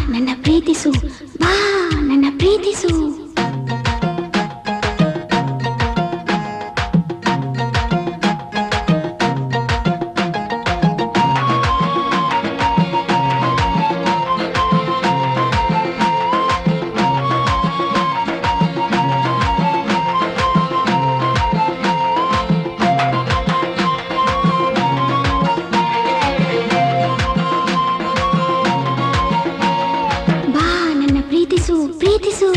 ನನ್ನ ಪ್ರೀತಿಸು ಬಾ ನನ್ನ ಪ್ರೀತಿಸು ಬಾ ನನ್ನ ಪ್ರೀತಿಸು ಪ್ರೀತಿಸು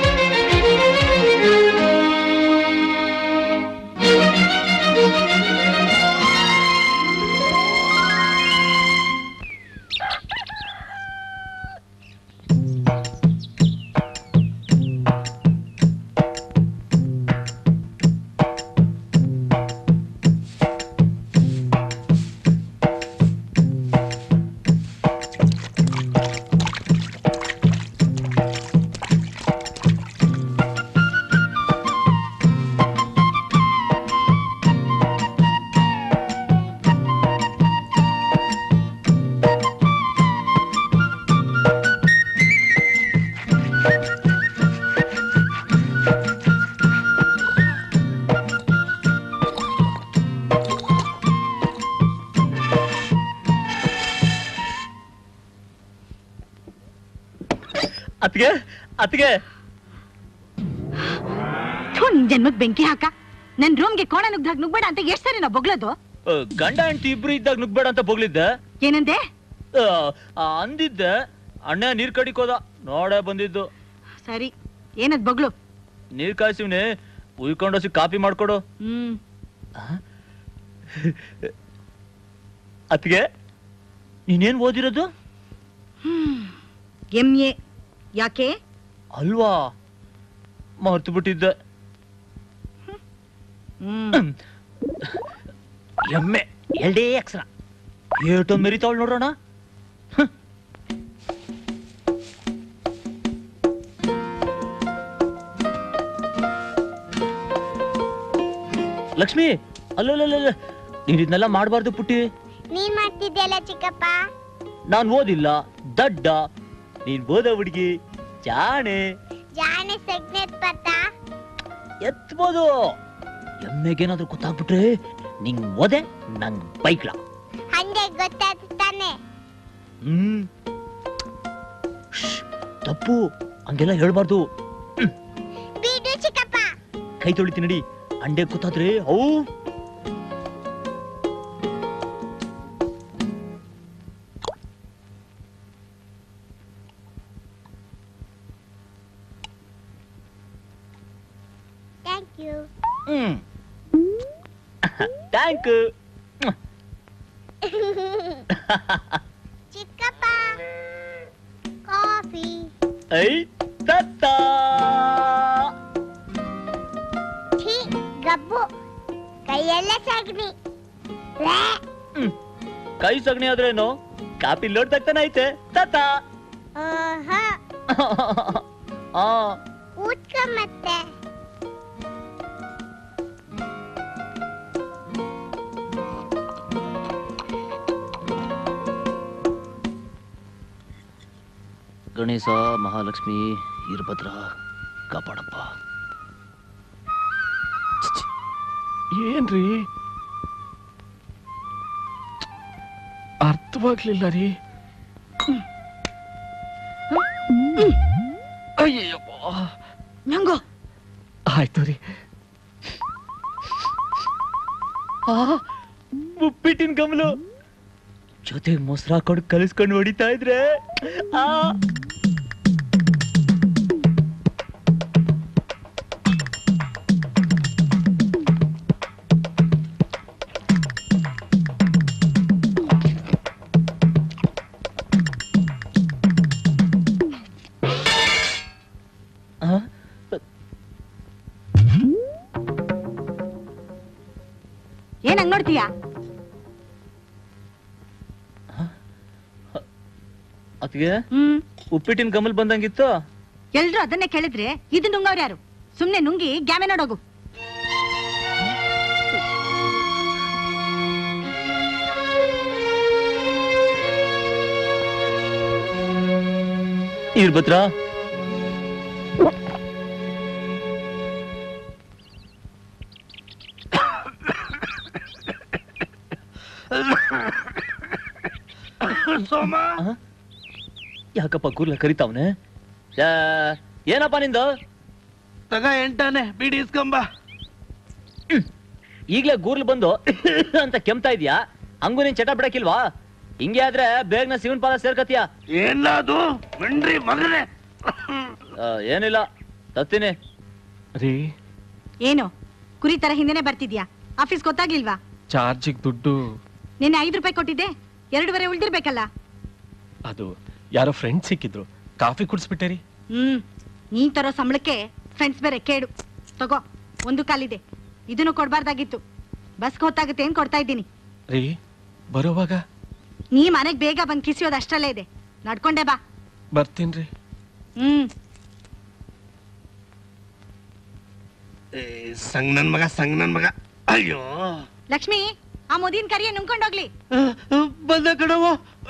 ಅತ್ಗೆ ಅತ್ಗೆ ಥು, ನಿನ್ ಜನ್ಮಕ್ ಬೆಂಕಿ ಹಾಕ ನನ್ ರೂಮ್ಗೆ ಕೋಣ ನುಗ್ದಾಗ ನುಗ್ಬೇಡ ಅಂತ ಎಷ್ಟ್ ಸರಿ ನಾವು ಬೊಗ್ಳೋದು ಆ, ಗಂಡ ಹೆಂಡತಿ ಇಬ್ರು ಇದ್ದಾಗ ನುಗ್ಬೇಡ ಅಂತ ಬೊಗ್ಲಿದ್ದೆ ಏನಂದೆ ಆ, ಆ, ಅಂದಿದ್ದೆ ಅಣ್ಣ ನೀರ್ ಕಡಿಕ್ ಹೋದ ನೋಡೇ ಬಂದಿದ್ದು ಸರಿ ಏನದ್ ಬೊಗ್ಳು ನೀರ್ ಕಾಯ್ಸಿವ್ನಿ ಉಯ್ಕೊಂಡೋಸಿ ಕಾಪಿ ಮಾಡ್ಕೊಡು ಹ್ಮ್ ಅತ್ಗೆ ನೀನೇನ್ ಓದಿರೋದು ಎಂ ಎ ಯಾಕೆ ಅಲ್ವಾ ಮರ್ತು ಬಿಟ್ಟಿದ್ದೆ ಹ್ಮ್ ಎಮ್ಮೆ ಎರಡೇ ಅಕ್ಷರ ಏಟೋ ಮೆರಿತಾವಳು ನೋಡೋಣ ಹ್ಮ್. ಲಕ್ಷ್ಮಿ ಅಲ್ಲಲ್ಲ ನೀನ್ ಇದನ್ನೆಲ್ಲ ಮಾಡಬಾರ್ದು ಪುಟ್ಟಿ ನೀನ್ ಮಾಡ್ತಿದ್ಯಲ್ಲ ಚಿಕ್ಕಪ್ಪ ನಾನ್ ಓದಿಲ್ಲ ದಡ್ಡ ನೀನ್ ಓದ ಹುಡುಗಿ ಜಾಣೆ ಜಾಣೆ ಸಗ್ನೆತ್ ಪತ್ತ ಎತ್ಬೋದು ಎಮ್ಮೆಗೇನಾದ್ರೂ ಗೊತ್ತಾಗ್ಬಿಟ್ರೆ ನಿಂಗ್ ಓದೆ ನಂಗ್ ಬೈಕ್ಲ ಹಂಗೆ ಗೊತ್ತಾಯ್ತು ತಾನೆ ಹ್ಮ್ ಶ್ಶ್, ತಪ್ಪು ಹಂಗೆಲ್ಲ ಹೇಳ್ಬಾರ್ದು ಬಿಡು ಚಿಕ್ಕಪ್ಪ ಕೈ ತೊಳಿತೀನಿ ನಡಿ ಅಂಡೆ ಗೊತ್ತಾದ್ರೆ ಅವು ಥ್ಯಾಂಕ್ ಯು ಹ್ಮ್ ಥ್ಯಾಂಕ್ ಚಿಕ್ಕಪ್ಪ ಕಾಫಿ ಐ ತತ್ತ ಛೀ ಗಬ್ಬು ಕೈಯೆಲ್ಲ ಸಗಣಿ ವ್ಯಾ. ಕೈ ಸಗಣಿ ಆದ್ರೇನು ಕಾಪಿ ಲೋಡ್ ತಗ್ತಾನೆ ಐತೆ ತತ್ತ ಆಹಾ, ಆ ಊದ್ಕ ಮತ್ತೆ ಗಣೇಶ ಮಹಾಲಕ್ಷ್ಮಿ ವೀರಭದ್ರ ಕಾಪಾಡಪ್ಪ ಏನ್ರಿ ಅರ್ಥವಾಗ್ಲಿಲ್ಲ ರೀ ಅಯ್ಯಪ್ಪ ನಂಗೋ ಆಯ್ತು ರೀ ಉಪ್ಪಿಟ್ಟಿನ ಗಮಲು ಜೊತೆ ಮೊಸರು ಹಾಕೊಂಡು ಕಲಿಸ್ಕೊಂಡು ಹೊಡಿತಾ ಇದ್ರೆ ಆ ಆ? ಏನ್ ಹಂಗ್ ನೋಡ್ತೀಯಾ ಅತ್ಗೆ ಹ್ಮ್ ಉಪ್ಪಿಟ್ಟಿನ ಕಮಲ್ ಬಂದಂಗಿತ್ತು ಎಲ್ರು ಅದನ್ನೇ ಕೇಳಿದ್ರೆ ಇದು ನುಂಗವ್ರು ಯಾರು ಸುಮ್ನೆ ನುಂಗಿ ಗ್ಯಾಮೆ ನೋಡೋಗು ಇರ್ಬತ್ರ ಸೋಮ ಯಾಕಪ್ಪ ಕೂರ್ಲ ಕರಿತಾವ್ನೆ ಯಾ, ಏನಪ್ಪ ನಿಂದು ತಗ ಎಂಟಾನೆ ಬಿಡಿ ಇಸ್ಕೊಂಬ ಈಗ್ಲೇ ಗೂರ್ಲ್ ಬಂದು ಅಂತ ಕೆಮ್ತಾ ಇದ್ಯಾ ಹಂಗೂ ನೀನ್ ಚಟ ಬಿಡಕ್ಕಿಲ್ವಾ ಹಿಂಗೆ ಆದ್ರೆ ಬೇಗನೆ ಶಿವನ್ ಪಾದ ಸೇರ್ಕತಿಯಾ ಏನ ಅದು ಮಿಂಡ್ರಿ ಮಗನೇ ಆ, ಏನಿಲ್ಲ ತತ್ತೀನಿ ರೀ ಏನು ಕುರಿ ತರ ಹಿಂದೆನೆ ಬರ್ತಿದ್ಯಾ ಆಫೀಸ್ ಗೊತ್ತಾಗ್ಲಿಲ್ವಾ ಚಾರ್ಜಿಗ್ ದುಡ್ಡು ನಿನ್ನೆ ಐದು ರೂಪಾಯಿ ಕೊಟ್ಟಿದ್ದೆ ಎರಡೂವರೆ ಉಳ್ದಿರ್ಬೇಕಲ್ಲ ಅದು ಯಾರೋ ಫ್ರೆಂಡ್ ಸಿಕ್ಕಿದ್ರು ಕಾಫಿ ಕುಡಿಸ್ಬಿಟ್ಟೆ ರೀ ಹ್ಮ್ ನೀನ್ ತರೋ ಸಂಬಳಕ್ಕೆ ಫ್ರೆಂಡ್ಸ್ ಬೇರೆ ಕೇಡು ತಗೋ ಒಂದು ಕಾಲಿದೆ ಇದನ್ನು ಕೊಡ್ಬಾರ್ದಾಗಿತ್ತು ಬಸ್ಗೆ ಹೊತ್ತಾಗುತ್ತೆ ಏನ್ ಕೊಡ್ತಾ ಇದ್ದೀನಿ ರೀ ಬರೋವಾಗ ನೀ ಮನೆಗ್ ಬೇಗ ಬಂದ್ ಕಿಸಿಯೋದು ಅಷ್ಟರಲ್ಲೇ ಇದೆ ನಡ್ಕೊಂಡೆ ಬಾ ಬರ್ತೀನ್ರಿ ಹ್ಮ್ ಸಂಗ್ ನನ್ ಮಗ ಸಂಗ್ ನನ್ ಮಗ ಅಯ್ಯೋ ಲಕ್ಷ್ಮಿ ಆ ಮುದಿನ ಕರಿಯ ನುಂಗ್ಕೊಂಡೋಗ್ಲಿ ಬಂದ ಕಣವ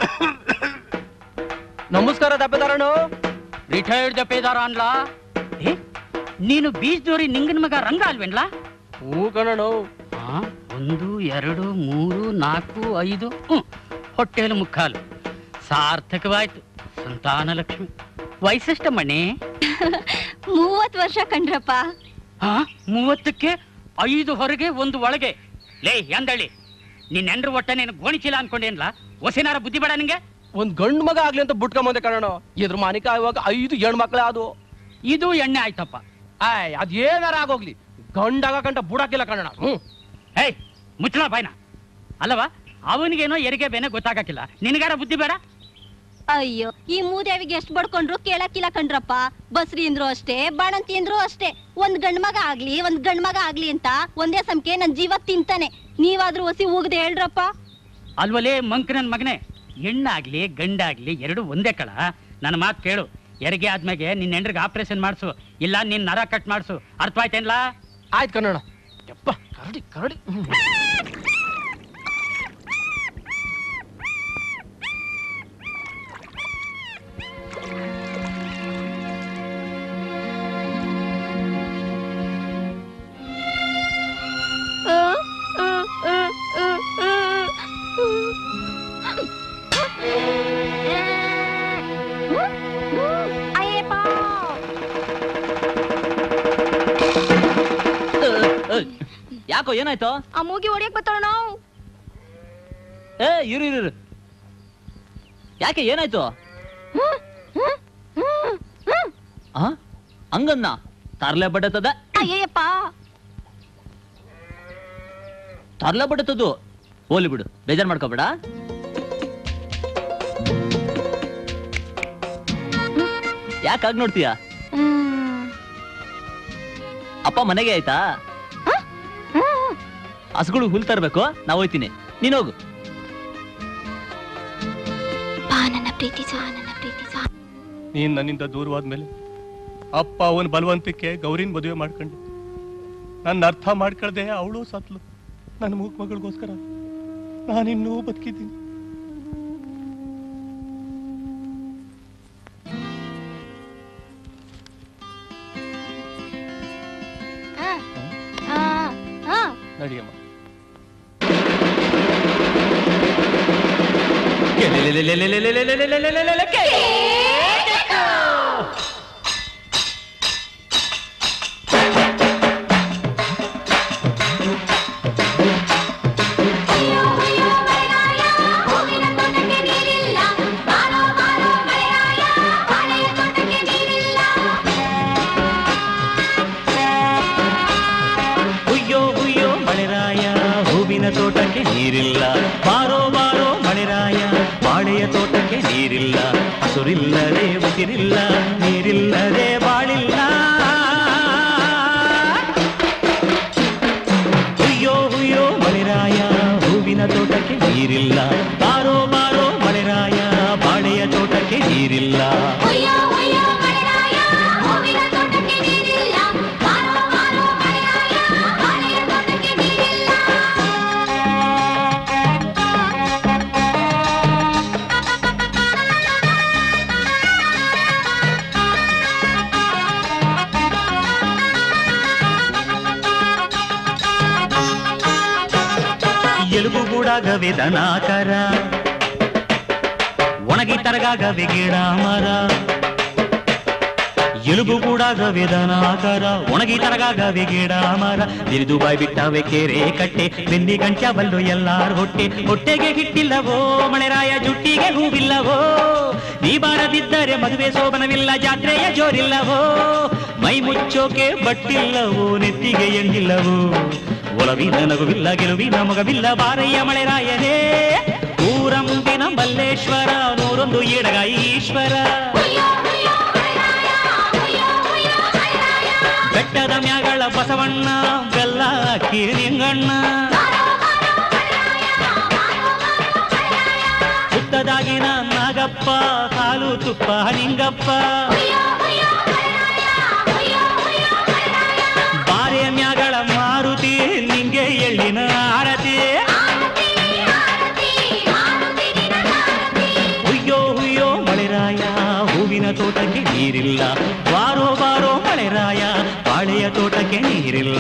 ನಮಸ್ಕಾರ ದಪ್ಪದಾರನು ರಿಟೈರ್ಡ್ ಜಪೇದಾರ ಅನ್ಲಾ ಏ ನೀನು ಬೀಜದೋರಿ ನಿಂಗನ ಮಗ ರಂಗ ಅಲ್ವೇನ್ಲಾ ಹೂ ಕಣನು ಆ, ಒಂದು ಎರಡು ಮೂರು ನಾಲ್ಕು ಐದು ಹ್ಮ್, ಹೊಟ್ಟೆಲು ಮುಕ್ಕಾಲು ಸಾರ್ಥಕವಾಯ್ತು ಸಂತಾನ ಲಕ್ಷ್ಮಿ ವಯಸ್ಸೆಷ್ಟಮ್ಮಣ್ಣೆ ಮೂವತ್ ವರ್ಷ ಕಂಡ್ರಪ್ಪ ಹಾ ಮೂವತ್ತಕ್ಕೆ ಐದು ಹೊರಗೆ ಒಂದು ಒಳಗೆ ಲೇ ಎಂದಳಿ ನಿನ್ನ ಹೆಂಡ್ರ ಒಟ್ಟ ನೀನು ಗೋಣಿಚೀಲ ಅನ್ಕೊಂಡೇನ್ಲ ಹೊಸಿನಾರ ಬುದ್ಧಿ ಬೇಡ ನಿಂಗೆ ಒಂದ್ ಗಂಡು ಮಗ ಆಗ್ಲಿ ಅಂತ ಬಿಟ್ಕೊಂಬಂದೆ ಕಣಣ ಇದ್ರ ಮಾನಿಕ ಇವಾಗ ಐದು ಹೆಣ್ಣು ಮಕ್ಳೇ ಅದು ಇದು ಎಣ್ಣೆ ಆಯ್ತಪ್ಪ ಆಯ್ ಅದ್ ಏನಾರ ಆಗೋಗ್ಲಿ ಗಂಡಾಗ ಕಂಟ ಬುಡಾಕಿಲ್ಲ ಕಣಣ ಹ್ಮ್ ಹೇಯ್ ಮುಚ್ಚಳ ಬಾಯ್ನ ಅಲ್ಲವಾ ಅವನಿಗೇನೋ ಎರಿಗೆ ಬೇನೆ ಗೊತ್ತಾಗಕ್ಕಿಲ್ಲ ನಿನಗಾರ ಬುದ್ಧಿ ಬೇಡ ಅಯ್ಯೋ ಈ ಮೂದೇವಿಗೆ ಎಷ್ಟ್ ಬಡ್ಕೊಂಡ್ರು ಕೇಳಕ್ಕಿಲ್ಲ ಕಣ್ರಪ್ಪ ಬಸ್ರಿ ಅಂದ್ರು ಅಷ್ಟೇ ಬಾಣಂತಿ ಅಂದ್ರು ಅಷ್ಟೇ ಒಂದ್ ಗಂಡ್ ಮಗ ಆಗ್ಲಿ ಒಂದ್ ಗಂಡ್ ಮಗ ಆಗ್ಲಿ ಅಂತ ಒಂದೇ ಸಮಕೆ ನನ್ ಜೀವ ತಿಂತಾನೆ ನೀವಾದ್ರೂ ಒಸಿ ಹೋಗದೆ ಹೇಳ್ರಪ್ಪ ಅಲ್ವಲೇ ಮಂಕ್ ನನ್ ಮಗನೇ ಹೆಣ್ಣಾಗ್ಲಿ ಗಂಡಾಗ್ಲಿ ಎರಡು ಒಂದೇ ಕಳ ನನ್ನ ಮಾತು ಕೇಳು ಹೆರಿಗೆ ಆದ್ಮೇಲೆ ನಿನ್ನ ಹೆಂಡ್ರಿಗೆ ಆಪರೇಷನ್ ಮಾಡಿಸು ಇಲ್ಲ ನಿನ್ ನರ ಕಟ್ ಮಾಡಿಸು ಅರ್ಥವಾಯ್ತೇನ್ಲ ಆಯ್ತು ಕನ್ನಡ ಯಪ್ಪ ಕರಡಿ ಕರಡಿ ಹ್ಮ್. ಯಾಕೋ ಏನಾಯ್ತು ಆ ಮೂಗಿ ಹೊಡಿಯಕ್ ಬರ್ತಾಳ ನಾವು ಏ ಇರು ಇರು ಇರು. ಯಾಕೆ ಏನಾಯ್ತು ಆ ಹಂಗನ್ನ ತರ್ಲೆ ಬಡತದ ಅಯ್ಯಪ್ಪ ತರ್ಲೆ ಬಡತದು ಹೋಲಿ ಬಿಡು ಬೇಜಾರ್ ಮಾಡ್ಕೋಬೇಡ ಯಾಕಾಗ್ ನೋಡ್ತೀಯ ಅಪ್ಪ ಮನೆಗೆ ಆಯ್ತಾ ಹಸುಗಳು ಹುಲ್ ತರ್ಬೇಕು ನಾ ಹೋಯ್ತೀನಿ ನೀನ್ ಹೋಗು ಬಾ ನನ್ನ ಪ್ರೀತಿಸು ನನ್ನ ಪ್ರೀತಿಸು ನೀನ್ ನನ್ನಿಂದ ದೂರವಾದ್ಮೇಲೆ ಅಪ್ಪ ಅವನ ಬಲವಂತಕ್ಕೆ ಗೌರಿನ್ ಮದುವೆ ಮಾಡ್ಕೊಂಡೆ ನನ್ನ ಅರ್ಥ ಮಾಡ್ಕೊಳ್ದೆ ಅವಳು ಸತ್ಲು ನನ್ನ ಮೂಕ್ ಮಗಳಿಗೋಸ್ಕರ ನಾನಿನ್ನೂ ಬದುಕಿದ್ದೀನಿ ನಡಿಯಮ್ಮ ಹುಯ್ಯೋ ಹುಯ್ಯೋ ಮಳೆರಾಯ ಹೂವಿನ ತೋಟಕ್ಕೆ ನೀರಿಲ್ಲ ಬಾರೋ ಬಾರೋ ಮಳೆರಾಯ ಬಾಳೆಯ ತೋಟಕ್ಕೆ ನೀರಿಲ್ಲ ಹಸುರಿಲ್ಲದೆ ಉಸಿರಿಲ್ಲ ನೀರಿಲ್ಲದೆ ಬಾಳಿಲ್ಲ ಹುಯ್ಯೋ ಹುಯ್ಯೋ ಮಳೆರಾಯ ಹೂವಿನ ತೋಟಕ್ಕೆ ನೀರಿಲ್ಲ ಬಾರೋ ಬಾರೋ ಮಳೆರಾಯ ಬಾಳೆಯ ತೋಟಕ್ಕೆ ನೀರಿಲ್ಲ ಕೂಡಾಗವೆ ದನಾಕರ ಒಣಗಿ ತರಗಾಗವೆ ಗಿಡ ಮರ ಎಲುಬು ಕೂಡಾಗವೆ ದನಾಕರ ಒಣಗಿ ತರಗಾಗವೆ ಗಿಡ ಮರ ಬಿರಿದು ಬಾಯ್ ಬಿಟ್ಟವೆ ಕೆರೆ ಕಟ್ಟೆ ಬೆನ್ನಿ ಗಂಟ್ಯಾವಲ್ಲು ಎಲ್ಲಾರ್ ಹೊಟ್ಟೆ ಹೊಟ್ಟೆಗೆ ಹಿಟ್ಟಿಲ್ಲವೋ ಮಳೆರಾಯ ಜುಟ್ಟಿಗೆ ಹೂವಿಲ್ಲವೋ ನೀ ಬಾರದಿದ್ದರೆ ಮದುವೆ ಶೋಭನವಿಲ್ಲ ಜಾತ್ರೆಯ ಜೋರಿಲ್ಲವೋ ಮೈ ಮುಚ್ಚೋಕೆ ಬಟ್ಟಿಲ್ಲವೋ ನೆತ್ತಿಗೆ ಎಂಗಿಲ್ಲವೋ ಒಲವಿನ ನಗುವಿಲ್ಲ ಗೆಲುವಿನ ಮಗವಿಲ್ಲ ಬಾರಯ್ಯ ಮಳೆರಾಯನೇ ಊರ ಮುಂದಿನ ಮಲ್ಲೇಶ್ವರ ನೂರೊಂದು ಎಡಗ ಈಶ್ವರ ಬೆಟ್ಟದ ಮ್ಯಾಗಳ ಬಸವಣ್ಣ ಬೆಲ್ಲ ಕಿರಿಯಂಗಣ್ಣ ಹುತ್ತದಾಗಿನ ನಾಗಪ್ಪ ಹಾಲು ತುಪ್ಪ ನಿಂಗಪ್ಪ ಬಾರೆ ಮ್ಯಾಗಳ ಮಾರುತಿ ನಿಂಗೆ ಎಳ್ಳಿನ ಆರತಿ ಹುಯ್ಯೋ ಹುಯ್ಯೋ ಮಳೆರಾಯ ಹೂವಿನ ತೋಟಕ್ಕೆ ನೀರಿಲ್ಲ ಬಾರೋ ಬಾರೋ ಮಳೆರಾಯ ಬಾಳೆಯ ತೋಟಕ್ಕೆ ನೀರಿಲ್ಲ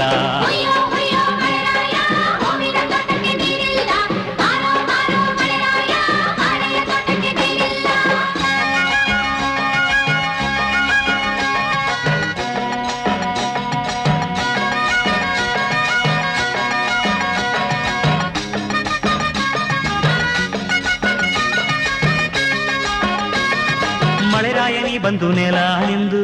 ಮಳೆರಾಯನಿ ಬಂದು ನೆಲ ನಿಂದು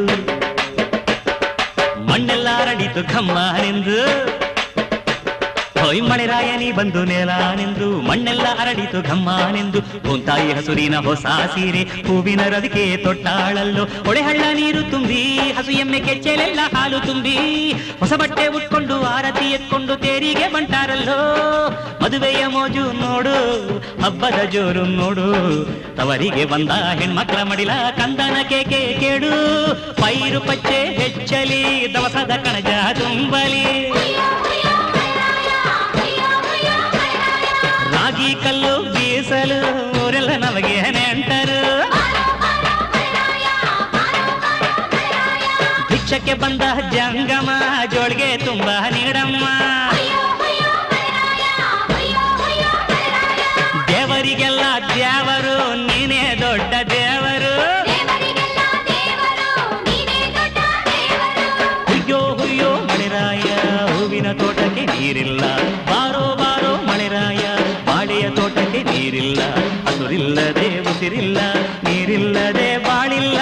ಮಣ್ಣೆಲ್ಲ ಹರಡಿತು ಕಮ್ಮನೆಂದು ಹೊಯ್ ಮಳೆರಾಯನಿ ಬಂದು ನೆಲ ನಿಂದು ಮಣ್ಣೆಲ್ಲ ಹರಡಿತು ಘಮ್ಮನೆಂದು ಗೋಂತಾಯಿ ಹಸುರಿನ ಹೊಸ ಸೀರೆ ಹೂವಿನ ರದಿಕೆ ತೊಟ್ಟಾಳಲ್ಲೋ ಹೊಳೆಹಳ್ಳ ನೀರು ತುಂಬಿ ಹಸು ಎಮ್ಮೆ ಕೆಚ್ಚೆಲೆಲ್ಲ ಹಾಲು ತುಂಬಿ ಹೊಸ ಬಟ್ಟೆ ಉಟ್ಕೊಂಡು ಆರತಿ ಎತ್ಕೊಂಡು ತೇರಿಗೆ ಬಂಟಾರಲ್ಲೋ ಮದುವೆಯ ಮೋಜು ನೋಡು ಹಬ್ಬದ ಜೋರು ನೋಡು ತವರಿಗೆ ಬಂದ ಹೆಣ್ಮಕ್ಳ ಮಡಿಲ ಕಂದನ ಕೇಕೆ ಕೇಡು ಪೈರು ಪಚ್ಚೆ ಹೆಚ್ಚಲಿ ದವಸದ ಕಣಜ ತುಂಬಲಿ ರಾಗಿ ಕಲ್ಲು ಬೀಸಲು ಊರೆಲ್ಲ ನಮಗೆ ನೆಂಟರು ಭಿಕ್ಷಕ್ಕೆ ಬಂದ ಜಂಗಮ ಜೋಳಿಗೆ ತುಂಬ ನೀಡಮ್ಮ ದೇವರಿಗೆಲ್ಲ ದೇವರು ನೀನೇ ದೊಡ್ಡ ದೇವರು ಹುಯ್ಯೋ ಹುಯ್ಯೋ ಮಳೆರಾಯ ಹೂವಿನ ತೋಟಕ್ಕೆ ನೀರಿಲ್ಲ ಬಾರೋ ಬಾರೋ ಮಳೆರಾಯ ಬಾಳೆಯ ತೋಟಕ್ಕೆ ನೀರಿಲ್ಲ ಹಸುರಿಲ್ಲದೆ ಉಸಿರಿಲ್ಲ ನೀರಿಲ್ಲದೆ ಬಾಳಿಲ್ಲ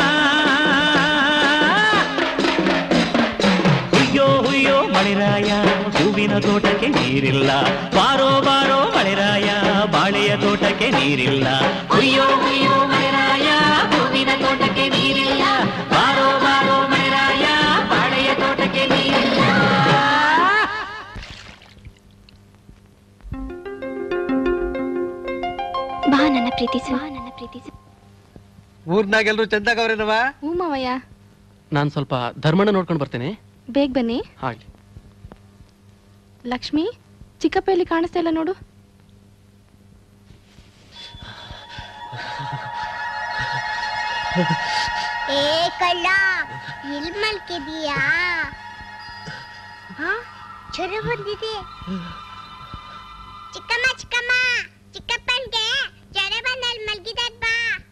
ಹುಯ್ಯೋ ಹುಯ್ಯೋ ಮಳೆರಾಯ ಹೂವಿನ ತೋಟಕ್ಕೆ ನೀರಿಲ್ಲ ಬಾರೋ ಬಾರೋ ಮಳೆರಾಯ ಬಾಳೆಯ ತೋಟಕ್ಕೆ ನೀರಿಲ್ಲ ಹುಯ್ಯೋ ಹುಯ್ಯೋ ಮಳೆರಾಯ ಹೂವಿನ ತೋಟಕ್ಕೆ ನೀರಿಲ್ಲ ಬಾರೋ ಬಾರೋ ಮಳೆರಾಯ ಬಾಳೆಯ ತೋಟಕ್ಕೆ ನೀರಿಲ್ಲ ಬಾ ನನ್ನ ಪ್ರೀತಿಸು ಬಾ ನನ್ನ ಪ್ರೀತಿಸು ಊರ್ನಾಗೆಲ್ರು ಚಂದಾಗವ್ರೇನವ ಹ್ಞೂ ಮಾವಯ್ಯ ನಾನ್ ಸ್ವಲ್ಪ ಧರ್ಮಣ್ಣ ನೋಡ್ಕೊಂಡು ಬರ್ತೇನೆ ಬೇಗ ಬನ್ನಿ ಹಾಗೆ ಲಕ್ಷ್ಮಿ ಚಿಕ್ಕಪ್ಪಲ್ಲಿ ಕಾಣಿಸ್ತಾ ಇಲ್ಲ ನೋಡು ಏ ಕಳ್ಳ ಎಲ್ ಮಲ್ಕಿದೀಯಾ ಹಾ ಜ್ವರ ಬಂದಿದೆ ಚಿಕ್ಕಮ್ಮ ಚಿಕ್ಕಮ್ಮ ಚಿಕ್ಕಪ್ಪನ್ಗೆ ಜ್ವರ ಬಂದಲ್ಲಿ ಮಲ್ಗಿದಾದ್ ಬಾ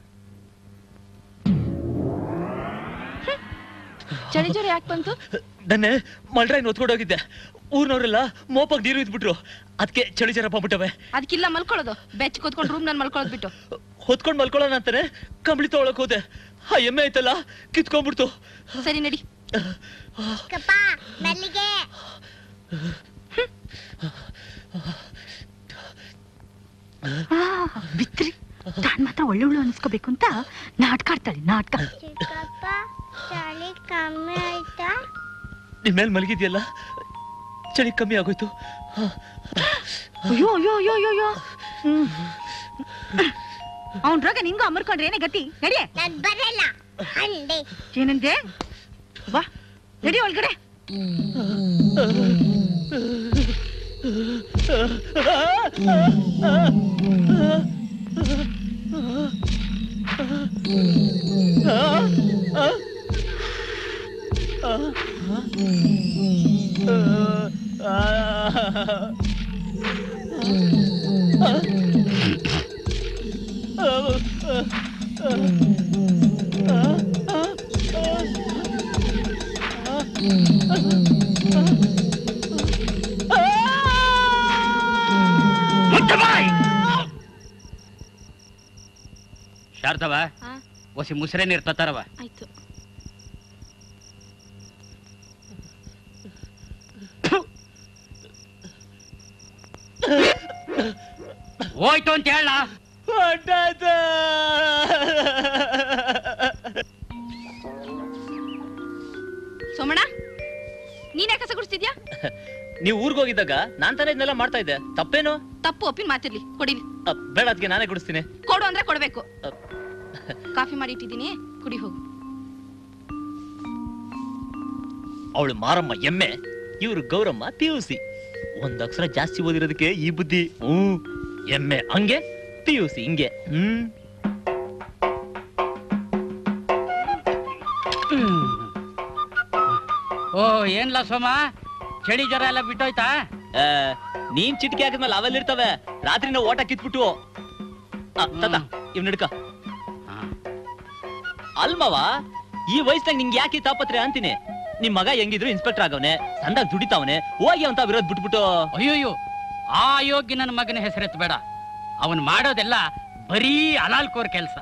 ಚಳಿ ಜ್ವರ ಯಾಕೆ ಬಂತು ನನ್ನೆ ಮಲ್ಡ್ರಾಯ್ನ ಹೊತ್ಕೊಂಡೋಗಿದ್ದೆ ಊರ್ನವರೆಲ್ಲ ಮೋಪಾಗಿ ನೀರು ಇದ್ಬಿಟ್ರು ಅದಕ್ಕೆ ಚಳಿ ಜರ ಬಂದ್ಬಿಟ್ಟವೆ ಅದಕ್ಕಿಲ್ಲ ಮಲ್ಕೊಳ್ಳೋದು ಬೆಚ್ಚ ಕೂತ್ಕೊಂಡು ರೂಮ್ ನಲ್ಲಿ ಮಲ್ಕೊಳ್ಳೋದು ಬಿಟ್ಟು ಹೊತ್ಕೊಂಡ್ ಮಲ್ಕೊಳ್ಳೋಣ ಅಂತಾನೆ ಕಂಬಳಿ ತೊಗೊಳಕ್ ಹೋದೆ ಆ ಎಮ್ಮೆ ಐತಲ್ಲ ಕಿತ್ಕೊಂಡ್ಬಿಡ್ತು ಸರಿ ನಡಿ ಚಿಕ್ಕಪ್ಪ ಮಲ್ಲಿಗೆ ಬಿತ್ರಿ ತಾನ್ ಮಾತ್ರ ಒಳ್ಳೊಳ್ಳು ಅನ್ಸ್ಕೋಬೇಕು ಅಂತ ನಾಟಕ ಆಡ್ತಾಳೆ ನಾಟಕ ಚಿಕ್ಕಪ್ಪ ಚಳಿ ಕಮ್ಮಿ ಆಯ್ತಾ ನಿನ್ ಮೇಲೆ ಮಲಗಿದ್ಯಲ್ಲ ಚಳಿ ಕಮ್ಮಿ ಆಗೋಯ್ತು ಅಯ್ಯೋ ಅಯ್ಯೋ ಅಯ್ಯೋ ಅಯ್ಯೋ ಅಯ್ಯೋ ಹ್ಮ್ ಅವ್ನ್ ರೋಗ ನಿಂಗೂ ಅಮರ್ಕೊಂಡ್ರೆ ಏನೇ ಗತಿ ನಡಿಯೇ ನಾನ್ ಬರಲ್ಲ ಅಂದೆ ಏನಂದೆ ಬಾ ನಡಿ ಒಳಗಡೆ ಶಾರದವ ಆ, ಒಸಿ ಮುಸ್ರೆ ನೀರ್ ತತ್ತಾರವ ಆಯ್ತು ಹೋಯ್ತು ಅಂತ ಹೇಳ ಸೋಮಣ್ಣ ನೀನ್ ಯಾಕೆ ಕಸ ಗುಡಿಸ್ತಿದ್ಯಾ ನೀವು ಊರ್ಗ್ ಹೋಗಿದ್ದಾಗ ನಾನ್ ತಾನೇ ಇದನ್ನೆಲ್ಲ ಮಾಡ್ತಾ ಇದ್ದೆ ತಪ್ಪೇನು ತಪ್ಪು ಒಪ್ಪಿನ ಮಾತಿರ್ಲಿ ಕೊಡಿಲಿ ಅ, ಬೇಡ ಅದಕ್ಕೆ ನಾನೇ ಗುಡಿಸ್ತೀನಿ ಕೊಡು ಅಂದ್ರೆ ಕೊಡ್ಬೇಕು ಅ, ಕಾಫಿ ಮಾಡಿ ಇಟ್ಟಿದ್ದೀನಿ ಕುಡಿ ಹೋಗು ಅವಳು ಮಾರಮ್ಮ ಎಮ್ಮೆ ಇವ್ರು ಗೌರಮ್ಮ ಪಿ ಯು ಸಿ ಒಂದ್ ಅಕ್ಷರ ಜಾಸ್ತಿ ಓದಿರೋದಕ್ಕೆ ಈ ಬುದ್ಧಿ ಹ್ಮ್ ಎಮ್ಮೆ ಹಂಗೆ ಪಿ ಯು ಸಿ ಹಿಂಗೆ ಹ್ಮ್ ಓ ಏನ್ಲ ಸೋಮ ಚಳಿ ಜ್ವರ ಎಲ್ಲ ಬಿಟ್ಟೋಯ್ತಾ ಆ, ನೀನ್ ಚಿಟಿಕೆ ಹಾಕಿದ್ಮೇಲೆ ಅವೆಲ್ಲ ಇರ್ತವೆ ರಾತ್ರಿನ ಓಟ ಕಿತ್ಬಿಟ್ಟು ಆ, ತಾತ ಇವ್ ನಡ್ಕ ಅಲ್ಮವ ಈ ವಯಸ್ಸಾಗ ನಿಂಗೆ ಯಾಕೆ ಈ ತಾಪತ್ರೆ ಅಂತೀನಿ ನಿಮ್ ಮಗ ಹೆಂಗಿದ್ರು ಇನ್ಸ್ಪೆಕ್ಟರ್ ಆಗವನೆ ಸಂದಾಗ ದುಡಿತಾವನೆ ಹೋಗಿ ಅಂತ ವಿರೋಧ ಬಿಟ್ಬಿಟ್ಟು ಅಯ್ಯೋಯ್ಯೋ ಆ ಅಯೋಗ್ಯ ನನ್ನ ಮಗನ ಹೆಸರೆತ್ತು ಬೇಡ ಅವನ್ ಮಾಡೋದೆಲ್ಲ ಬರೀ ಅಲಾಲ್ಕೋರ್ ಕೆಲಸ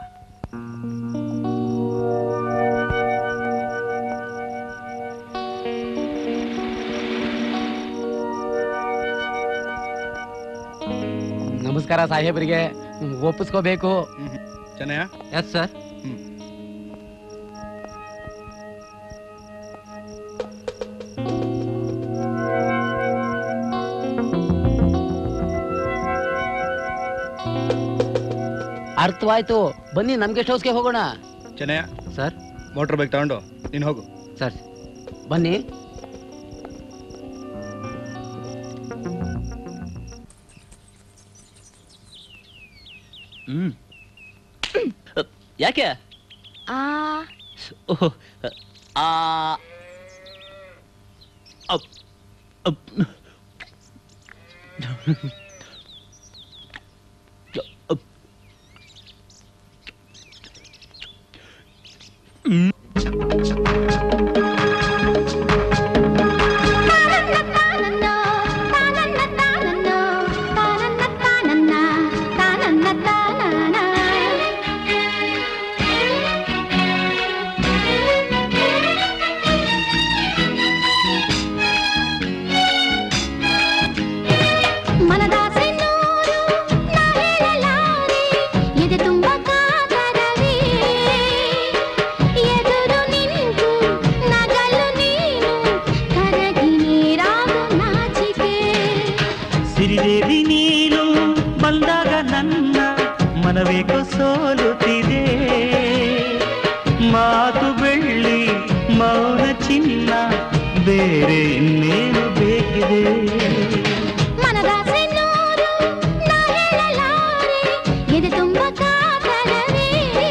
ನಮಸ್ಕಾರ ಸಾಹೇಬರಿಗೆ ಒಪ್ಪಿಸ್ಕೋಬೇಕು ಚೆನ್ನಯ್ಯ ಎಸ್ ಸರ್ ಅರ್ಥವಾಯ್ತು ಬನ್ನಿ ನಮ್ ಗೆಸ್ಟ್ ಹೌಸ್ಗೆ ಹೋಗೋಣ ಚೆನ್ನಯ್ಯ ಸರ್ ಮೋಟರ್ ಬೈಕ್ ತಗೊಂಡು ನೀನು ಹೋಗು ಸರ್ ಬನ್ನಿ ಹ್ಮ್ ಯಾಕೆ ಆ ಓಹ್, ಆ ಅಪ್, ಅಪ್. ಅಪ್. ಮನದಾಸೆ ನೂರು ನಾ ಹೇಳಲಾರೆ ಎದೆ ತುಂಬ ಕಾತರವೇ ಎದುರು ನಿಂತು ನಗಲು ನೀನು ಕರಗಿ ನೀರಾಗು ನಾಚಿಕೆ ಸಿರಿದೇವಿ ನೀನು ಬಂದಾಗ ನನ್ನ ಮನವೇಕೋ ಸೋಲುತ್ತಿದೆ ಮಾತು ಬೆಳ್ಳಿ ಮೌನ ಚಿನ್ನ ಬೇರೆ ಇನ್ನೇನು ಬೇಕಿದೆ ಮನದಾಸೆ ನೂರು ನಾ ಹೇಳಲಾರೆ ಎದೆ ತುಂಬ ಕಾತರವೇ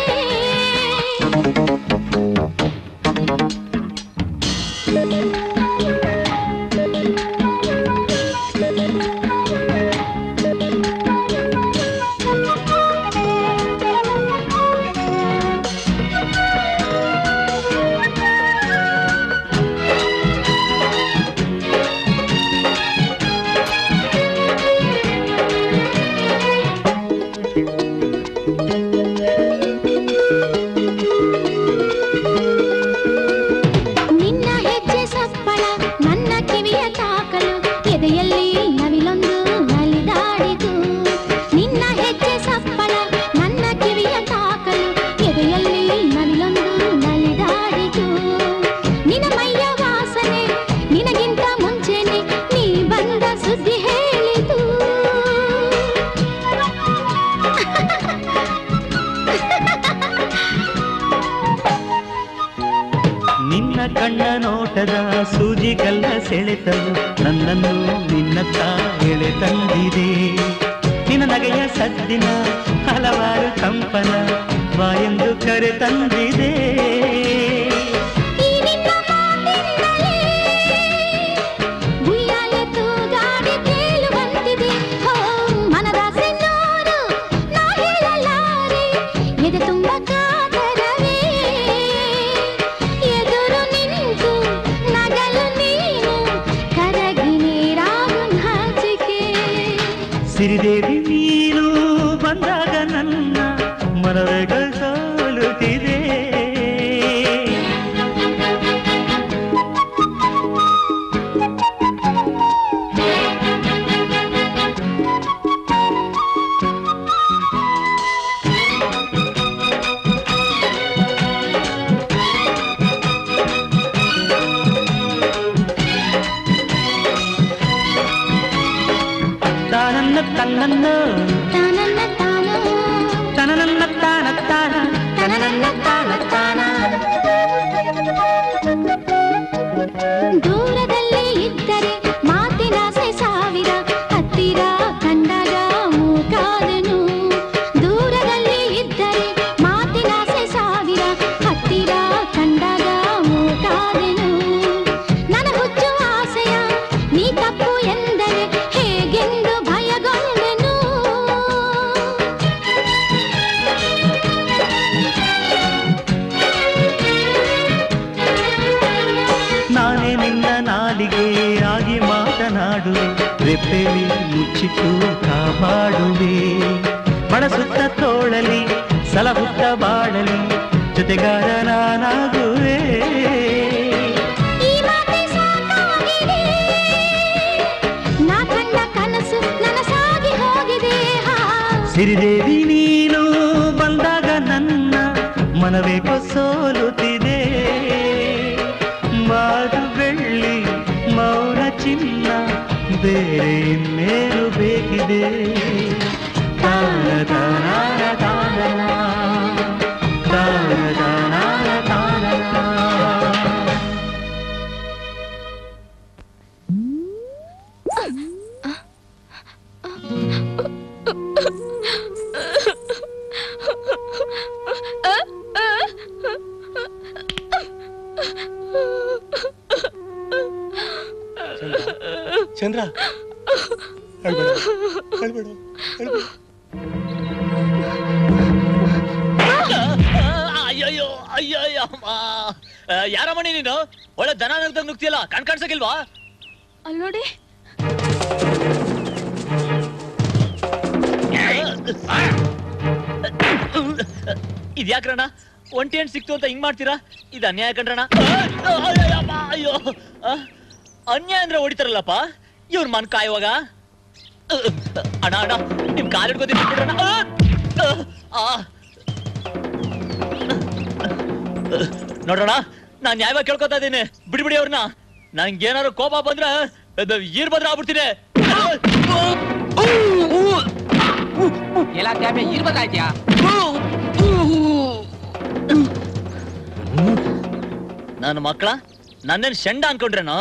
ನಿನ್ನ ಹೆಜ್ಜೆ ಸಪ್ಪಳ ನನ್ನ ಕಿವಿಯ ತಾಕಲು ಎದೆಯಲ್ಲಿ ನವಿಲೊಂದು ನಲಿದಾಡಿತು ನಿನ್ನ ಹೆಜ್ಜೆ ಸಪ್ಪಳ ನನ್ನ ಕಿವಿಯ ತಾಕಲು ಎದೆಯಲ್ಲಿ ನವಿಲೊಂದು ನಲಿದಾಡಿತು ನಿನ್ನ ಮೈಯ ವಾಸನೆ ನಿನಗಿಂತ ಮುಂಚೆನೆ ನೀ ಬಂದ ಸುದ್ದಿ ಹೇಳಿತು ನಿನ್ನ ಕಣ್ಣ ನೋಟದ ಸೂಜಿ ಕಲ್ಲ ಸೆಳೆತವು ನನ್ನನ್ನು ನಿನ್ನತ್ತ ಎಳೆ ತಂದಿದೆ ನಿನ್ನ ನಗೆಯ ಸದ್ದಿನ ಹಲವಾರು ಕಂಪನ ಬಾಯೆಂದು ಕರೆ ತಂದಿದೆ ಈ ನಿನ್ನ ಮಾತಿನಿಂದಲೇ ಉಯ್ಯಾಲೆ ತೂಗಾಡಿ ತೇಲುವಂತಿದೆ ತನ್ನನ್ನ ತಾನನ್ನ ತಾನೋ ತನನನ್ನ ತಾನ ತಾನ ತನನನ್ನ ತಾನ ತಾನ ದೂರದಲ್ಲಿ ಇದ್ದರೆ ಮಾತಿನಾಸೆ ಸಾವಿರ ಹತ್ತಿರ ಕಂಡಾಗ ಮೂಕಾದನು ದೂರದಲ್ಲಿ ಇದ್ದರೆ ಮಾತಿನಾಸೆ ಸಾವಿರ ಹತ್ತಿರ ಕಂಡಾಗ ಮೂಕಾದನು ನನ್ನ ಹುಚ್ಚುವ ಆಸೆಯ ನೀ ತಪ್ಪು ಎಂದರೆ ಹೇಗೆಂದು ಭಯಗೊಂಡೆನು ನಾನೇ ನಿನ್ನ ನಾಲಿಗೆ ಆಗಿ ಮಾತನಾಡುವೆ ರೆಪ್ಪೆಲಿ ಮುಚ್ಚಿಟ್ಟು ಕಾಪಾಡುವೆ ಬಳಸುತ್ತ ತೋಳಲಿ ಸಲಹುತ್ತ ಬಾಳಲಿ ಜೊತೆಗಾರ ನಾನಾಗುವೆ ಈ ಮಾತೆ ಸಾಕಾಗಿದೆ ನಾ ಕಂಡ ಕನಸು ನನಸಾಗಿ ಹೋಗಿದೆ ಹಾ ಸಿರಿದೇವಿ ನೀನು ಬಂದಾಗ ನನ್ನ ಮನವೇಕೋ ಸೋಲುತ್ತಿದೆ ಮಾಡು ಬೆಳ್ಳಿ ಮೌನ ಚಿನ್ನ ಬೇರೆ ಇನ್ನೇನು ಬೇಕಿದೆ ತಾನ ತಾನ ತಾನ ತಾನ ತಾನ ತಾನ ಚಂದ್ರ ಅಳ್ಬೇಡ ಅಳ್ಬೇಡ ಅಳ್ಬೇಡ ಅಯ್ಯಯ್ಯೋ ಅಯ್ಯಯ್ಯೋ ಅಮ್ಮ ಆ, ಯಾರಮ್ಮಣಿ ನೀನು ಒಳ್ಳೆ ದನ ನುಗ್ದಂಗ್ ನುಗ್ತಿಯಲ್ಲ ಕಣ್ ಕಾಣ್ಸಕ್ಕಿಲ್ವಾ ಅಲ್ಲಿ ನೋಡಿ ಇದ್ಯಾಕ್ರಣ್ಣ ಒಂಟಿ ಹಣ್ಣು ಸಿಕ್ತು ಅಂತ ಹಿಂಗ್ ಮಾಡ್ತೀರಾ ಇದು ಅನ್ಯಾಯ ಕಣ್ರಣ್ಣ ಆ, ಅಯ್ಯಯ್ಯಮ್ಮ, ಅಯ್ಯೋ ಆ, ಅನ್ಯಾಯ ಅಂದ್ರೆ ಹೊಡಿತಾರಲ್ಲಪ್ಪ ಇವ್ರ ಮನ್ ಕಾಯುವಾಗ ಅಣ್ಣ ಅಣ್ಣ ನಿಮ್ ಕಾಲ್ ಹಿಡ್ಕೋತೀನಿ ಬಿಡ್ರಣ್ಣ ಆ, ಆ, ಆ. ನೋಡೋಣ ನಾನ್ ನ್ಯಾಯವಾಗಿ ಕೇಳ್ಕೊತಾ ಇದ್ದೀನಿ ಬಿಡ್ಬಿಡಿ ಅವ್ರನ್ನ ನಂಗೆ ಏನಾದ್ರು ಕೋಪ ಬಂದ್ರೆ ಅದು ಈರ್ ಬದ್ರ ಆಗ್ಬಿಡ್ತೀನಿ ಎಲ್ಲ ತ್ಯಾಪೆ ಇರ್ಬೇಕಾಯ್ತ್ಯಾ ನನ್ನ ಮಕ್ಕಳ ನನ್ನೇನ್ ಶಂಡ ಅನ್ಕೊಂಡ್ರೇನು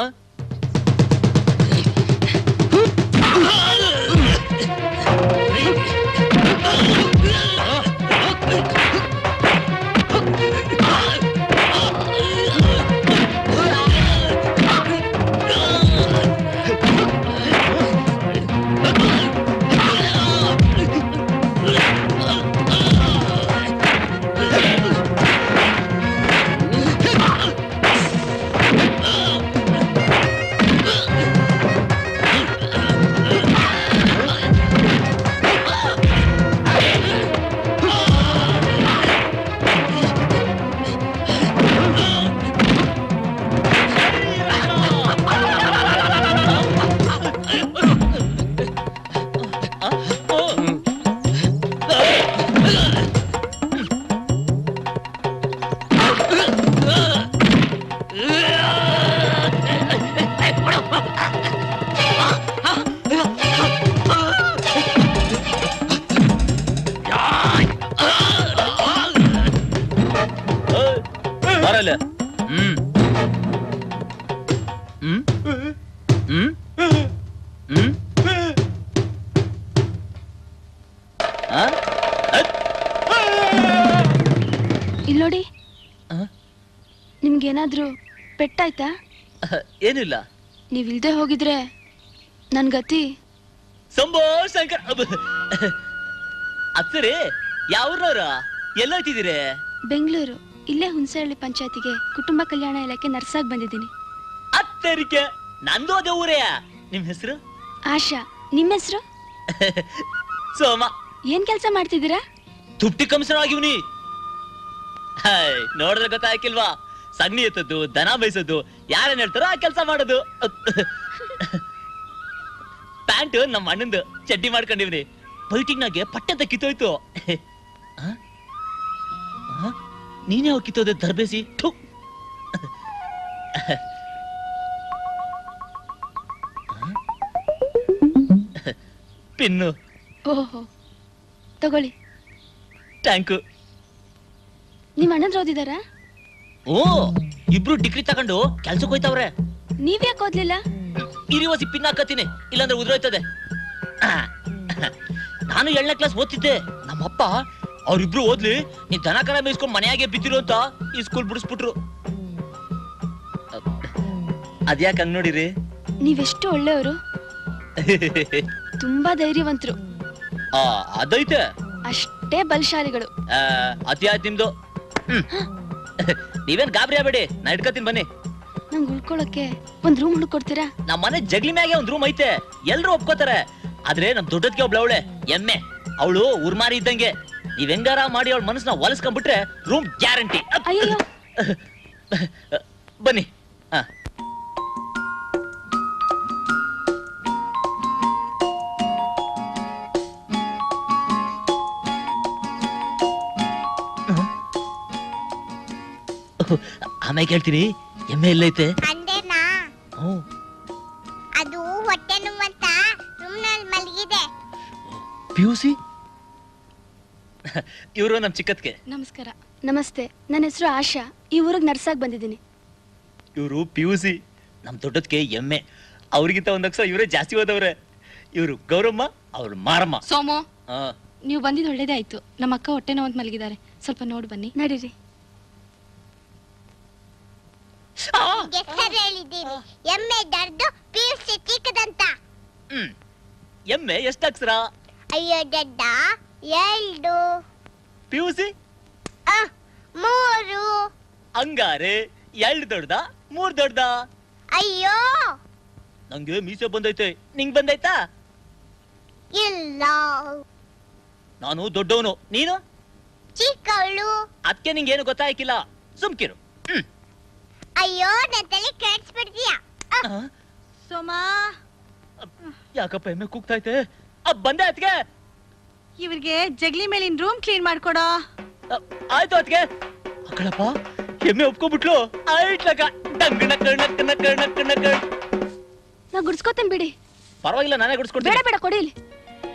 ಬರಲ್ಲ ಹ್ಮ್ ಹ್ಮ್ ಹ್ಮ್ ಹ್ಮ್ ಆ? ಅದ್- ಇಲ್ಲಿ ನೋಡಿ ಆ? ನಿಮ್ಗೇನಾದ್ರೂ ಪೆಟ್ಟಾಯ್ತಾ ಏನಿಲ್ಲ ನೀವ್ ಇಲ್ದೆ ಹೋಗಿದ್ರೆ ನನ್ ಗತಿ ಸಂಭೋ ಶಂಕರ್ ಅಬ್ಬ. ಅದ್ ಸರಿ ಯಾವ್ರವ್ರ ಎಲ್ಲೋಯ್ತಿದ್ದೀರಿ ಬೆಂಗಳೂರು ಇಲ್ಲೇ ಹುಣಸಹಳ್ಳಿ ಪಂಚಾಯತಿಗೆ ಕುಟುಂಬ ಕಲ್ಯಾಣ ಇಲಾಖೆ ನರ್ಸಾಗ್ ಬಂದಿದ್ದೀನಿ ಅತ್ತರಿಕೆ ನಂದು ಅದೇ ಊರೇ ನಿಮ್ ಹೆಸರು ಆಶಾ ನಿಮ್ಮ ಹೆಸರು ಸೋಮ ಏನ್ ಕೆಲಸ ಮಾಡ್ತಿದ್ದೀರಾ ತುಟ್ಟಿ ಕಮಿಷನ್ ಆಗಿವ್ನಿ ಹಾಯ್ ನೋಡಿದ್ರೆ ಗೊತ್ತಾಗಿಲ್ವಾ ಸಗಣಿ ಎತ್ತದ್ದು ದನ ಬೈಸೋದು ಯಾರೇನ್ ಹೇಳ್ತಾರೋ ಆ ಕೆಲಸ ಮಾಡೋದು ಪ್ಯಾಂಟ್ ನಮ್ಮ ಅಣ್ಣಂದು ಚಡ್ಡಿ ಮಾಡ್ಕೊಂಡಿವ್ನಿ ಬೈಟಿಂಗ್ನಾಗೆ ಪಟ್ಟೆ ಕಿತ್ತೋಯ್ತು ಆ? ಆ? ನೀನೇ ಹೋಗಿ ಕಿತ್ತೋದೆ ತರಬೇಸಿ ಥು ಪಿನ್ನು ಓಹೋ ತಗೊಳ್ಳಿ ಟ್ಯಾಂಕ್ ನಿಮ್ ಅಣ್ಣಂದ್ರ ಓದಿದಾರಾ ಓ ಇಬ್ರು ಡಿಗ್ರಿ ತಗೊಂಡು ಕೆಲ್ಸಕ್ಕೆ ಹೋಯ್ತವ್ರೆ ನೀವ್ಯಾಕೆ ಓದ್ಲಿಲ್ಲ ಇರಿವಸಿ ಪಿನ್ ಹಾಕತ್ತೀನಿ ಇಲ್ಲಾಂದ್ರೆ ಉದುರೋಯ್ತದೆ ನಾನು ಏಳನೇ ಕ್ಲಾಸ್ ಓದ್ತಿದ್ದೆ ನಮ್ಮಪ್ಪ ಅವ್ರಿಬ್ರು ಓದ್ಲಿ ನೀನ್ ದನ ಕರ ಮೇಯಿಸ್ಕೊಂಡ್ ಮನೆಯಾಗೆ ಬಿದ್ದಿರು ಅಂತ ಈ ಸ್ಕೂಲ್ ಬಿಡಿಸ್ಬಿಟ್ರು ಅದ್ಯಾಕೆ ಹಂಗ್ ನೋಡಿರಿ ನೀವೆಷ್ಟು ಒಳ್ಳೆಯವರು ತುಂಬಾ ಧೈರ್ಯವಂತರು ಆ ಅದೈತೆ ಅಷ್ಟೇ ಬಲಶಾಲಿಗಳು ಆ, ಅತಿ ಆಯ್ತು ನಿಮ್ದು ಹ್ಮ್. ನೀವೇನ್ ಗಾಬರಿ ಆಗ್ಬೇಡಿ ನಾ ಇಟ್ಕತೀನಿ ಬನ್ನಿ ನಂಗೆ ಉಳ್ಕೊಳಕ್ಕೆ ಒಂದ್ ರೂಮ್ ಹುಡುಕೊಡ್ತೀರಾ ನಮ್ಮ ಮನೆ ಜಗ್ಲಿ ಮ್ಯಾಗೆ ಒಂದ್ ರೂಮ್ ಐತೆ ಎಲ್ರು ಒಪ್ಕೋತಾರೆ ಆದ್ರೆ ನಮ್ ದೊಡ್ಡದ್ಗೆ ಒಬ್ಳು ಅವಳೆ ಎಮ್ಮೆ ಅವಳು ಉರ್ಮಾರಿ ಇದ್ದಂಗೆ ನೀವ್ ಹೆಂಗಾರ ಮಾಡಿ ಅವಳ ಮನಸ್ಸನ್ನ ಒಲಿಸ್ಕೊಂಡ್ಬಿಟ್ರೆ ರೂಮ್ ಗ್ಯಾರಂಟಿ ಅಯ್ಯಯ್ಯೋ ಬನ್ನಿ ಹಾ ಆಮೇಲೆ ಕೇಳ್ತೀನಿ ಎಮ್ಮೆ ಎಲ್ಲೈತೆ ಅಂದೇನಾ ಹ್ಞೂ ಅದು ಹೊಟ್ಟೆ ನೋವಂತ ರೂಮ್ನಲ್ಲಿ ಮಲಗಿದೆ ಪಿ ಯು ಸಿ ಇವರು ನಮ್ ಚಿಕ್ಕತ್ಗೆ ನಮಸ್ಕಾರ ನಮಸ್ತೆ ನನ್ನ ಹೆಸರು ಆಶಾ ಈ ಊರಿಗೆ ನರ್ಸಾಗ್ ಬಂದಿದ್ದೀನಿ ಇವರು ಪಿ ಯು ಸಿ ನಮ್ ದೊಡ್ಡದ್ಕೆ ಎಮ್ಮೆ ಅವ್ರಿಗಿಂತ ಒಂದ್ ಅಕ್ಷರ ಇವರೇ ಜಾಸ್ತಿ ಓದವ್ರೆ ಇವರು ಗೌರಮ್ಮ ಅವ್ರು ಮಾರಮ್ಮ ಸೋಮು ಆ, ನೀವು ಬಂದಿದ್ದು ಒಳ್ಳೇದೇ ಆಯ್ತು ನಮ್ಮ ಅಕ್ಕ ಹೊಟ್ಟೆ ನೋವಂತ ಮಲಗಿದ್ದಾರೆ ಸ್ವಲ್ಪ ನೋಡಿ ಬನ್ನಿ ನಡೀರಿ ಹೆಸರು ಹೇಳಿದ್ದೀನಿ ಎಮ್ಮೆ ದರ್ದು ಪೀರ್ಸಿ ಚಿಕ್ಕದಂತ ಹ್ಮ್ ಎಮ್ಮೆ ಎಷ್ಟು ಅಕ್ಷರ ಅಯ್ಯೋ ದಡ್ಡ ಎರಡು ಪಿ ಯು ಸಿ ಆ, ಮೂರು ಹಂಗಾರೆ ಎರಡು ದೊಡ್ಡದ ಮೂರ್ ದೊಡ್ಡದ ಅಯ್ಯೋ ನಂಗೆ ಮೀಸೆ ಬಂದೈತೆ ನಿಂಗ್ ಬಂದೈತಾ ಇಲ್ಲ ನಾನು ದೊಡ್ಡವನು ನೀನು ಚಿಕ್ಕವಳು ಅದಕ್ಕೆ ನಿಂಗೇನು ಗೊತ್ತಾಯ್ಕಿಲ್ಲ ಸುಮ್ಕಿರು ಹ್ಮ್ ಅಯ್ಯೋ ನನ್ನ ತಲೆ ಕೆಡ್ಸ್ಬಿಡ್ತೀಯ ಆ, ಸೋಮಾ ಯಾಕಪ್ಪ ಎಮ್ಮೆ ಕೂಗ್ತೈತೆ ಅ, ಬಂದೆ ಅದಕ್ಕೆ ಇವ್ರಿಗೆ ಜಗ್ಲಿ ಮೇಲಿನ ರೂಮ್ ಕ್ಲೀನ್ ಮಾಡ್ಕೊಡೋ ಆಯ್ತು ಅದಕ್ಕೆ ಅಕ್ಕಳಪ್ಪ ಎಮ್ಮೆ ಒಪ್ಕೊಬಿಟ್ಲು ಆಯ್ತ್ಲಕ ಡಂಗ್ ನಕ್ ನಕ್ ನಕ್ ನಕ್ ನಕ್ ನಾ ಗುಡ್ಸ್ಕೊತೇನೆ ಬಿಡಿ ಪರವಾಗಿಲ್ಲ ನಾನೇ ಬೇಡ ಗುಡ್ಸ್ಕೊಡ್ತೀನಿ ಬೇಡ ಕೊಡಿ ಇಲ್ಲಿ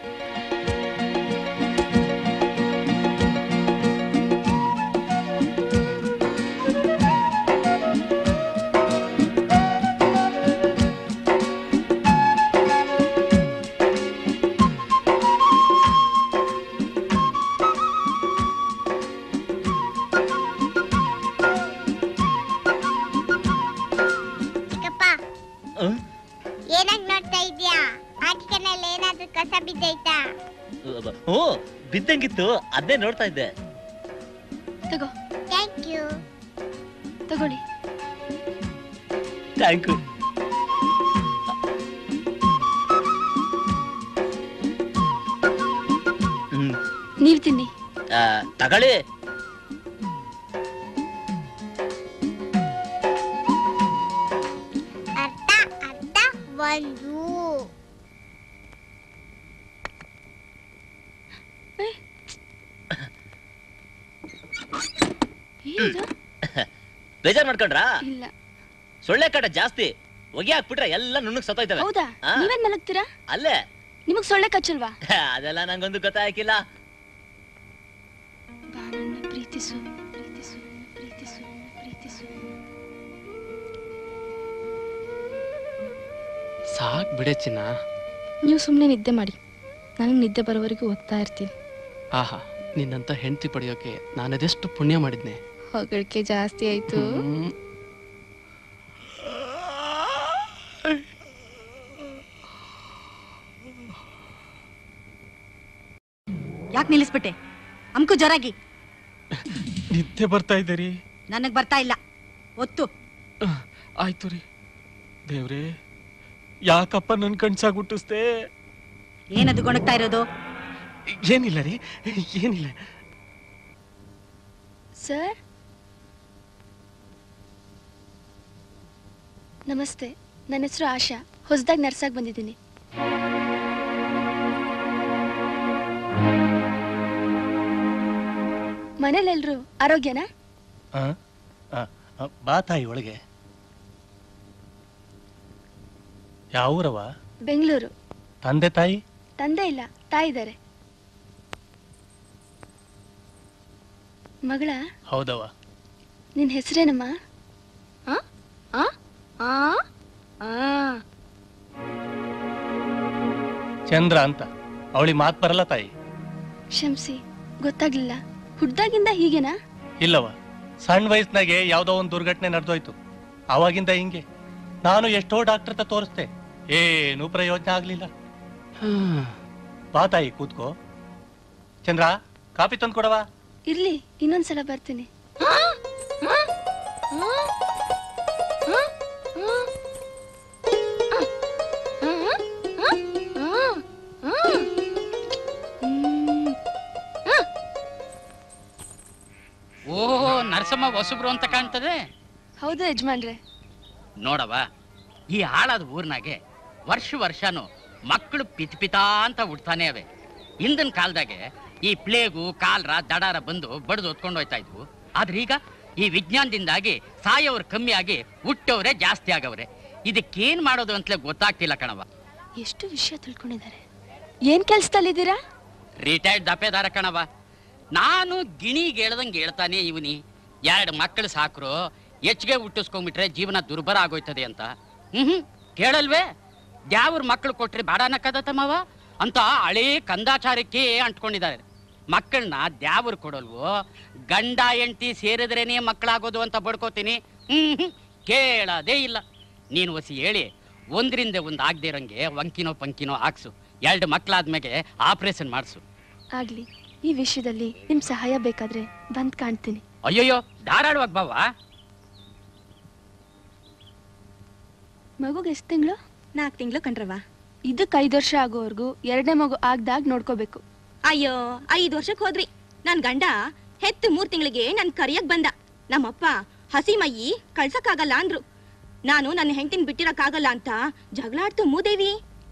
ಚಿಕ್ಕಪ್ಪ ಆ? ಏನಾಗ್ ನೋಡ್ತಾ ಇದ್ಯಾ ಆಟಿಕೆನಲ್ಲಿ ಏನಾದ್ರೂ ಕಸ ಬಿದ್ದೈತಾ ಹ್ಞೂ ಬಿದ್ದಂಗಿತ್ತು ಅದನ್ನೇ ನೋಡ್ತಾ ಇದ್ದೆ ತಗೋ ಥ್ಯಾಂಕ್ ಯು ತಗೊಳ್ಳಿ ಥ್ಯಾಂಕ್ ಯು ಹ್ಮ್ ನೀವ್ ತಿನ್ನಿ ಆ, ತಗೊಳ್ಳಿ ಅರ್ಧ ಅರ್ಧ ಒಂದು ಏನಿದು ಬೇಜಾರ್ ಮಾಡ್ಕೊಂಡ್ರಾ ಇಲ್ಲ ಸೊಳ್ಳೆ ಕಾಟ ಜಾಸ್ತಿ ಹೊಗೆ ಹಾಕ್ಬಿಟ್ರೆ ಎಲ್ಲ ನುಣ್ಣಗ್ ಸತ್ತೋಯ್ತವೆ ಹೌದಾ ಆ, ನೀವೇನ್ ಮಲಗ್ತೀರಾ ಅಲ್ಲೇ ನಿಮಗ್ ಸೊಳ್ಳೆ ಕಚ್ಚಲ್ವಾ ಅದೆಲ್ಲ ನಂಗೊಂದು ಗೊತ್ತಾಗಿಲ್ಲ ಬಾ ನನ್ನ ಪ್ರೀತಿಸು ಪ್ರೀತಿಸು ಪ್ರೀತಿಸು ಪ್ರೀತಿಸು ಸಾಕ್ ಬಿಡೆ ಚಿನ್ನ ನೀವು ಸುಮ್ಮನೆ ನಿದ್ದೆ ಮಾಡಿ ನನಗೆ ನಿದ್ದೆ ಬರೋವರೆಗೂ ಓದ್ತಾ ಇರ್ತೀನಿ ಆಹಾ ನಿನ್ನಂತ ಹೆಂಡತಿ ಪಡೆಯೋಕೆ ನಾನದೆಷ್ಟು ಪುಣ್ಯ ಮಾಡಿದ್ನೆ ಹೊಗಳಿಕೆ ಜಾಸ್ತಿ ಆಯ್ತು ಹ್ಮ್. ಯಾಕೆ ನಿಲ್ಲಿಸ್ಬಿಟ್ಟೆ ಅಮ್ಕು ಜೋರಾಗಿ ನಿದ್ದೆ ಬರ್ತಾ ಇದ್ದೀರಿ ನನಗ್ ಬರ್ತಾ ಇಲ್ಲ ಒತ್ತು ಆಯ್ತು ರೀ ದೇವ್ರೇ ಯಾಕಪ್ಪ ನನ್ ಕಣ್ಸಾಗ್ ಹುಟ್ಟಿಸ್ದೆ ಏನದು ಗೊಣಗ್ತಾ ಇರೋದು ಏನಿಲ್ಲ ರೀ ಏನಿಲ್ಲ ಸರ್ ನಮಸ್ತೆ ನನ್ನ ಹೆಸರು ಆಶಾ ಹೊಸದಾಗಿ ನರ್ಸಾಗಿ ಬಂದಿದ್ದೀನಿ ಮನೇಲೆಲ್ರು ಆರೋಗ್ಯನಾ ಆ? ಆ, ಆ, ಬಾ ತಾಯಿ ಒಳಗೆ ಯಾವ ಊರವ ಬೆಂಗಳೂರು ತಂದೆ ತಾಯಿ ತಂದೆ ಇಲ್ಲ ತಾಯಿದ್ದಾರೆ ಮಗಳ ಹೌದವ ನಿನ್ ಹೆಸರೇನಮ್ಮ ಆ? ಆ? ಆ? ಆ. ಚಂದ್ರ ಅಂತ ಅವಳಿಗೆ ಮಾತು ಬರಲ್ಲ ತಾಯಿ ಕ್ಷಮ್ಸಿ ಗೊತ್ತಾಗ್ಲಿಲ್ಲ ಹುಡ್ದಾಗಿಂದ ಹೀಗೇನಾ ಇಲ್ಲವ ಸಣ್ಣ ವಯಸ್ಸಿನಾಗೆ ಯಾವ್ದೋ ಒಂದು ದುರ್ಘಟನೆ ನಡೆದೋಯ್ತು ಅವಾಗಿಂದ ಹಿಂಗೆ ನಾನು ಎಷ್ಟೋ ಡಾಕ್ಟರ್ ಹತ್ರ ತೋರಿಸ್ದೆ ಏನೂ ಪ್ರಯೋಜನ ಆಗ್ಲಿಲ್ಲ ಬಾ ತಾಯಿ ಕೂತ್ಕೋ ಚಂದ್ರ ಕಾಫಿ ತಂದು ಕೊಡವಾ ಇರ್ಲಿ ಇನ್ನೊಂದ್ಸಲ ಬರ್ತೀನಿ ಓಹೋ ನರಸಮ್ಮ ಹೊಸಬ್ರು ಅಂತ ಕಾಣ್ತದೆ ಹೌದು ಯಜಮಾನ್ರೆ ನೋಡವ ಈ ಹಾಳಾದ ಊರ್ನಾಗೆ ವರ್ಷ ವರ್ಷನೂ ಮಕ್ಕಳು ಪಿತ್ ಪಿತಾ ಅಂತ ಹುಡ್ತಾನೆ ಅವೆ ಹಿಂದಿನ ಕಾಲದಾಗೆ ಈ ಪ್ಲೇಗು ಕಾಲ್ರ ದಡಾರ ಬಂದು ಬಡ್ದು ಹೊತ್ಕೊಂಡು ಹೋಯ್ತಾ ಇದ್ವು ಆದ್ರೆ ಈಗ ಈ ವಿಜ್ಞಾನದಿಂದಾಗಿ ಸಾಯೋರು ಕಮ್ಮಿ ಆಗಿ ಹುಟ್ಟೋರೆ ಜಾಸ್ತಿ ಆಗವ್ರೆ ಇದಕ್ಕೇನ್ ಮಾಡೋದು ಅಂತಲೇ ಗೊತ್ತಾಗ್ತಿಲ್ಲ ಕಣವ ಎಷ್ಟು ವಿಷಯ ತಿಳ್ಕೊಂಡಿದ್ದಾರೆ ಏನ್ ಕೆಲ್ಸದಲ್ಲಿದ್ದೀರಾ ರಿಟೈರ್ಡ್ ದಪೇದಾರ ಕಣವ ನಾನು ಗಿಣಿಗೆ ಹೇಳ್ದಂಗೆ ಹೇಳ್ತಾನೆ ಇವನಿ ಎರಡು ಮಕ್ಕಳು ಸಾಕ್ರು ಹೆಚ್ಚಿಗೆ ಹುಟ್ಟಿಸ್ಕೊಂಡ್ಬಿಟ್ರೆ ಜೀವನ ದುರ್ಬರ ಆಗೋಯ್ತದೆ ಅಂತ ಹ್ಮ್ ಕೇಳಲ್ವೇ ದ್ಯಾವ್ರ ಮಕ್ಕಳು ಕೊಟ್ರೆ ಬಾಡನಕ್ಕದತ್ತಮ್ಮವ ಅಂತ ಹಳೇ ಕಂದಾಚಾರಕ್ಕೆ ಅಂಟ್ಕೊಂಡಿದ್ದಾರೆ ಮಕ್ಕಳನ್ನ ದ್ಯಾವ್ರು ಕೊಡಲ್ವೋ ಗಂಡ ಹೆಂಡತಿ ಸೇರಿದ್ರೇನೆ ಮಕ್ಕಳಾಗೋದು ಅಂತ ಬಡ್ಕೋತೀನಿ ಹ್ಮ್ ಕೇಳೋದೇ ಇಲ್ಲ ನೀನು ಒಸಿ ಹೇಳಿ ಒಂದ್ರಿಂದ ಒಂದು ಆಗದೆ ಇರೋಂಗೆ ವಂಕಿನೋ ಪಂಕಿನೋ ಹಾಕ್ಸು ಎರಡು ಮಕ್ಕಳಾದ್ಮೇಲೆ ಆಪರೇಷನ್ ಮಾಡಿಸು ಆಗ್ಲಿ ಈ ವಿಷಯದಲ್ಲಿ ನಿಮ್ ಸಹಾಯ ಬೇಕಾದ್ರೆ ಬಂದ್ ಕಾಣ್ತೀನಿ ಅಯ್ಯಯ್ಯೋ ಧಾರಾಳವಾಗಿ ಬಾವಾ ಮಗುಗೆ ಎಷ್ಟು ತಿಂಗಳು ನಾಲ್ಕು ತಿಂಗಳು ಕಣ್ರವ ಇದಕ್ಕೆ ಐದು ವರ್ಷ ಆಗೋವರೆಗೂ ಎರಡನೇ ಮಗು ಆಗ್ದಾಗ ನೋಡ್ಕೋಬೇಕು ಅಯ್ಯೋ ಐದು ವರ್ಷಕ್ಕೆ ಹೋದ್ರಿ ನನ್ ಗಂಡ ಹೆತ್ತು ಮೂರ್ ತಿಂಗಳಿಗೆ ನನ್ ಕರಿಯಕ್ ಬಂದ ನಮ್ಮಪ್ಪ ಹಸಿ ಮೈಯಿ ಕಳ್ಸಕ್ಕಾಗಲ್ಲ ಅಂದ್ರು ನಾನು ನನ್ನ ಹೆಂಡತಿನ ಬಿಟ್ಟಿರಕ್ಕಾಗಲ್ಲ ಅಂತ ಜಗಳಾಡ್ತು ಮೂದೇವಿ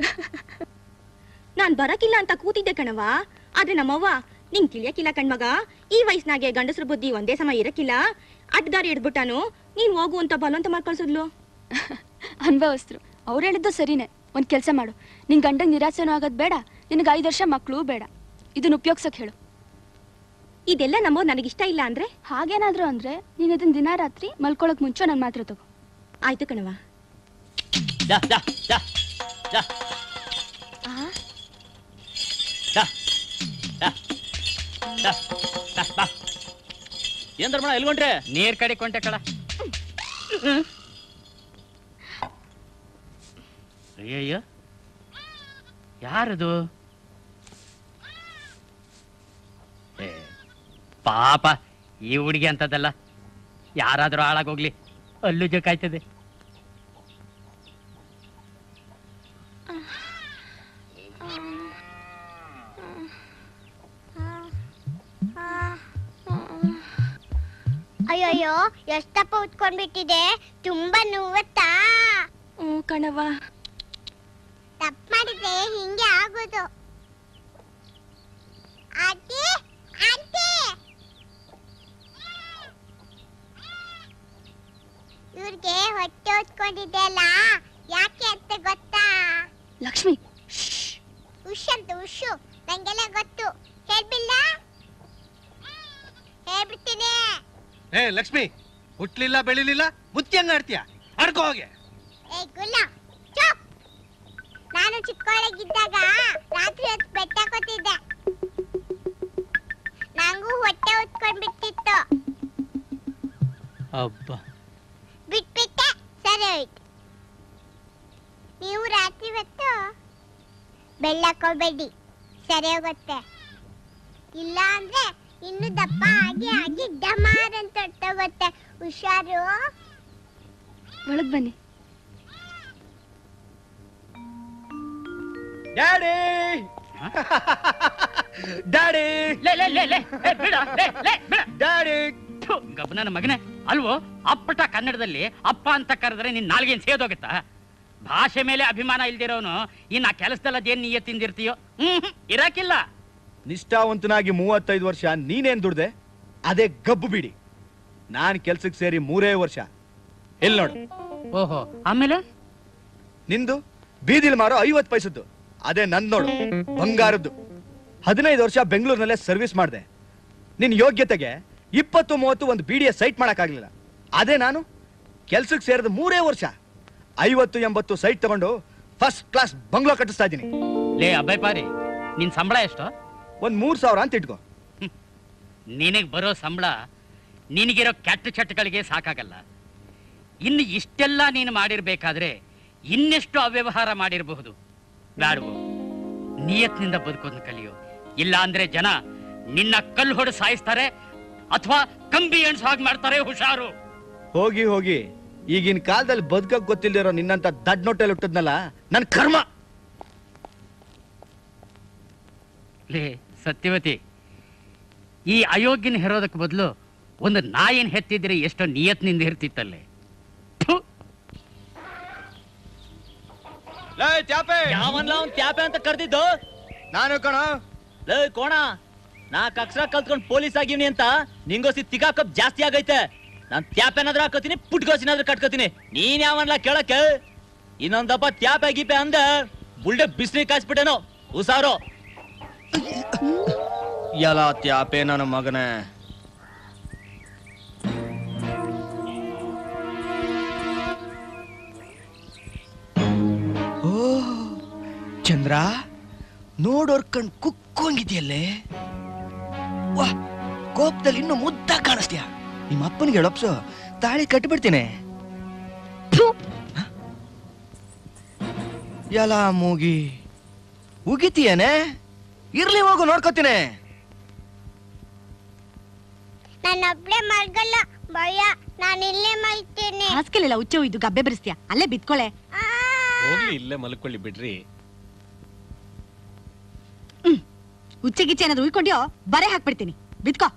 ನಾನ್ ಬರಕಿಲ್ಲ ಅಂತ ಕೂತಿದ್ದೆ ಕಣವ ಆದ್ರೆ ನಮ್ಮವ್ವ ನಿಂಗ್ ತಿಳಿಯಕ್ಕಿಲ್ಲ ಕಣ್ಮಗ ಈ ವಯಸ್ಸಿನಾಗೆ ಗಂಡಸ್ರ ಬುದ್ಧಿ ಒಂದೇ ಸಮ ಇರಕ್ಕಿಲ್ಲ ಅಡ್ಡದಾರಿ ಹಿಡ್ಬಿಟ್ಟಾನು ನೀನ್ ಹೋಗು ಅಂತ ಬಲವಂತ ಮಾಡ್ಕಳ್ಸಿದ್ಲು ಅನ್ಭವಸ್ತರು ಅವ್ರು ಹೇಳಿದ್ದು ಸರಿನೇ ಒಂದ್ ಕೆಲಸ ಮಾಡು ನಿನ್ ಗಂಡಂಗ್ ನಿರಾಸೆನೂ ಆಗೋದ್ ಬೇಡ ನಿನಗೆ ಐದು ವರ್ಷ ಮಕ್ಕಳು ಬೇಡ ಇದನ್ನ ಉಪಯೋಗ್ಸಕ್ ಹೇಳು ಇದೆಲ್ಲ ನಮ್ಮೋ ನನಗಿಷ್ಟ ಇಲ್ಲ ಅಂದ್ರೆ ಹಾಗೇನಾದ್ರೂ ಅಂದ್ರೆ ನೀನ್ ಇದನ್ನ ದಿನ ರಾತ್ರಿ ಮಲ್ಕೊಳಕ್ ಮುಂಚೆ ನನ್ ಮಾತ್ರ ತಗೋ ಆಯ್ತು ಕಣವ ದಾ ದಾ ದಾ ದಾ ದಾ ದಾ ದಾ ದಾ ಬಾ ಏನ್ ಧರ್ಮಣ ಎಲ್ಗೊಂಡ್ರೆ ನೀರ್ ಕಡೆ ಕೊಂಟೆ ಕಳ ಅಯ್ಯಯ್ಯೋ ಯಾರದು ಏ, ಪಾಪ ಈ ಹುಡುಗಿ ಅಂತದಲ್ಲ ಯಾರಾದ್ರೂ ಹಾಳಾಗೋಗ್ಲಿ ಅಲ್ಲೂ ಜೋಕಾಯ್ತದೆ ಅಯ್ಯಯ್ಯೋ ಎಷ್ಟಪ್ಪ ಉತ್ಕೊಂಡ್ಬಿಟ್ಟಿದೆ ತುಂಬಾ ನೋವತ್ತಾ ಹ್ಞೂ ಕಣವ ತಪ್ಪು ಮಾಡಿದ್ರೆ ಹಿಂಗೆ ಆಗೋದು ಆಂಟಿ ಆಂಟಿ ಇವ್ರಿಗೆ ಹೊಟ್ಟೆ ಹೊತ್ಕೊಂಡಿದೆ ಅಲ್ಲ ಯಾಕೆ ಅಂತ ಗೊತ್ತಾ ಲಕ್ಷ್ಮಿ ಉಶ್ ಅಂತ ಉಶು ನಂಗೆಲ್ಲ ಗೊತ್ತು ಹೇಳ್ಬಿಲ್ಲ ಹೇಳ್ಬಿಡ್ತೀನಿ ಏ ಲಕ್ಷ್ಮಿ ಹುಟ್ಲಿಲ್ಲ ಬೆಳಿಲಿಲ್ಲ ಮುತ್ತಿ ಹಂಗ ಆಡ್ತೀಯ ಆಡ್ಕೋ ಹೋಗೆ ಏ ಗುಲ್ಲ ಚುಪ್ ನಾನು ಚಿಕ್ಕವಳಾಗಿದ್ದಾಗ ರಾತ್ರಿ ಹೊತ್ತು ಬೆಟ್ಟ ಕೊತ್ತಿದ್ದೆ ನಂಗೂ ಹೊಟ್ಟೆ ಹೊತ್ಕೊಂಡ್ಬಿಟ್ಟಿತ್ತು ಅಬ್ಬ ಬಿಟ್ಬಿಟ್ಟೆ ಸರಿ ಹೋಯ್ತು ನೀವು ರಾತ್ರಿ ಹೊತ್ತು ಬೆಳ್ಳಕ್ಕೋಬೇಡಿ ಸರಿ ಹೋಗುತ್ತೆ ಇಲ್ಲ ಅಂದ್ರೆ ಇನ್ನು ದಪ್ಪ ಆಗಿ ಆಗಿ ಡಮಾರ್ ಅಂತ ಹೊಟ್ಟೋಗುತ್ತೆ ಹುಷಾರು ಒಳಗ್ ಬನ್ನಿ ಡ್ಯಾಡಿ ಡ್ಯಾಡಿ ಲೇ ಲೇ ಲೇ ಲೇ ಏ, ಬಿಡ ಲೇ ಲೇ ಬಿಡ ಡ್ಯಾಡಿ ಗಬ್ಬನ ಮಗನೇ ಅಲ್ವೋ ಅಪ್ಪಟ ಕನ್ನಡದಲ್ಲಿ ಅಪ್ಪ ಅಂತ ಕರೆದ್ರೆ ನಿನ್ ನಾಲ್ಗೇನ್ ಸೇದೋಗುತ್ತಾ ಭಾಷೆ ಮೇಲೆ ಅಭಿಮಾನ ಇಲ್ದಿರೋನು ಇನ್ನ ಆ ಕೆಲಸದಲ್ಲಿ ಅದೇನ್ ನೀಯ ತಿಂದಿರ್ತೀಯೋ ಹ್ಮ್ ಹ್ಮ್, ಇರಕ್ಕಿಲ್ಲ ನಿಷ್ಠಾವಂತನಾಗಿ ಮೂವತ್ತೈದು ವರ್ಷ ನೀನೇನ್ ದುಡ್ದೆ ಅದೇ ಗಬ್ಬು ಬಿಡಿ ನಾನ್ ಕೆಲ್ಸಕ್ಕೆ ಸೇರಿ ಮೂರೇ ವರ್ಷ ಎಲ್ಲಿ ನೋಡು ಓಹೋ ಆಮೇಲೆ ನಿಂದು ಬೀದಿಲ್ ಮಾರೋ ಐವತ್ ಪೈಸದ್ದು ಅದೇ ನನ್ ನೋಡು ಬಂಗಾರದ್ದು ಹದಿನೈದು ವರ್ಷ ಬೆಂಗಳೂರಿನಲ್ಲೇ ಸರ್ವಿಸ್ ಮಾಡಿದೆ ನಿನ್ನ ಯೋಗ್ಯತೆಗೆ ಇಪ್ಪತ್ತು ಮೂವತ್ತು ಒಂದು ಬಿ ಡಿ ಎಸ್ ಸೈಟ್ ಮಾಡೋಕ್ಕಾಗಲಿಲ್ಲ ಅದೇ ನಾನು ಕೆಲ್ಸಕ್ಕೆ ಸೇರಿದ ಮೂರೇ ವರ್ಷ ಐವತ್ತು ಎಂಬತ್ತು ಸೈಟ್ ತಗೊಂಡು ಫಸ್ಟ್ ಕ್ಲಾಸ್ ಬಂಗ್ಲೋ ಕಟ್ಟಿಸ್ತಾ ಇದ್ದೀನಿ ಲೇ ಅಬ್ಬಾಯ್ ಪಾರಿ ನಿನ್ ಸಂಬಳ ಎಷ್ಟು ಒಂದು ಮೂರು ಸಾವಿರ ಅಂತ ಇಟ್ಕೋ ನಿನಗೆ ಬರೋ ಸಂಬಳ ನಿನಗಿರೋ ಕೆಟ್ಟ ಚಟ್ಟಗಳಿಗೆ ಸಾಕಾಗಲ್ಲ ಇನ್ನು ಇಷ್ಟೆಲ್ಲ ನೀನು ಮಾಡಿರ್ಬೇಕಾದ್ರೆ ಇನ್ನೆಷ್ಟು ಅವ್ಯವಹಾರ ಮಾಡಿರಬಹುದು ಬ್ಯಾಡವು ನಿಯತ್ನಿಂದ ಬದುಕೋದನ್ನ ಕಲಿಯೋ ಇಲ್ಲ ಅಂದ್ರೆ ಜನ ನಿನ್ನ ಕಲ್ಲು ಹೊಡೆ ಸಾಯಿಸ್ತಾರೆ ಅಥವಾ ಕಂಬಿ ಎಣ್ಸು ಹಾಗೆ ಮಾಡ್ತಾರೆ ಹುಷಾರು ಹೋಗಿ ಹೋಗಿ ಈಗಿನ ಕಾಲದಲ್ಲಿ ಬದುಕಕ್ ಗೊತ್ತಿಲ್ದಿರೋ ನಿನ್ನಂತ ದಡ್ ನೋಟೆಲ್ ಹುಟ್ಟದ್ನಲ್ಲ ನನ್ ಕರ್ಮ ಲೇ ಸತ್ಯವತಿ ಈ ಅಯೋಗ್ಯನ ಹೆರೋದಕ್ಕೆ ಬದಲು ಒಂದು ನಾಯಿನ ಹೆತ್ತಿದ್ರೆ ಎಷ್ಟೋ ನಿಯತ್ನಿಂದ ಇರ್ತಿತ್ತಲ್ಲೇ ಯಾವನ್ಲ ಅವ್ನ್ ತ್ಯಾಪೆ ಅಂತ ಕರ್ದಿದ್ದು ನಾನು ಕಣ ಲೇ ಕೋಣ ನಾಲ್ಕು ಅಕ್ಷರ ಕಲ್ತ್ಕೊಂಡ್ ಪೊಲೀಸ್ ಆಗಿವ್ನಿ ಅಂತ ನಿಂಗೋಸಿ ತಿಗಾಕಪ್ ಜಾಸ್ತಿ ಆಗೈತೆ ನಾನ್ ತ್ಯಾಪ್ ಏನಾದ್ರೂ ಹಾಕೋತೀನಿ ಪುಟ್ಗೋಸಿನಾದ್ರೂ ಕಟ್ಕೋತೀನಿ ನೀನ್ ಯಾವನ್ಲ ಕೇಳಕ್ಕೆ ಇನ್ನೊಂದಪ್ಪ ತ್ಯಾಪೆ ಗೀಪೆ ಅಂದ ಬುಲ್ಡೆ ಬಿಸ್ಲಿ ಕಾಯಿಸ್ಬಿಟ್ಟೇನೋ ಹುಸಾರು ಎಲ್ಲ ತ್ಯಾಪೆ ನನ್ನ ಮಗನೇ ಓ ಚಂದ್ರ ನೋಡೋರ್ ಕಣ್ ಕುಕ್ಕೋಂಗಿದ್ಯಲ್ಲೇ ವಾ ಕೋಪದಲ್ಲಿ ಇನ್ನು ಮುದ್ದ ಕಾಣಿಸ್ತೀಯ ನಿಮ್ಮ ಅಪ್ಪನಿಗೆ ಹೇಳಪ್ಸು ತಾಳಿ ಕಟ್ಟಿಬಿಡ್ತೀನಿ ಎಲ್ಲ ಮೂಗಿ ಉಗಿತೀಯನೆ ಇರ್ಲಿ ಹೋಗು ನೋಡ್ಕೋತೀನಿ ನಾನು ಒಬ್ಳೆ ಮಲ್ಗಲ್ಲ ಭಯ ನಾನು ಇಲ್ಲೇ ಮಲ್ತೀನಿ ಹಾಸ್ಕೆಲೆಲ್ಲ ಹುಚ್ಚು ಇದು ಗಬ್ಬೆ ಬರಿಸ್ತೀಯ ಅಲ್ಲೇ ಬಿತ್ಕೊಳೆ ಹೋಗ್ಲಿ ಇಲ್ಲೇ ಮಲ್ಕೊಳ್ಳಿ ಬಿಡ್ರಿ ಹುಚ್ಚೆ ಗಿಚ್ಚೆ ಏನಾದ್ರು ಉಯ್ಕೊಂಡ್ಯೋ ಬರೆ ಹಾಕ್ಬಿಡ್ತೀನಿ ಬಿತ್ಕೋ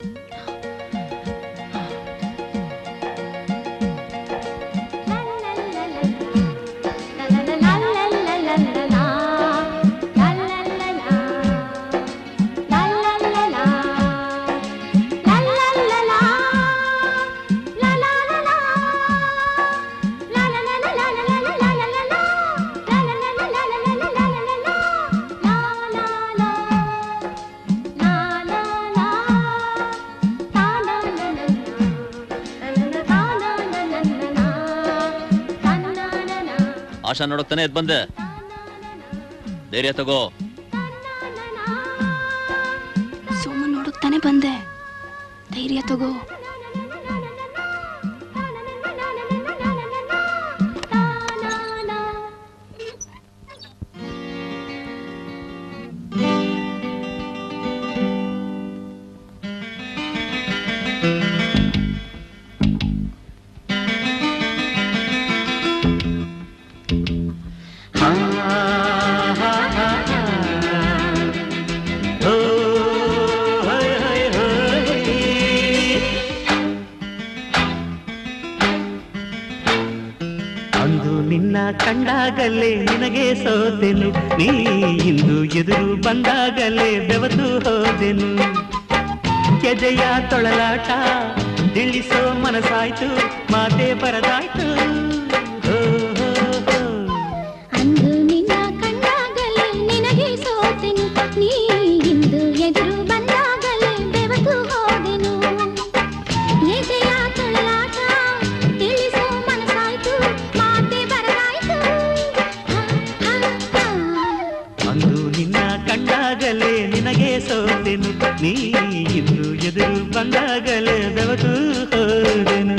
ಆಶಾ ನೋಡಕ್ ತಾನೇ ಎದ್ ಬಂದೆ ಧೈರ್ಯ ತಗೋ ಸೋಮ ನೋಡಕ್ ತಾನೇ ಬಂದೆ ಧೈರ್ಯ ತಗೋ ಅಂದು ನಿನ್ನ ಕಂಡಾಗಲೇ ನಿನಗೆ ಸೋತೆನು ನೀ ಇಂದು ಎದುರು ಬಂದಾಗಲೇ ಬೆವತು ಹೋದೆನು ಕೆಜೆಯ ತೊಳಲಾಟ ತಿಳಿಸೋ ಮನಸಾಯ್ತು ಮಾತೆ ಬರದಾಯ್ತು ಹೋ, ಹೋ, ಹೋ. ಅಂದು ನಿನ್ನ ಕಂಡಾಗಲೇ ನಿನಗೆ ಸೋತೆನು ನೀ ಇಂದು ಎದುರು ಬಂದಾಗಲೇ ಬೆವತು ಹೋದೆನು ಎದೆಯ ತೊಳಲಾಟ ತಿಳಿಸೋ ಮನಸಾಯ್ತು ಮಾತೆ ಬರದಾಯ್ತು ಹ, ಹ, ಹ. ಅಂದು ನಿನ್ನ ಕಂಡಾಗಲೇ ನಿನಗೆ ಸೋತೆನು ನೀ ಇಂದು ಎದುರು ಬಂದಾಗಲೇ ಬೆವತು ಹೋದೆನು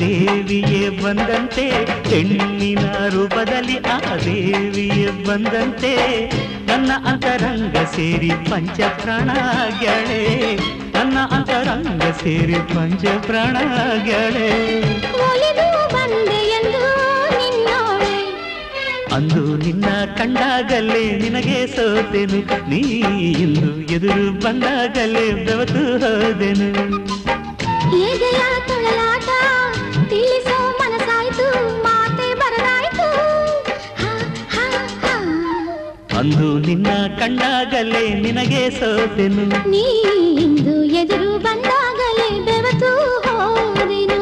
ದೇವಿಯೇ ಬಂದಂತೆ ಹೆಣ್ಣಿನ ರೂಪದಲ್ಲಿ ಆ ದೇವಿಯೇ ಬಂದಂತೆ ನನ್ನ ಅಂತರಂಗ ಸೇರಿ ಪಂಚ ಪ್ರಾಣಗಳೇ ನನ್ನ ಅಂತರಂಗ ಸೇರಿ ಪಂಚ ಪ್ರಾಣಗಳೇ ಒಲಿದು ಬಂದೆ ಎಂದು ನಿನ್ನೋಳೆ ಅಂದು ನಿನ್ನ ಕಂಡಾಗಲೇ ನಿನಗೆ ಸೋತೆನು ನೀ ಇಂದು ಎದುರು ಬಂದಾಗಲೇ ಬೆವತು ಹೋದೆನು ಎದೆಯ ತೊಳಲಾಟ ತಿಳಿಸೋ ಮನಸಾಯ್ತು ಮಾತೆ ಬರದಾಯ್ತು ಹ, ಹ, ಹ. ಅಂದು ನಿನ್ನ ಕಂಡಾಗಲೇ ನಿನಗೆ ಸೋತೆನು ನೀ ಇಂದು ಎದುರು ಬಂದಾಗಲೇ ಬೆವತು ಹೋದೆನು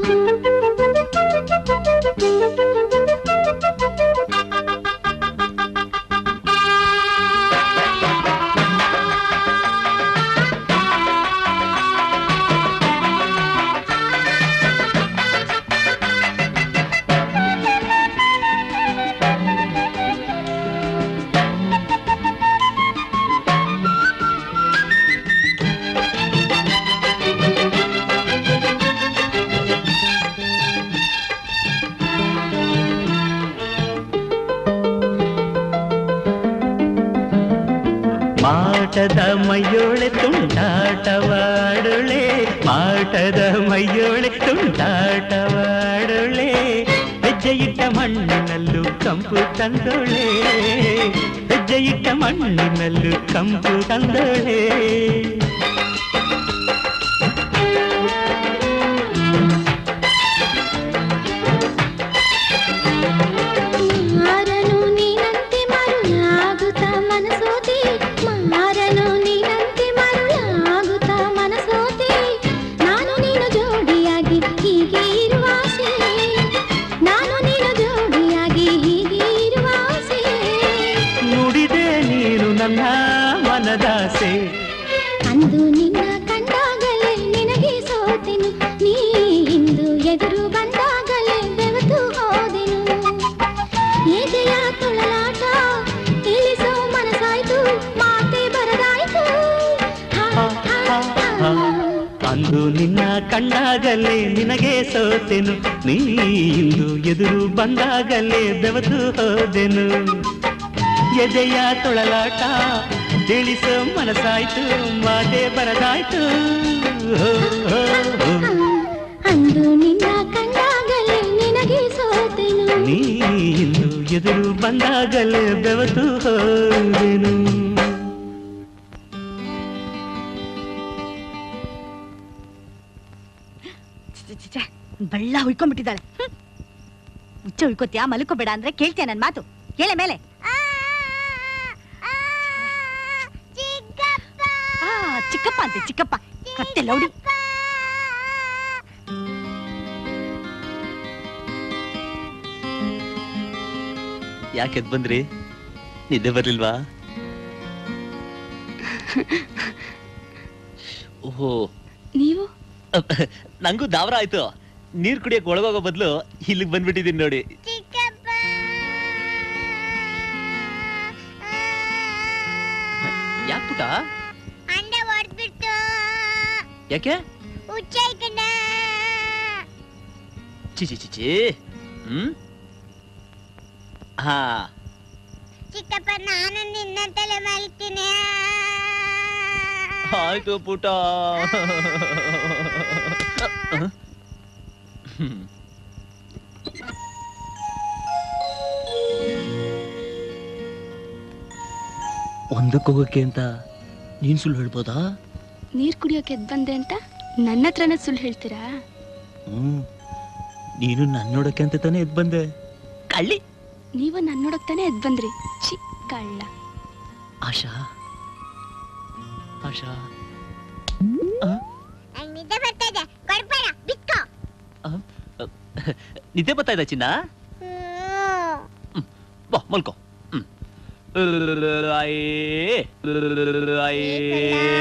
ಮಾಟದ ಮೈಯೋಳೆ ತುಂಟಾಟವಾಡೊಳೆ ಮಾಟದ ಮೈಯೋಳೆ ತುಂಟಾಟವಾಡೊಳೆ ಹೆಜ್ಜೆ ಇಟ್ಟ ಮಣ್ಣಿನಲ್ಲೂ ಕಂಪು ತಂದೊಳೆ ಹೆಜ್ಜೆ ಇಟ್ಟ ಮಣ್ಣಿನಲ್ಲೂ ಕಂಪು ತಂದೊಳೆ ಮಾರನು ನೀನಂತೆ ಮರುಳಾಗುತ್ತ ಮನಸೋತಿ ಮಾರನು ನೀನಂತೆ ಮರುಳಾಗುತ್ತ ಮನಸೋತಿ ನಾನು ನೀನು ಜೋಡಿಯಾಗಿ ಹೀಗೆ ಇರುವ ಆಸೆ ನಾನು ನೀನು ಜೋಡಿಯಾಗಿ ಹೀಗೆ ಇರುವ ಆಸೆ ನುಡಿದೆ ನೀನು ನನ್ನ ಮನದಾಸೆ ಅಂದು ನಿನ್ನ ಕಂಡಾಗಲೇ ನಿನಗೆ ಸೋತೆನು ನೀ ಇಂದು ಎದುರು ಬಂದಾಗಲೇ ಬೆವತು ಹೋದೆನು ಎದೆಯ ತೊಳಲಾಟ ತಿಳಿಸೋ ಮನಸಾಯ್ತು ಮಾತೆ ಬರದಾಯ್ತು ಹ, ಹ, ಹ. ಅಂದು ನಿನ್ನ ಕಂಡಾಗಲೇ ನಿನಗೆ ಸೋತೆನು ನೀ ಇಂದು ಎದುರು ಬಂದಾಗಲೇ ಬೆವತು ಹೋದೆನು ಎದೆಯ ತೊಳಲಾಟ ತಿಳಿಸೋ ಮನಸ್ಸಾಯ್ತು ಮಾತೆ ಬರದಾಯ್ತು ಹೋ, ಹೋ, ಹೋ. ಅಂದು ನಿನ್ನ ಕಂಡಾಗಲೇ ನಿನಗೆ ಸೋತೆನು ನೀ ಇಂದು ಎದುರು ಬಂದಾಗಲೇ ಬೆವತು ಹೋದೆನು ಛೆ, ಛೆ, ಛೆ, ಬಳ್ಳ ಹುಯ್ಕೊಂಡ್ಬಿಟ್ಟಿದ್ದಾಳೆ ಹ್ಮ್. ಹುಚ್ಚ ಹುಯ್ಕೋತ್ಯಾ ಮಲ್ಕೋಬೇಡ ಅಂದ್ರೆ ಕೇಳ್ತೀಯ ನನ್ ಮಾತು ಕೇಳೆ ಮೇಲೆ ಆ, ಚಿಕ್ಕಪ್ಪ ಅಂತೆ ಚಿಕ್ಕಪ್ಪ ಕತ್ತೆ ಲೌಡಿ ಯಾಕೆ ಎದ್ ಬಂದ್ರಿ ನಿದ್ದೆ ಬರ್ಲಿಲ್ವಾ ಓಹೋ ನೀವು ಅಪ್, ನಂಗೂ ದಾವರ ಆಯ್ತು ನೀರ್ ಕುಡಿಯಕ್ ಒಳಗೋಗೋ ಬದ್ಲು ಇಲ್ಲಿಗೆ ಬಂದ್ಬಿಟ್ಟಿದೀನಿ ನೋಡಿ ಯಾಕೆ ಪುಟ ಅಂಡೆ ಹೊಡ್ದ್ಬಿಟ್ಟು ಯಾಕೆ ಹುಚ್ಚಾಯ್ಕಣ್ಣ ಚಿ ಚಿ ಚಿ ಚಿ ಹ್ಮ್ ಹಾ ಚಿಕ್ಕಪ್ಪ ನಾನು ನಿನ್ನ ತಲೆ ಮಲ್ತೀನಿ ಆಯ್ತು ಪುಟ ಹ್ಮ್. ಒಂದಕ್ಕೆ ಹೋಗಕ್ಕೆ ಅಂತ ನೀನ್ ಸುಳ್ಳು ಹೇಳ್ಬೋದಾ ನೀರ್ ಕುಡಿಯೋಕೆ ಎದ್ ಬಂದೆ ಅಂತ ನನ್ನ ಹತ್ರನೇ ಸುಳ್ಳು ಹೇಳ್ತೀರಾ ಹ್ಮ್ ನೀನು ನನ್ನ ನೋಡಕ್ಕೆ ಅಂತ ತಾನೇ ಎದ್ ಬಂದೆ ಕಳ್ಳಿ ನೀವು ನನ್ನ ನೋಡಕ್ ತಾನೇ ಎದ್ ಬಂದ್ರಿ ಚಿ ಕಳ್ಳ ಆಶಾ ಆಶಾ ನಂಗ್ ನಿದ್ದೆ ಬರ್ತಾ ಇದೆ ಕೊಡ್ಬೇಡ ಬಿತ್ಕೋ ನಿದ್ದೆ ಬರ್ತಾ ಇದೆ ಚಿನ್ನ ಹ್ಮ್. ಬಾ ಮಲ್ಕೋ ಹ್ಮ್ ಆಯೇ ಆಯೇ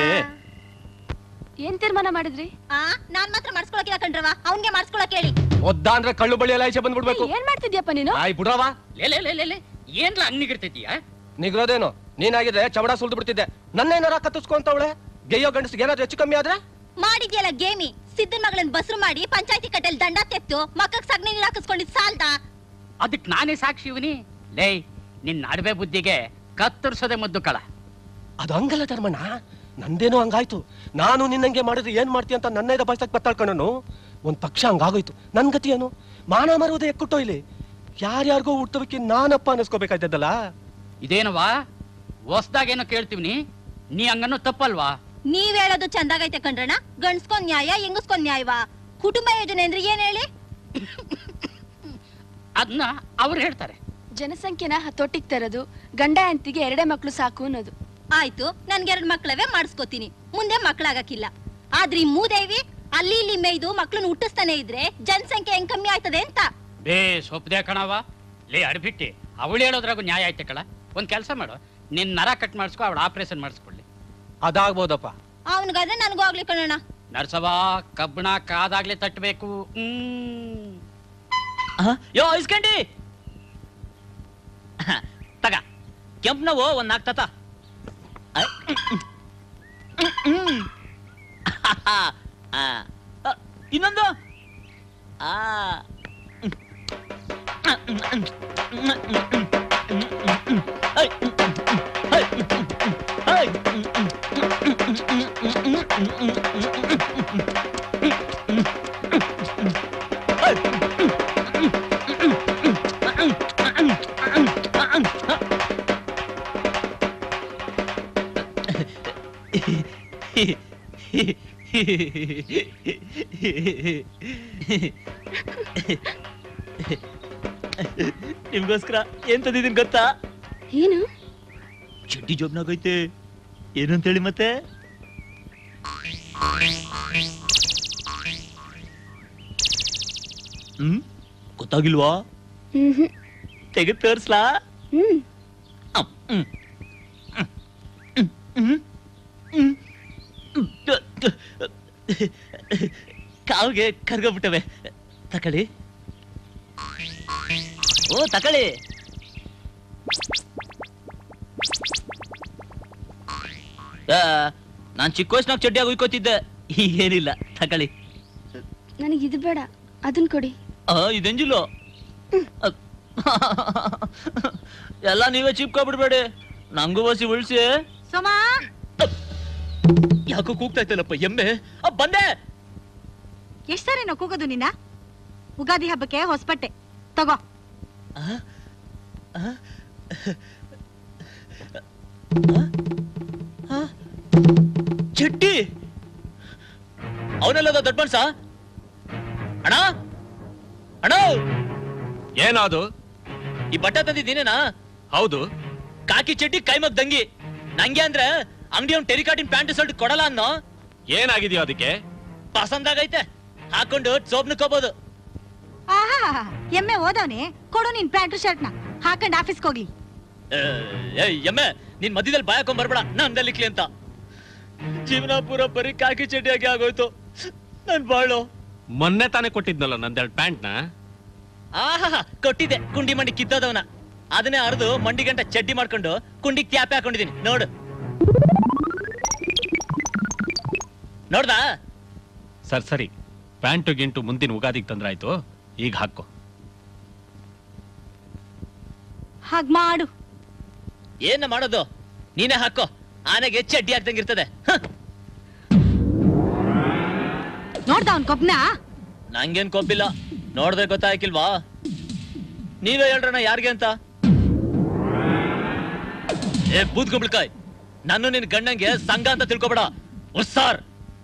ಏನ್ ತೀರ್ಮಾನ ಮಾಡಿದ್ರಿ ಆ ನಾನ್ ಮಾತ್ರ ಮಾಡ್ಸ್ಕೊಳಕಿಲ್ಲ ಕಣ್ರವ ಅವ್ನ್ಗೆ ಮಾಡ್ಸ್ಕೊಳಕ್ ಹೇಳಿ ಒದ್ದ ಅಂದ್ರೆ ಕಳ್ಳು ಬಳ್ಳಿ ಎಲ್ಲ ಈಚೆ ಬಂದ್ಬಿಡ್ಬೇಕು ಏನ್ ಮಾಡ್ತಿದ್ಯಪ್ಪ ನೀನು ಆಯ್ ಬಿಡ್ರವ ಲೇ ಲೇ ಲೇ ಲೇ ಲೇ ಏನ್ಲ ಹಂಗ್ ನಿಗ್ರೋದೇನು ನೀನಾಗಿದ್ರೆ ಚಮಡ ಸುಲ್ದು ಬಿಡ್ತಿದ್ದೆ ನನ್ನೇನಾರ ಕತ್ತಿಸ್ಕೊಂತವಳೆ ಗೆಯ್ಯೋ ಗಂಡಸ್ಗೆ ಏನಾದ್ರು ಹೆಚ್ಚು ಕಮ್ಮಿ ಆದ್ರೆ ಮಾಡಿದ್ಯಲ್ಲ ಗೇಮಿ ಸಿದ್ದನ್ ಮಗಳನ್ ಬಸ್ರು ಮಾಡಿ ಪಂಚಾಯತಿ ಕಟ್ಟೆಲ್ ದಂಡ ತೆತ್ತು ಮಕ್ಕಕ್ ಸಗಣಿ ನೀರ್ ಹಾಕಿಸ್ಕೊಂಡಿದ್ ಸಾಲ್ದ ಅದಕ್ ನಾನೇ ಸಾಕ್ಷಿ ಇವನಿ ಲೇ ನಿನ್ ಅಡವೆ ಬುದ್ಧಿಗೆ ಕತ್ತರಿಸೋದೆ ಮುದ್ದು ಕಳ ಅದು ಹಂಗಲ್ಲ ಧರ್ಮಣ್ಣ ನಂದೇನೋ ಹಂಗಾಯ್ತು ನಾನು ನಿನ್ನಂಗೆ ಮಾಡಿದ್ರೆ ಏನ್ ಮಾಡ್ತೀಯ ಅಂತ ನನ್ನ ಬಯಸಕ್ ಬತ್ತಾಳ್ಕೊಂಡು ಒಂದ್ ಪಕ್ಷ ಹಂಗಾಗೋಯ್ತು ನನ್ ಗತಿ ಏನು ಮಾನ ಮರುವುದೇ ಎಕ್ಕುಟ್ಟೋ ಇಲ್ಲಿ ಯಾರ್ಯಾರಿಗೋ ಹುಟ್ಟೋದಕ್ಕೆ ನಾನಪ್ಪ ಅನ್ನಿಸ್ಕೋಬೇಕಾಯ್ತದಲ್ಲ ಇದೇನವಾ ಹೊಸ್ದಾಗೇನೋ ಕೇಳ್ತೀವಿ ನೀ ಹಂಗನ್ನು ತಪ್ಪಲ್ವಾ ನೀವ್ ಹೇಳೋದು ಚಂದಾಗೈತೆ ಕಣ್ರಣ್ಣ ಗಂಡ್ಸ್ಕೊಂದ್ ನ್ಯಾಯ ಹೆಂಗಸ್ಕೊಂದ್ ನ್ಯಾಯವಾ ಕುಟುಂಬ ಯೋಜನೆ ಅಂದ್ರೆ ಏನ್ ಹೇಳಿ ಅದನ್ನ ಅವ್ರು ಹೇಳ್ತಾರೆ ಜನಸಂಖ್ಯೆನ ಹತೋಟಿಗೆ ತರೋದು ಗಂಡ ಹೆಂಡತಿಗೆ ಎರಡೇ ಮಕ್ಕಳು ಸಾಕು ಅನ್ನೋದು ಆಯ್ತು ನನ್ಗೆರಡ್ ಮಕ್ಳವೇ ಮಾಡಿಸ್ಕೋತೀನಿ ಮುಂದೆ ಮಕ್ಳಾಗಕ್ಕಿಲ್ಲ ಆದ್ರೆ ಈ ಮೂದೇವಿ ಅಲ್ಲಿ ಇಲ್ಲಿ ಮೇಯ್ದು ಮಕ್ಳನ್ನ ಹುಟ್ಟಿಸ್ತಾನೆ ಇದ್ರೆ ಜನಸಂಖ್ಯೆ ಹೆಂಗ್ ಕಮ್ಮಿ ಆಯ್ತದೆ ಅಂತ ಬೇ ಸೊಪ್ಪದೆ ಕಣವ ಲೇ ಅಡ್ಬಿಟ್ಟಿ ಅವಳು ಹೇಳೋದ್ರಾಗು ನ್ಯಾಯ ಐತೆ ಕಳ ಒಂದ್ ಕೆಲಸ ಮಾಡು ನಿನ್ ನರ ಕಟ್ ಮಾಡಿಸ್ಕೊ ಅವಳು ಆಪರೇಷನ್ ಮಾಡಿಸ್ಕೊಳ್ಳಿ ಅದಾಗ್ಬೋದಪ್ಪ ಅವನಿಗಾದ್ರೆ ನನಗೂ ಆಗ್ಲಿ ಕಣಣ್ಣ ನರ್ಸವ ಕಬ್ಬಣ ಕಾದಾಗ್ಲೇ ತಟ್ಟಬೇಕು ಹ್ಮ್ ಯೋ ಇಸ್ಕಂಡಿ ತಗ ಕೆಂಪ್ ನೋವು ಒಂದ್ ನಾಲ್ಕು ತತ ಐ, ಹ್ಮ್. ಆ, ಆ, ಇನ್ನೊಂದು ಆ ಐ, ಐ, ನಿಮ್ಗೋಸ್ಕರ ಏನ್ ತಂದಿದ್ದೀನಿ ಗೊತ್ತಾ ಏನು ಚಡ್ಡಿ ಜೋಬ್ನಾಗೈತೆ ಏನಂತ ಹೇಳಿ ಮತ್ತೆ ಹ್ಮ್ ಗೊತ್ತಾಗಿಲ್ವಾ ಹ್ಮ್ ತೆಗೆದು ತೋರ್ಸ್ಲಾ ಹ್ಮ್ ಅಮ್, ಹ್ಮ್. ಹ್ಮ್, ಹ್ಮ್, ಹ್ಮ್, ಹ್ಮ್. ತ- ತ- ಕಾವ್ಗೆ ಕರ್ಗೋಗ್ಬಿಟ್ಟವೆ ತಕಳಿ ಓ ತಕಳಿ ಆ, ನಾನ್ ಚಿಕ್ಕ ವಯಸ್ಸಿನಾಗ ಚಡ್ಡಿಯಾಗಿ ಉಯ್ಕೋತಿದ್ದೆ ಈಗೇನಿಲ್ಲ ತಕಳಿ ನನಗೆ ಇದು ಬೇಡ ಅದನ್ ಕೊಡಿ ಆ ಇದೆಂಜಿಲು ಅದ್- ಎಲ್ಲ ನೀವೇ ಚಿಪ್ಕೊಬಿಡ್ಬೇಡಿ ನಂಗೂ ಬಸಿ ಉಳಿಸಿ ಸೋಮಾ ಯಾಕೋ ಕೂಗ್ತಾ ಇತ್ತಲ್ಲಪ್ಪ ಎಮ್ಮೆ ಆ, ಬಂದೆ ಎಷ್ಟ್ ಸಾರಿ ನಾವು ಕೂಗೋದು ನಿನ್ನ ಉಗಾದಿ ಹಬ್ಬಕ್ಕೆ ಹೊಸಬಟ್ಟೆ ತಗೋ ಚಡ್ಡಿ ಅವನೆಲ್ಲದ ದೊಡ್ಡ ಮನ್ಸ ಅಣ್ಣ ಅಣ್ಣ ಏನಾದು ಈ ಬಟ್ಟೆ ತಂದಿದ್ದೀನೇನಾ ಹೌದು ಕಾಕಿ ಚಡ್ಡಿ ಕೈಮಗ್ ದಂಗಿ ನಂಗೆ ಅಂದ್ರೆ ಅಂಗಡಿ ಅವ್ನ್ ಟೆರಿಕಾಟಿನ್ ಪ್ಯಾಂಟ್ ಶರ್ಟ್ ಕೊಡಲ್ಲ ಅನ್ನೋ ಏನಾಗಿದೆಯೋ ಅದಕ್ಕೆ ಪಸಂದ್ ಆಗೈತೆ ಹಾಕೊಂಡು ಸೋಬ್ನಕ್ಕೋಬಹುದು ಆಹಾ ಎಮ್ಮೆ ಓದವ್ನೆ ಕೊಡು ನಿನ್ ಪ್ಯಾಂಟ್ ಶರ್ಟ್ನ ಹಾಕೊಂಡ್ ಆಫೀಸ್ಗೆ ಹೋಗ್ಲಿ ಏ ಎಮ್ಮೆ ನಿನ್ ಮಧ್ಯದಲ್ಲಿ ಬಾಯಕೊಂಡ್ ಬರ್ಬೇಡ ನಂದಲ್ಲಿಕ್ಲಿ ಅಂತ ಜೀವನ ಪೂರ ಬರೀ ಕಾಕಿ ಚಡ್ಡಿಯಾಗಿ ಆಗೋಯ್ತು ನನ್ ಬಾಳು ಮೊನ್ನೆ ತಾನೇ ಕೊಟ್ಟಿದ್ನಲ್ಲ ನಂದೆರಡು ಪ್ಯಾಂಟ್ನ ಆಹಾ ಕೊಟ್ಟಿದ್ದೆ ಕುಂಡಿ ಮಂಡಿ ಕಿತ್ತೋದವನ ಅದನ್ನೇ ಅರ್ದು ಮಂಡಿ ಗಂಟ ಚಡ್ಡಿ ಮಾಡ್ಕೊಂಡು ಕುಂಡಿಗೆ ತ್ಯಾಪೆ ಹಾಕೊಂಡಿದೀನಿ ನೋಡು ನೋಡ್ದಾ ಸರ್ ಸರಿ ಪ್ಯಾಂಟು ಗಿಂಟು ಮುಂದಿನ ಉಗಾದಿಗೆ ತಂದ್ರಾಯ್ತು ಈಗ ಹಾಕೋ ಹಾಗ್ ಮಾಡು ಏನ ಮಾಡೋದು ನೀನೇ ಹಾಕೋ ಆನೆಗೆ ಚಡ್ಡಿ ಹಾಕ್ದಂಗಿರ್ತದೆ ನೋಡ್ದ ಅವ್ನ್ ಕೊಬ್ನ ನಂಗೇನ್ ಕೊಬ್ಬಿಲ್ಲ ನೋಡ್ದೆ ಗೊತ್ತಾಯ್ಕಿಲ್ವಾ ನೀವೇ ಹೇಳ್ರಣ ಯಾರಿಗೆ ಅಂತ ಏ ಬೂದ್ಗುಂಬಳಕಾಯ್ ನಾನು ನಿನ್ ಗಂಡಂಗೆ ಸಂಘ ಅಂತ ತಿಳ್ಕೊಬೇಡ ಉಸ್ಸಾರ್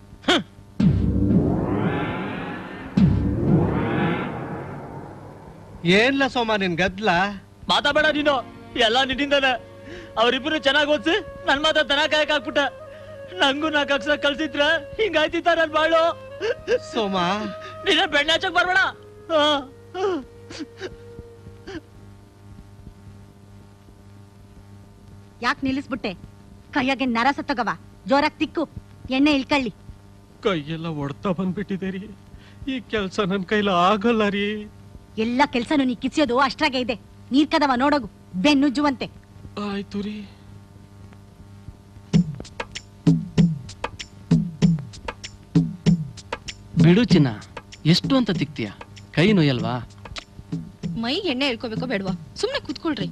ಏನ್ಲ ಸೋಮ ನಿನ್ ಗದ್ಲ ಮಾತಾಬೇಡ ನೀನು ಎಲ್ಲ ನಿನ್ನಿಂದಾನೆ ಅವರಿಬ್ರು ಚೆನ್ನಾಗ್ ಓದ್ಸಿ ನನ್ ಮಾತ್ರ ದನ ಕಾಯಕ್ ಹಾಕ್ಬಿಟ್ಟ ನಂಗೂ ನಾಲ್ಕು ಅಕ್ಷರ ಕಲ್ಸಿದ್ರ ಹಿಂಗಾಯ್ತಿತ್ತ ನನ್ ಬಾಳು ಸೋಮ ನೀನ ಬೆಣ್ಣೆ ಹಚ್ಚಕ್ ಬರ್ಬೇಡ ಆ, ಆ. ಯಾಕೆ ನಿಲ್ಲಿಸ್ಬಿಟ್ಟೆ ಕೈಯಾಗೆ ನರ ಸತ್ತೋಗವ ಜೋರಾಗ್ ತಿಕ್ಕು ಎಣ್ಣೆ ಇಳ್ಕಳ್ಳಿ ಕೈಯೆಲ್ಲ ಒಡ್ತಾ ಬಂದ್ಬಿಟ್ಟಿದೆ ರೀ ಈ ಕೆಲ್ಸ ನನ್ ಕೈಲ ಆಗಲ್ಲ ರೀ ಎಲ್ಲ ಕೆಲ್ಸನು ನೀ ಕಿಸಿಯೋದು ಅಷ್ಟ್ರಾಗೆ ಇದೆ ನೀರ್ ಕದವ ನೋಡೋಗು ಬೆನ್ನುಜ್ಜುವಂತೆ ಆಯ್ತು ರೀ ಬಿಡು ಚಿನ್ನ ಎಷ್ಟು ಅಂತ ತಿಕ್ತೀಯ ಕೈ ನೋಯಲ್ವಾ ಮೈಗೆ ಎಣ್ಣೆ ಇಳ್ಕೋಬೇಕೋ ಬೇಡವಾ ಸುಮ್ನೆ ಕೂತ್ಕೊಳ್ರಿ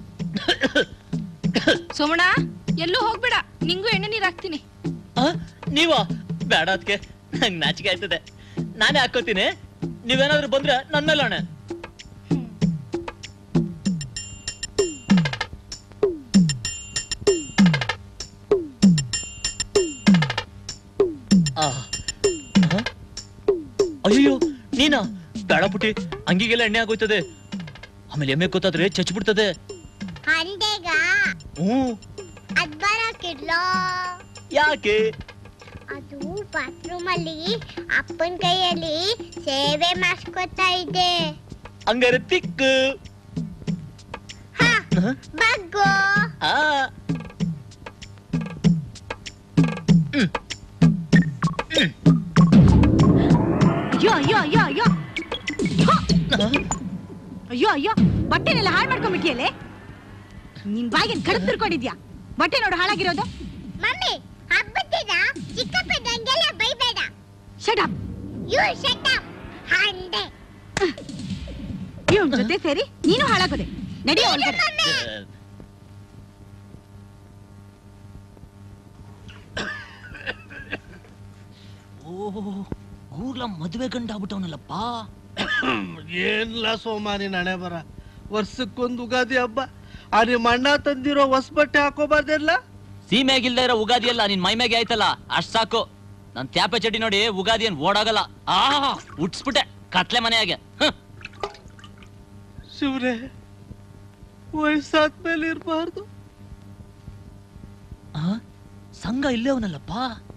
ಸೋಮಣ್ಣ ಎಲ್ಲೂ ಹೋಗ್ಬೇಡ ನಿಂಗೂ ಎಣ್ಣೆ ನೀರ್ ಹಾಕ್ತೀನಿ ಆ, ನೀವಾ ಬೇಡ ಅದಕ್ಕೆ ನಂಗೆ ನಾಚಿಕೆ ಆಯ್ತದೆ ನಾನೇ ಹಾಕೋತೀನಿ ನೀವೇನಾದ್ರೂ ಬಂದ್ರೆ ನನ್ನ ಮೇಲೆ ಅಣೆ ಆ, ಆ? ಅಯ್ಯೋ ನೀನಾ ಬೇಡ ಪುಟ್ಟಿ ಅಂಗಿಗೆಲ್ಲ ಎಣ್ಣೆ ಆಗೋಯ್ತದೆ ಆಮೇಲೆ ಎಮ್ಮೆ ಗೊತ್ತಾದ್ರೆ ಚಚ್ಬಿಡ್ತದೆ ಹಂಡೆಗ ಹ್ಮ್ ಅದ್ ಬರಕಿಡ್ಲೋ ಯಾಕೆ ಅದು ಬಾತ್ರೂಮ್ ಅಲ್ಲಿ ಅಪ್ಪನ ಕೈಯಲ್ಲಿ ಸೇವೆ ಮಾಡಿಸ್ಕೊತಾ ಇದ್ದೆ ಹಂಗಾರೆ ತಿಕ್ಕು ಬಗ್ಗೋ ಆ ಅಯ್ಯೋ ಅಯ್ಯೋ ಅಯ್ಯೋ ಅಯ್ಯೋ ಅಯ್ಯೋ! ಅಯ್ಯೋ ಅಯ್ಯೋ ಬಟ್ಟೆನೆಲ್ಲ ಹಾಳು ಮಾಡ್ಕೊಂಡ್ಬಿಟ್ಟಿಯಲ್ಲೇ ನಿನ್ ಬಾಯಿಗೆ ಕಡದ್ ತಿರ್ಕೊಂಡಿದ್ಯಾ ಬಟ್ಟೆ ನೋಡು ಹಾಳಾಗಿರೋದು ಮಮ್ಮಿ ಹಬ್ಬದ ದಿನ ಚಿಕ್ಕಪ್ಪ ನಂಗೆಲ್ಲ ಬೈಬೇಡ shut up you shut up ಹಂಡೆ ಇವನ್ ಜೊತೆ ಸೇರಿ ನೀನು ಹಾಳಾಗೋದೆ ನಡಿ ಒಳಗಡೆ ಓಹೋ ಗೂಗ್ಲ ಮದ್ವೆ ಗಂಡ ಆಗ್ಬಿಟ್ಟವನಲ್ಲಪ್ಪ ಏನ್ಲ ಸೋಮ ನಿನ್ ಹಣೆ ಬರ ವರ್ಷಕ್ಕೊಂದು ಉಗಾದಿ ಹಬ್ಬ ಆ ನಿಮ್ಮ ಅಣ್ಣ ತಂದಿರೋ ಹೊಸ ಬಟ್ಟೆ ಹಾಕೋಬಾರ್ದೆಲ್ಲ ಸೀಮೆಗಿಲ್ದ ಇರೋ ಉಗಾದಿ ಅಲ್ಲ ನಿನ್ ಮೈಮೇಗೆ ಆಯ್ತಲ್ಲ ಅಷ್ಟ್ ಸಾಕು ನನ್ ತ್ಯಾಪೆ ಚಡ್ಡಿ ನೋಡಿ ಉಗಾದಿ ಏನ್ ಓಡಾಗಲ್ಲ ಆ ಉಟ್ಸ್ಬಿಟ್ಟೆ ಕತ್ಲೆ ಮನೆಯಾಗೆ ಹ್ಮ್. ಶಿವ್ರೆ ವಯಸ್ಸಾದ್ಮೇಲೆ ಇರ್ಬಾರ್ದು ಆ, ಸಂಘ ಇಲ್ಲೇ ಅವನಲ್ಲಪ್ಪ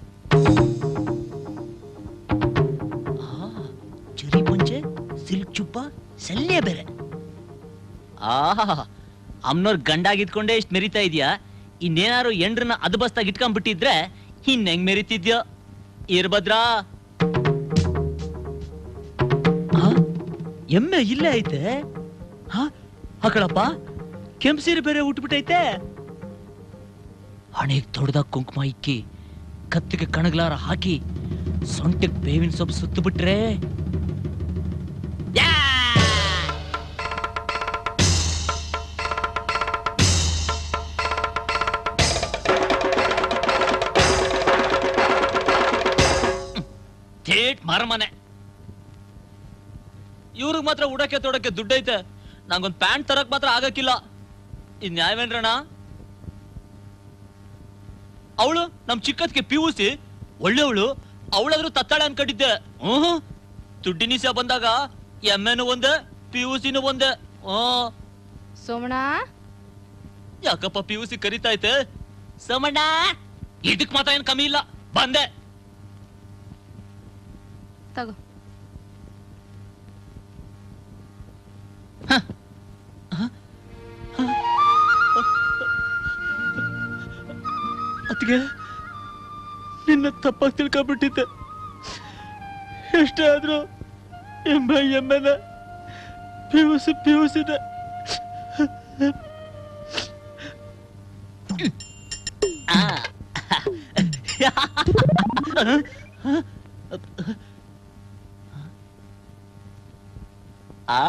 ಚರಿ ಪಂಚೆ ಸಿಲ್ಕ್ ಚುಪ್ಪ ಸಲ್ಲೆ ಬೇರೆ ಆಹಾ ಅಮ್ನೋರ್ ಗಂಡಾಗಿದ್ಕೊಂಡೇ ಇಷ್ಟ್ ಮೆರಿತಾ ಇದೀಯಾ ಇನ್ನೇನಾರು ಎಂಡ್ರನ್ನ ಅದ್ಬಸ್ತಾಗಿ ಇಟ್ಕೊಂಡ್ಬಿಟ್ಟಿದ್ರೆ ಇನ್ ಹೆಂಗ್ ಮೆರಿತಿದ್ಯೋ ಇರ್ಭದ್ರಾ ಆ, ಎಮ್ಮೆ ಇಲ್ಲೇ ಐತೆ ಹಾ ಹಾಕಳಪ್ಪ ಕೆಂಪ್ ಸೀರೆ ಬೇರೆ ಉಟ್ಬಿಟ್ಟೈತೆ ಹಣೆಗೆ ತೊಡ್ದಾಗ ಕುಂಕುಮ ಇಕ್ಕಿ ಕತ್ತಿಗೆ ಕಣಗ್ಲಾರ ಹಾಕಿ ಸೊಂಟಕ್ಕೆ ಬೇವಿನ ಸೊಪ್ಪು ಸುತ್ತು ಬಿಟ್ರೆ ಥೇಟ್ ಮರಮನೆ ಇವ್ರಿಗೆ ಮಾತ್ರ ಉಡಕ್ಕೆ ತೊಡಕ್ಕೆ ದುಡ್ಡೈತೆ ನಂಗೊಂದ್ ಪ್ಯಾಂಟ್ ತರಕ್ ಮಾತ್ರ ಆಗಕ್ಕಿಲ್ಲ ಇದ್ ನ್ಯಾಯವೇನ್ರಣ ಅವಳು ನಮ್ ಚಿಕ್ಕದ್ಗೆ ಪಿ ಸಿ ಒಳ್ಳೆವಳು ಅವಳಾದ್ರೂ ತತ್ತಾಳೆ ಅನ್ಕೊಂಡಿದ್ದೆ ಹ್ಮ್ ದುಡ್ಡಿನಿಸ ಬಂದಾಗ ಎಮ್ಮೆನು ಒಂದೇ ಪಿ ಯು ಸಿನೂ ಒಂದೇ ಹ್ಮ್ ಸೋಮಣ್ಣ ಯಾಕಪ್ಪ ಪಿ ಯು ಸಿ ಕರಿತೈತೆ ಸಮಣ್ಣ ಇದಕ್ ಮಾತ್ರ ಏನ್ ಕಮ್ಮಿ ಇಲ್ಲ ಬಂದೆ ತಗೋ ಅತ್ಗೆ ನಿನ್ನ ತಪ್ಪಾಗಿ ತಿಳ್ಕೊಂಡ್ಬಿಟ್ಟಿದ್ದೆ ಎಷ್ಟೇ ಆದ್ರೂ ಎಂಬ ಎಮ್ಮೆನ ಪಿಯುಸಿ ಪಿಯುಸಿನ ಆ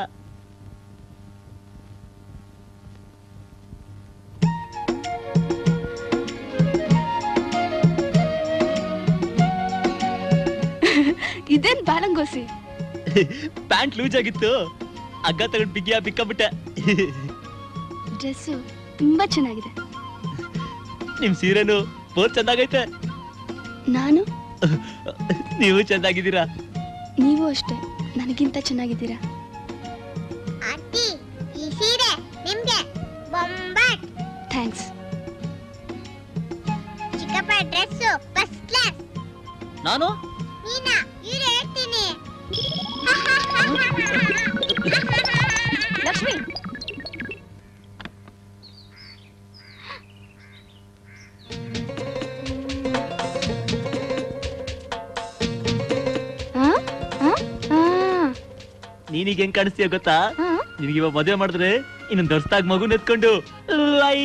ಇದೇನ್ ಬಾಳಂಗೋಸಿ ಪ್ಯಾಂಟ್ ಲೂಸ್ ಆಗಿತ್ತು ಹಗ್ಗ ತಗೊಂಡು ಬಿಗಿಯ ಬಿಕ್ಕಬಿಟ್ಟೆ ಡ್ರೆಸ್ಸು ತುಂಬಾ ಚೆನ್ನಾಗಿದೆ ನಿಮ್ ಸೀರೆನು ಬೋರ್ ಚಂದಾಗೈತೆ ನಾನು ನೀವು ಚಂದಾಗಿದ್ದೀರಾ ನೀವು ಅಷ್ಟೇ ನನಗಿಂತ ಚೆನ್ನಾಗಿದ್ದೀರಾ ಅತ್ತಿ ಈ ಸೀರೆ ನಿಮ್ಗೆ ಬೊಂಬಾಟ್ ಥ್ಯಾಂಕ್ಸ್ ಚಿಕ್ಕಪ್ಪ ಡ್ರೆಸ್ಸು ಫಸ್ಟ್ ಕ್ಲಾಸ್ ನಾನು ನೀನಾ ಇರು ಹೇಳ್ತೀನಿ ಲಕ್ಷ್ಮಿ ಆ? ಆ? ಆ. ನೀನೀಗ ಹೆಂಗ್ ಕಾಣಿಸ್ತೀಯ ಗೊತ್ತಾ ನಿನಗೆ ಇವಾಗ ಮದುವೆ ಮಾಡಿದ್ರೆ ಇನ್ನೊಂದ್ ದರ್ಸ್ತಾಗ ಮಗು ನೆತ್ಕೊಂಡು ಲೈ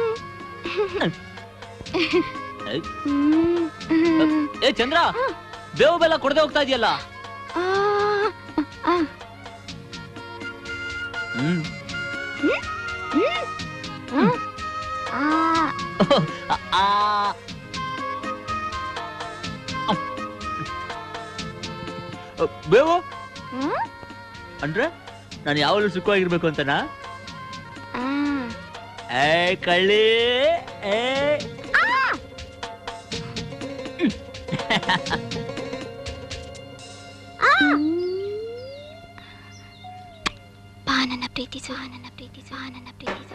ಏ ಚಂದ್ರ ಬೇವು ಬೆಲ್ಲ ಕೊಡದೆ ಹೋಗ್ತಾ ಇದೆಯಲ್ಲ ಆ, ಆ, ಹ್ಮ್ ಹ್ಮ್. ಆ, ಆ ಬೇವು ಹ್ಮ್? ಅಂದ್ರೆ ನಾನು ಯಾವಾಗಲೂ ಸುಖವಾಗಿರ್ಬೇಕು ಅಂತನಾ ಆ. ಏ ಕಳ್ಳಿ ಏ ಬಾ ನನ್ನ ಪ್ರೀತಿಸು ಬಾ ನನ್ನ ಪ್ರೀತಿಸು ಬಾ ನನ್ನ ಪ್ರೀತಿಸು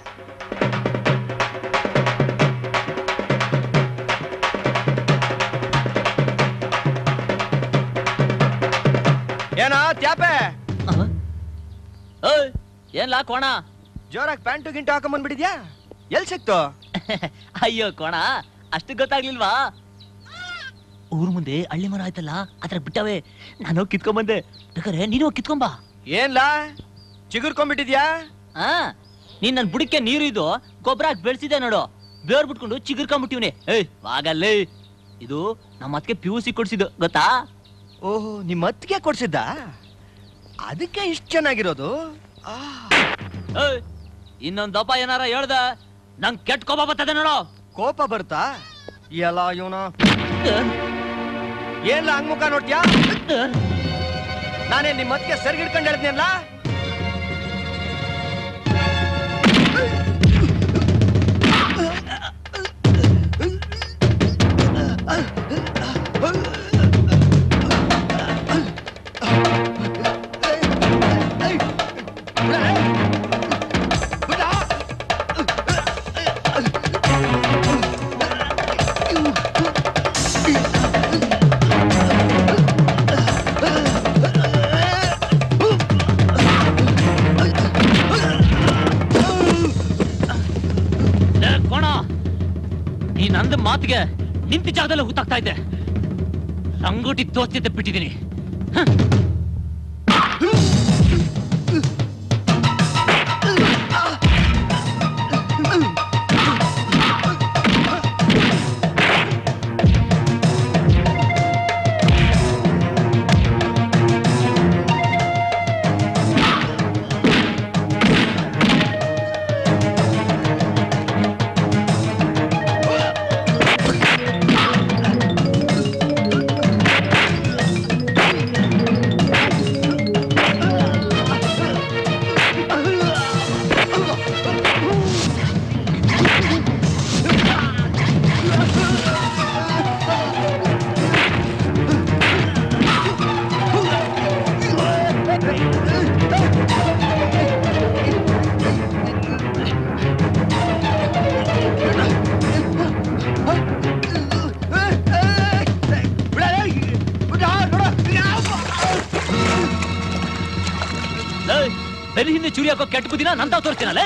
ಏನೋ ತ್ಯಾಪೆ ಓಯ್ ಏನ್ಲಾ ಕೋಣ ಜೋರಾಗಿ ಪ್ಯಾಂಟು ಗಿಂಟು ಹಾಕೊಂಬಂದ್ಬಿಟ್ಟಿದ್ಯಾ ಎಲ್ ಸಿಕ್ತು ಅಯ್ಯೋ ಕೋಣ ಅಷ್ಟು ಗೊತ್ತಾಗ್ಲಿಲ್ವಾ ಊರ್ ಮುಂದೆ ಹಳ್ಳಿ ಮರ ಆಯ್ತಲ್ಲ ಅದ್ರ ಬಿಟ್ಟವೆ ನಾನು ಹೋಗಿ ಕಿತ್ಕೊಂಬಂದೆ ಬೇಕಾರೆ ನೀನು ಹೋಗಿ ಕಿತ್ಕೊಂಬಾ ಏನ್ಲಾ ಚಿಗುರ್ಕೊಂಡ್ಬಿಟ್ಟಿದ್ಯಾ ಆ ನೀನ್ ನನ್ ಬುಡಕ್ಕೆ ನೀರು ಇದು ಗೊಬ್ಬರ ಹಾಕಿ ಬೆಳೆಸಿದೆ ನೋಡು ಬೇರ್ ಬಿಟ್ಕೊಂಡು ಚಿಗುರ್ಕೊಂಬಿಟ್ಟಿವ್ನೆ ಏಯ್ ಆಗಲ್ಲೇ ಇದು ನಮ್ಮ ಅತ್ತಿಗೆ ಪಿ ಯು ಸಿ ಕೊಡ್ಸಿದ್ದು ಗೊತ್ತಾ ಓಹೋ ನಿಮ್ಮ ಅತ್ತಿಗೆ ಕೊಡ್ಸಿದ್ದ ಅದಕ್ಕೆ ಇಷ್ಟು ಚೆನ್ನಾಗಿರೋದು ಏಯ್ ಇನ್ನೊಂದ್ ದಪ್ಪ ಏನಾರ ಹೇಳ್ದ ನಂಗ್ ಕೆಟ್ಟ ಕೋಪ ಬರ್ತದೆ ನೋಡು ಕೋಪ ಬರ್ತಾ ಎಲ್ಲ ಇವನ ಏನ್ಲ ಹಂಗ್ ಮುಖ ನೋಡ್ತ್ಯಾ ನಾನೇ ನಿಮ್ಮ ಅತ್ತಿಗೆ ಸೆರ್ಗ್ ಹಿಡ್ಕೊಂಡು ಹೇಳ್ತೀನಲ್ಲ ಲೇ, ಕೋಣ ಈ ನಂದ ಮಾತಿಗೆ ನಿಂತ ಜಾಗದಲ್ಲೇ ಹುತ್ತಾಗ್ತಾ ಇದ್ದೆ ಸಂಗೋಟಿ ದೋಸ್ತಿದ್ದೆ ಬಿಟ್ಟಿದ್ದೀನಿ ಲೇ, ಬೆನ್ನ ಹಿಂದೆ ಚೂರಿ ಹಾಕೋ ಕೆಟ್ಟ ಬುದ್ಧಿನ ನಂತ ತೋರಿಸ್ತೀನಲ್ಲ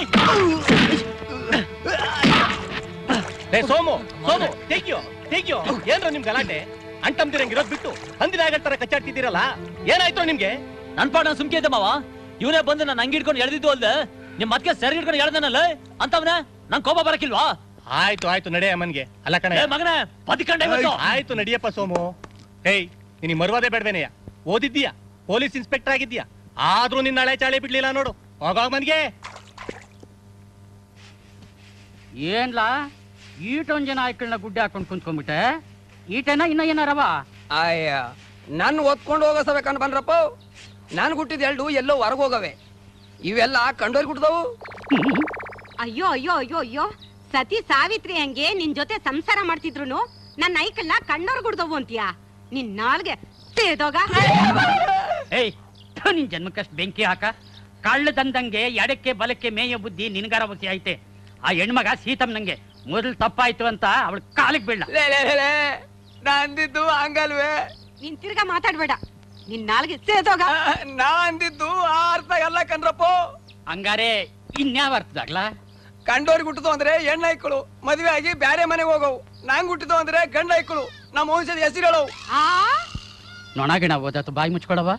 ಏ ಸೋಮು ಸೋಮು ತೆಗಿಯೋ ತೆಗಿಯೋ ಏನ್ರ ನಿಮ್ ಗಲಾಟೆ ಅಂಟಮ್ದಿರಂಗಿರೋದ್ ಬಿಟ್ಟು ಹಂದಿನ ತರ ಕಚ್ಚಾಡ್ತಿದ್ದೀರಲ್ಲ ಏನಾಯ್ತು ನಿಮ್ಗೆ ನನ್ ಪಾಡ ಸುಮ್ಕೆ ಇದ್ದೆ ಮಾವ ಇವನೇ ಬಂದು ನಾನು ಹಂಗೆ ಹಿಡ್ಕೊಂಡು ಎಳ್ದಿದ್ದು ಅಲ್ದೆ ನಿಮ್ ಮತ್ತೆ ಸರಿ ಹಿಡ್ಕೊಂಡು ಎಳ್ದನಲ್ಲ ಅಂತವನ ನಂಗ್ ಕೋಪ ಬರಕಿಲ್ವಾ ಆಯ್ತು ಆಯ್ತು ನಡೆ ಅಮ್ಮನ್ಗೆ ಅಲ್ಲ ಕಣ ಏ ಮಗನೇ ಬದುಕಂಡೆ ಇವತ್ತು. ಆಯ್ತು ನಡಿಯಪ್ಪ ಸೋಮು ಹೇಯ್ ನಿನಗೆ ಮರುವಾದೆ ಬೇಡವೇನೆಯ ಓದಿದ್ದೀಯಾ ಪೊಲೀಸ್ ಇನ್ಸ್ಪೆಕ್ಟರ್ ಆಗಿದ್ದೀಯಾ ಆದ್ರೂ ನಿನ್ನ ಹಳೆ ಚಾಳಿ ಬಿಡ್ಲಿಲ್ಲ ನೋಡು ಹೋಗೋಗ್ ಮನ್ಗೆ ಏನ್ಲಾ ಈಟೊಂದ್ ಜನ ಆಯ್ಕಳ್ನ ಗುಡ್ಡೆ ಹಾಕೊಂಡ್ ಕುಂತ್ಕೊಂಡ್ಬಿಟ್ಟೆ ಈಟೇನ ಇನ್ನ ಏನಾರವ ಅಯ್ಯ ನನ್ ಒತ್ಕೊಂಡು ಹೋಗೋ ಸಭೆ ಕಂಡು ಬಂದ್ರಪ್ಪ ನಾನು ಹುಟ್ಟಿದ ಎರಡು ಎಲ್ಲೋ ಹೊರಗೆ ಹೋಗವೆ ಇವೆಲ್ಲ ಕಂಡೋರ್ ಹುಟ್ಟಿದವು ಅಯ್ಯೋ ಅಯ್ಯೋ ಅಯ್ಯೋ ಅಯ್ಯೋ ಸತಿ ಸಾವಿತ್ರಿ ಹಂಗೆ ನಿನ್ ಜೊತೆ ಸಂಸಾರ ಮಾಡ್ತಿದ್ರು ನನ್ನ ಐಕಲ್ಲ ಕಣ್ಣೋರ್ ಗುಡ್ದವು ಅಂತೀಯಾ ನಿನ್ ನಾಲ್ಗೆ ತೇದೋಗ ಏಯ್ ಥು, ನಿನ್ ಜನ್ಮಕ್ಕಷ್ಟು ಬೆಂಕಿ ಹಾಕ ಕಳ್ಳ ತಂದಂಗೆ ಎಡಕ್ಕೆ ಬಲಕ್ಕೆ ಮೇಯೋ ಬುದ್ಧಿ ನಿನ್ಗಾರ ಬುದ್ಧಿ ಐತೆ ಆ ಹೆಣ್ಮಗ ಸೀತಮ್ ನಂಗೆ ಮೊದಲು ತಪ್ಪಾಯ್ತು ಅಂತ ಅವಳ ಕಾಲಿಗೆ ಬೀಳ ಲೇ, ಲೇ, ಲೇ, ಲೇ. ನಾ ಅಂದಿದ್ದು ಹಂಗಲ್ವೇ ನಿನ್ ತಿರ್ಗಾ ಮಾತಾಡ್ಬೇಡ ನಿನ್ ನಾಲ್ಗೆ ಸೇದೋಗ ನಾ ಅಂದಿದ್ದು ಆ ಅರ್ಥ ಎಲ್ಲ ಕಣ್ರಪ್ಪ ಹಂಗಾರೆ ಇನ್ಯಾವ ಅರ್ಥದಾಗ್ಲಾ ಕಂಡೋರ್ಗೆ ಹುಟ್ಟಿದು ಅಂದ್ರೆ ಹೆಣ್ಣು ಐಕ್ಕಳು ಮದುವೆ ಆಗಿ ಬ್ಯಾರೆ ಮನೆಗೆ ಹೋಗವು ನಂಗ್ ಹುಟ್ಟಿದು ಅಂದ್ರೆ ಗಂಡ ಐಕ್ಕಳು ನಮ್ಮ ವಂಶದ ಹೆಸರು ಹೇಳವು ನೊಣಗಿಣ ಓದತ್ತು ಬಾಯಿ ಮುಚ್ಕೊಳವ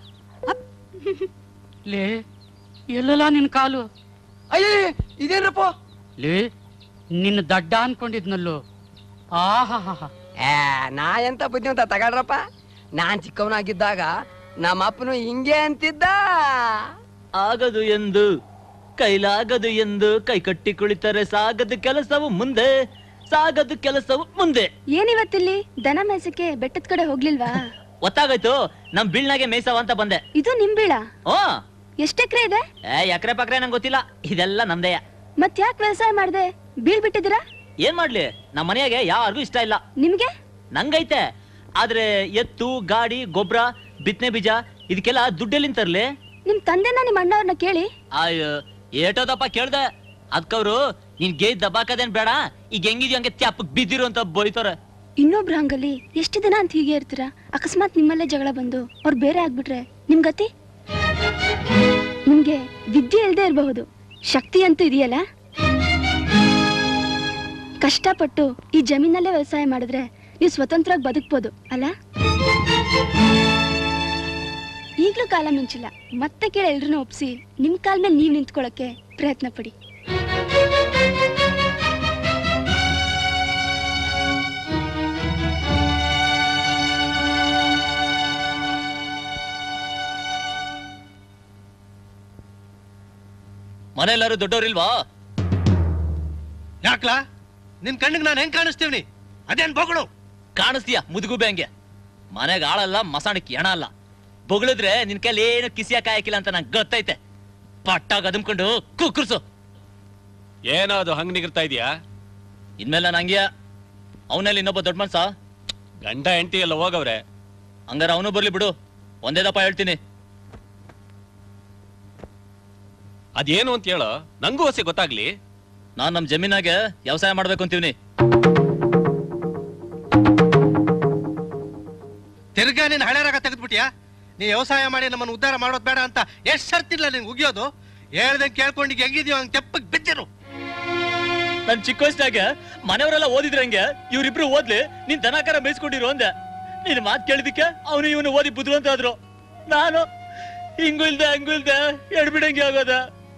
ಲೇ ಎಲ್ಲಲ್ಲ ನಿನ್ ಕಾಲು ಅಯ್ಯೇ ಇದೇನ್ರಪ್ಪ ಲೇ ನಿನ್ನ ದಡ್ಡ ಅನ್ಕೊಂಡಿದ್ನಲ್ಲೋ ಆಹಾ ಏ, ನಾ ಎಂತ ಬುದ್ಧಿವಂತ ತಗೊಳ್ರಪ್ಪ ನಾನ್ ಚಿಕ್ಕವನಾಗಿದ್ದಾಗ ನಮ್ಮ ಅಪ್ಪನು ಹಿಂಗೆ ಅಂತಿದ್ದ ಆಗದು ಎಂದು ಕೈಲಾಗದು ಎಂದು ಕೈ ಕಟ್ಟಿ ಕುಳಿತರೆ ಸಾಗದು ಕೆಲಸವು ಮುಂದೆ ಸಾಗದು ಕೆಲಸವು ಮುಂದೆ ಏನಿವತ್ತಿಲ್ಲಿ ದನ ಮೇಸಕ್ಕೆ ಬೆಟ್ಟದ ಕಡೆ ಹೋಗ್ಲಿಲ್ವಾ ಗೊತ್ತಾಗೋಯ್ತು ನಮ್ ಬೀಳ್ನಾಗೆ ಮೇಯ್ಸವ ಅಂತ ಬಂದೆ ಇದು ನಿಮ್ ಬೀಳ ಓ ಎಷ್ಟ್ ಎಕರೆ ಇದೆ ಏ ಎಕರೆ ಪಕ್ರೆ ನಂಗೆ ಗೊತ್ತಿಲ್ಲ ಇದೆಲ್ಲ ನಮ್ದೆಯ ಮತ್ ಯಾಕೆ ವ್ಯವಸಾಯ ಮಾಡ್ದೆ ಬೀಳ್ ಬಿಟ್ಟಿದ್ದೀರಾ ಏನ್ ಮಾಡ್ಲಿ ನಮ್ಮ ಮನೆಯಾಗೆ ಯಾರಿಗೂ ಇಷ್ಟ ಇಲ್ಲ ನಿಮ್ಗೆ ನಂಗೈತೆ ಆದ್ರೆ ಎತ್ತು ಗಾಡಿ ಗೊಬ್ಬರ ಬಿತ್ತನೆ ಬೀಜ ಇದಕ್ಕೆಲ್ಲ ದುಡ್ಡೆಲ್ಲಿಂದ ತರ್ಲಿ ನಿಮ್ ತಂದೆನ ನಿಮ್ ಅಣ್ಣವ್ರನ್ನ ಕೇಳಿ ಅಯ್ಯೋ ಏಟೋದಪ್ಪ ಕೇಳ್ದೆ ಅದ್ಕವ್ರು ನೀನ್ ಗೇ ದಬ್ಬಾಕದೇನ್ ಬೇಡ ಈಗ ಹೆಂಗಿದ್ಯೋ ಹಂಗೆ ತ್ಯಾಪಕ್ ಬಿದ್ದಿರು ಅಂತ ಬೈತಾರೆ ಇನ್ನೊಬ್ರ ಹಂಗಲ್ಲಿ ಎಷ್ಟು ದಿನ ಅಂತ ಹೀಗೆ ಇರ್ತೀರಾ ಅಕಸ್ಮಾತ್ ನಿಮ್ಮಲ್ಲೇ ಜಗಳ ಬಂದು ಅವ್ರು ಬೇರೆ ಆಗ್ಬಿಟ್ರೆ ನಿಮ್ ಗತಿ ನಿಮ್ಗೆ ವಿದ್ಯೆ ಇಲ್ದೇ ಇರಬಹುದು ಶಕ್ತಿ ಅಂತೂ ಇದೆಯಲ್ಲ ಕಷ್ಟಪಟ್ಟು ಈ ಜಮೀನಲ್ಲೇ ವ್ಯವಸಾಯ ಮಾಡಿದ್ರೆ ನೀವು ಸ್ವತಂತ್ರವಾಗಿ ಬದುಕ್ಬೋದು ಅಲ್ಲ ಈಗ್ಲೂ ಕಾಲ ಮಿಂಚಿಲ್ಲ ಮತ್ತೆ ಕೇಳಿ ಎಲ್ರನ್ನೂ ಒಪ್ಸಿ ನಿಮ್ ಕಾಲ್ ಮೇಲೆ ನೀವ್ ನಿಂತ್ಕೊಳ್ಳೋಕೆ ಪ್ರಯತ್ನ ಪಡಿ ಮನೆಯಲ್ಲಾರು ದೊಡ್ಡವ್ರಿಲ್ವಾ ಯಾಕ್ಲಾ ನಿನ್ ಕಣ್ಣಿಗೆ ನಾನು ಹೆಂಗ್ ಕಾಣಿಸ್ತೀವ್ನಿ ಅದೇನ್ ಬೊಗಳು ಕಾಣಿಸ್ತೀಯ ಮುದುಗುಬೆ ಹಂಗೆ ಮನೆಗೆ ಆಳಲ್ಲ ಮಸಾಣಕ್ಕೆ ಎಣ ಅಲ್ಲ ಬೊಗಳಿದ್ರೆ ನಿನ್ ಕೈಲಿ ಏನು ಕಿಸಿಯ ಕಾಯಕಿಲ್ಲ ಅಂತ ನಂಗೆ ಗೊತ್ತೈತೆ ಪಟ್ಟ ಗದಮ್ಕೊಂಡು ಕುಕ್ಕರ್ಸು ಏನೋ ಅದು ಹಂಗ್ ನಿಗಿರ್ತಾ ಇದೀಯಾ ಇನ್ಮೇಲೆ ನಂಗೆ ಅವನಲ್ಲಿ ಇನ್ನೊಬ್ಬ ದೊಡ್ಡ ಮನ್ಸ ಗಂಡ ಹೆಂಡತಿ ಎಲ್ಲ ಹೋಗವ್ರೆ ಹಂಗಾರ ಅವನು ಬರ್ಲಿ ಬಿಡು ಒಂದೇ ದಪ್ಪ ಹೇಳ್ತೀನಿ ಅದೇನು ಅಂತ ಹೇಳೋ ನಂಗೂ ಹೊಸ ಗೊತ್ತಾಗ್ಲಿ ನಾನ್ ನಮ್ ಜಮೀನಾಗೆ ವ್ಯವಸಾಯ ಮಾಡ್ಬೇಕು ಅಂತೀವ್ನಿ ತಿರ್ಗಾ ನೀನ್ ಹಳೆರಾಗ ತೆಗೆದ್ಬಿಟ್ಯಾ ನೀ ವ್ಯವಸಾಯ ಮಾಡಿ ನಮ್ಮನ್ನ ಉದ್ಧಾರ ಮಾಡೋದ್ ಬೇಡ ಅಂತ ಎಷ್ಟ್ ಸರ್ತಿಲ್ಲ ನಿಂಗೆ ಉಗಿಯೋದು ಹೇಳ್ದಂಗೆ ಕೇಳ್ಕೊಂಡು ಈಗ ಹೆಂಗಿದ್ಯೋ ಹಂಗೆ ತೆಪ್ಪಗ್ ಬಿದ್ದಿರು ನನ್ ಚಿಕ್ಕ ವಯಸ್ಸಿನಾಗ ಮನೆಯವರೆಲ್ಲ ಓದಿದ್ರಂಗೆ ಇವ್ರಿಬ್ರು ಓದ್ಲಿ ನೀನ್ ದನಕರ ಮೇಯಿಸ್ಕೊಂಡಿರು ಅಂದೆ ನೀನ್ ಮಾತ್ ಕೇಳಿದಕ್ಕೆ ಅವನು ಇವನು ಓದಿ ಬುದ್ಧಿವಂತ ಆದ್ರು ನಾನು ಹಿಂಗು ಇಲ್ದೆ ಹಂಗು ಇಲ್ದೆ ಎಡ್ಬಿಡಂಗೆ ಆಗೋದ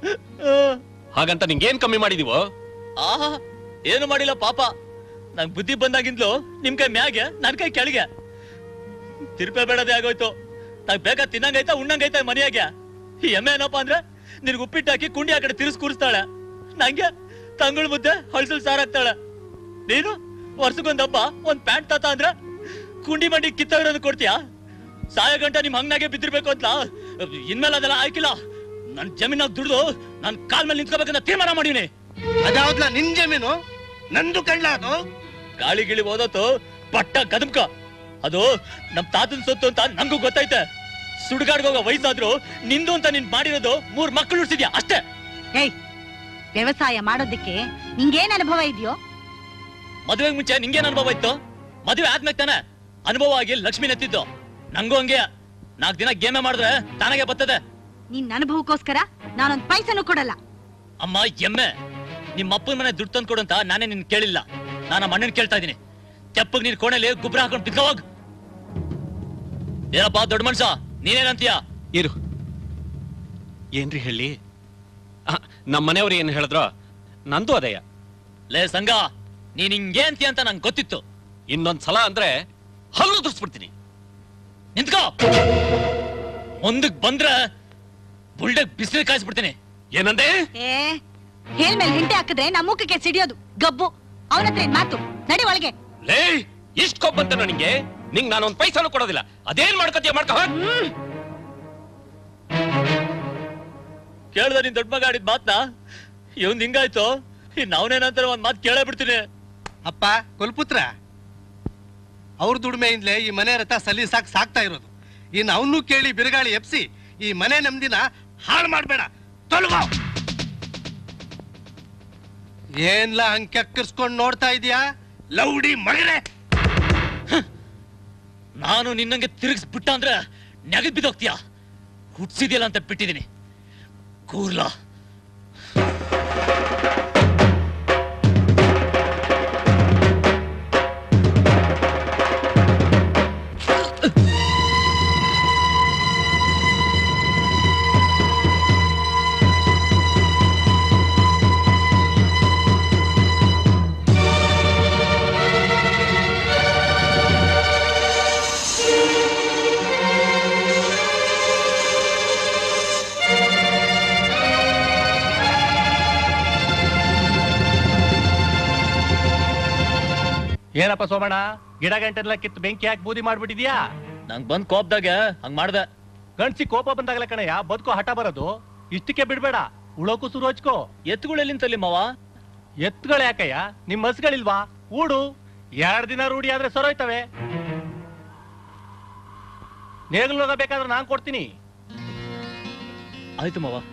ಹಾಗಂತ ನಿಂಗೇನ್ ಕಮ್ಮಿ ಮಾಡಿದೀವೋ ಆಹಾ ಏನು ಮಾಡಿಲ್ಲ ಪಾಪ ನಂಗ್ ಬುದ್ಧಿ ಬಂದಾಗಿಂದ್ಲು ನಿಮ್ ಕೈ ಮ್ಯಾಗೆ ನನ್ ಕೈ ಕೆಳಗೆ ತಿರುಪೆ ಬೇಡದೆ ಆಗೋಯ್ತು ನಂಗ್ ಬೇಕಾ ತಿನ್ನಂಗೈತಾ ಉಣ್ಣಂಗೈತಾ ಈ ಮನೆಯಾಗೆ ಈ ಎಮ್ಮೆ ಏನಪ್ಪಾ ಅಂದ್ರೆ ನಿನ್ಗೆ ಉಪ್ಪಿಟ್ಟು ಹಾಕಿ ಕುಂಡಿ ಆ ಕಡೆ ತಿರ್ಸ್ ಕೂರಿಸ್ತಾಳೆ ನಂಗೆ ತಂಗುಳ್ ಮುದ್ದೆ ಹಳ್ಸಲ್ ಸಾರ್ ಹಾಕ್ತಾಳೆ ನೀನು ವರ್ಷಕ್ಕೊಂದ್ ಹಬ್ಬ ಒಂದ್ ಪ್ಯಾಂಟ್ ತಾತ ಅಂದ್ರೆ ಕುಂಡಿ ಮಂಡಿ ಕಿತ್ತೋಗಿರೋದು ಕೊಡ್ತೀಯಾ ಸಾಯ ಗಂಟ ನಿಮ್ ಹಂಗ್ನಾಗೆ ಬಿದ್ದಿರ್ಬೇಕು ಅಂತ ಇನ್ಮೇಲೆ ಅದೆಲ್ಲ ಆಯ್ಕಿಲ್ಲ ನನ್ ಜಮೀನಾಗ ದುಡ್ದು ನನ್ ಕಾಲ್ ಮೇಲೆ ನಿಂತ್ಕೋಬೇಕಂತ ತೀರ್ಮಾನ ಮಾಡೀನಿ ಅದಾವ್ದ್ಲ ನಿನ್ ಜಮೀನು ನಂದು ಕಳ್ಳ ಅದು ಗಾಳಿ ಗಿಳಿ ಓದೋತು ಪಟ್ಟ ಗದಮ್ಕ ಅದು ನಮ್ ತಾತನ್ ಸೊತ್ತು ಅಂತ ನಂಗೂ ಗೊತ್ತೈತೆ ಸುಡ್ಗಾಡ್ಗೋಗ ವಯಸ್ಸಾದ್ರು ನಿಂದು ಅಂತ ನೀನ್ ಮಾಡಿರೋದು ಮೂರ್ ಮಕ್ಕಳು ಉಡ್ಸಿದ್ಯಾ ಅಷ್ಟೇ ಏಯ್ ವ್ಯವಸಾಯ ಮಾಡೋದಕ್ಕೆ ನಿಂಗೇನ್ ಅನುಭವ ಇದೆಯೋ ಮದುವೆಗ್ ಮುಂಚೆ ನಿಂಗೇನ್ ಅನುಭವ ಇತ್ತು ಮದುವೆ ಆದ್ಮೇಲೆ ತಾನೆ ಅನುಭವ ಆಗಿ ಲಕ್ಷ್ಮಿ ನೆತ್ತಿದ್ದು ನಂಗೂ ಹಂಗೆ ನಾಲ್ಕ್ ದಿನ ಗೇಮೆ ಮಾಡಿದ್ರೆ ತಾನಾಗೆ ಬರ್ತದೆ ನಿನ್ ಅನುಭವಕ್ಕೋಸ್ಕರ ನಾನೊಂದ್ ಪೈಸನು ಕೊಡಲ್ಲ ಅಮ್ಮ ಎಮ್ಮೆ ನಿಮ್ಮ ಅಪ್ಪನ ಮನೆ ದುಡ್ಡು ತಂದು ಕೊಡು ಅಂತ ನಾನೇ ನಿನ್ ಕೇಳಿಲ್ಲ ನಾನು ನಮ್ಮ ಅಣ್ಣನ್ ಕೇಳ್ತಾ ಇದೀನಿ ತೆಪ್ಪಗ್ ನೀನ್ ಕೋಣೆಲಿ ಗುಬ್ರ ಹಾಕೊಂಡು ಬಿದ್ಕೋಗ್ ಏನಪ್ಪ ದೊಡ್ಡ ಮನ್ಸ ನೀನೇನಂತೀಯ ಇರು ಏನ್ರಿ ಹೇಳಿ ನಮ್ಮ ಮನೆಯವ್ರು ಏನ್ ಹೇಳಿದ್ರು ನಂದು ಅದಯ್ಯ ಲೇ ಸಂಗ ನೀನ್ ಹಿಂಗೆ ಅಂತೀಯ ಅಂತ ನಂಗೆ ಗೊತ್ತಿತ್ತು ಇನ್ನೊಂದ್ ಸಲ ಅಂದ್ರೆ ಹಲ್ಲು ದುರ್ಸ್ಬಿಡ್ತೀನಿ ನಿಂತ್ಕೋ ಮುಂದಕ್ ಬಂದ್ರೆ ಬುಲ್ಡಗ್ ಬಿಸಿಲು ಕಾಯಿಸ್ಬಿಡ್ತೀನಿ ಏನಂದೆ ಏ ಹೇಳ್ಮೇಲೆ ಹಿಂಟೆ ಹಾಕಿದ್ರೆ ನಮ್ಮ ಮುಖಕ್ಕೆ ಸಿಡಿಯೋದು ಗಬ್ಬು ಅವನ ಹತ್ರ ಏನ್ ಮಾತು ನಡಿ ಒಳಗೆ ಲೇ ಇಷ್ಟ ಕೊಬ್ಬಂತ ನಿಂಗೆ ನಿಂಗ್ ನಾನೊಂದ್ ಪೈಸಾನು ಕೊಡೋದಿಲ್ಲ ಅದೇನ್ ಮಾಡ್ಕೊತೀಯ ಮಾಡ್ಕೋ ಹೋಗ್. ಕೇಳ್ದ ನೀನ್ ದೊಡ್ಡ ಮಗ ಆಡಿದ್ ಮಾತ್ನ ಇವಂದ್ ಹಿಂಗಾಯ್ತು ಇನ್ ಅವನೇನಂತಾರೆ ಒಂದ್ ಮಾತ್ ಕೇಳೇ ಬಿಡ್ತೀನಿ ಅಪ್ಪ ಕುಲ್ಪುತ್ರ ಅವ್ರ ದುಡಿಮೆಯಿಂದಲೇ ಈ ಮನೆ ರಥ ಸಲೀಸಾಕ್ ಸಾಕ್ತಾ ಇರೋದು ಇನ್ನು ಅವನು ಕೇಳಿ ಬಿರುಗಾಳಿ ಎಪ್ಸಿ ಈ ಮನೆ ನಮ್ದಿನ ಹಾಳು ಮಾಡ್ಬೇಡ ತೊಲಗೋ ಏನ್ಲ ಹಂಗ್ ಕೆಕ್ಕರ್ಸ್ಕೊಂಡ್ ನೋಡ್ತಾ ಇದೀಯಾ ಲೌಡಿ ಮಗನೇ ನಾನು ನಿನ್ನಂಗೆ ತಿರುಗಿಸ್ಬಿಟ್ಟ ಅಂದ್ರೆ ನೆಗದ್ ಬಿದ್ದೋಗ್ತೀಯ ಹುಟ್ಸಿದ್ಯಲ್ಲ ಅಂತ ಬಿಟ್ಟಿದ್ದೀನಿ ಕೂರ್ಲಾ ಏನಪ್ಪ ಸೋಮಣ್ಣ ಗಿಡ ಗಂಟೆಲ್ಲ ಕಿತ್ತು ಬೆಂಕಿ ಹಾಕಿ ಬೂದಿ ಮಾಡ್ಬಿಟ್ಟಿದ್ಯಾ ನಂಗ್ ಬಂದ್ ಕೋಪದಾಗ ಹಂಗ್ ಮಾಡ್ದೆ ಗಂಡ್ಸಿ ಕೋಪ ಬಂದಾಗಲ ಕಣಯ್ಯ ಬದುಕು ಹಠ ಬರೋದು ಇಷ್ಟಕ್ಕೆ ಬಿಡ್ಬೇಡ ಉಳೋಕು ಶುರು ಹಚ್ಕೋ ಎತ್ತುಗಳೆಲ್ಲಿಂತಲ್ಲಿ ಮಾವ ಎತ್ತುಗಳು ಯಾಕಯ್ಯ ನಿಮ್ ಹಸ್ಗಳಿಲ್ವಾ ಊಡು ಎರಡ್ ದಿನ ರೂಢಿ ಆದ್ರೆ ಸರೋಯ್ತವೆ ನೇಗ್ಲು ಬೇಕಾದ್ರೆ ನಾನ್ ಕೊಡ್ತೀನಿ ಆಯ್ತು ಮಾವ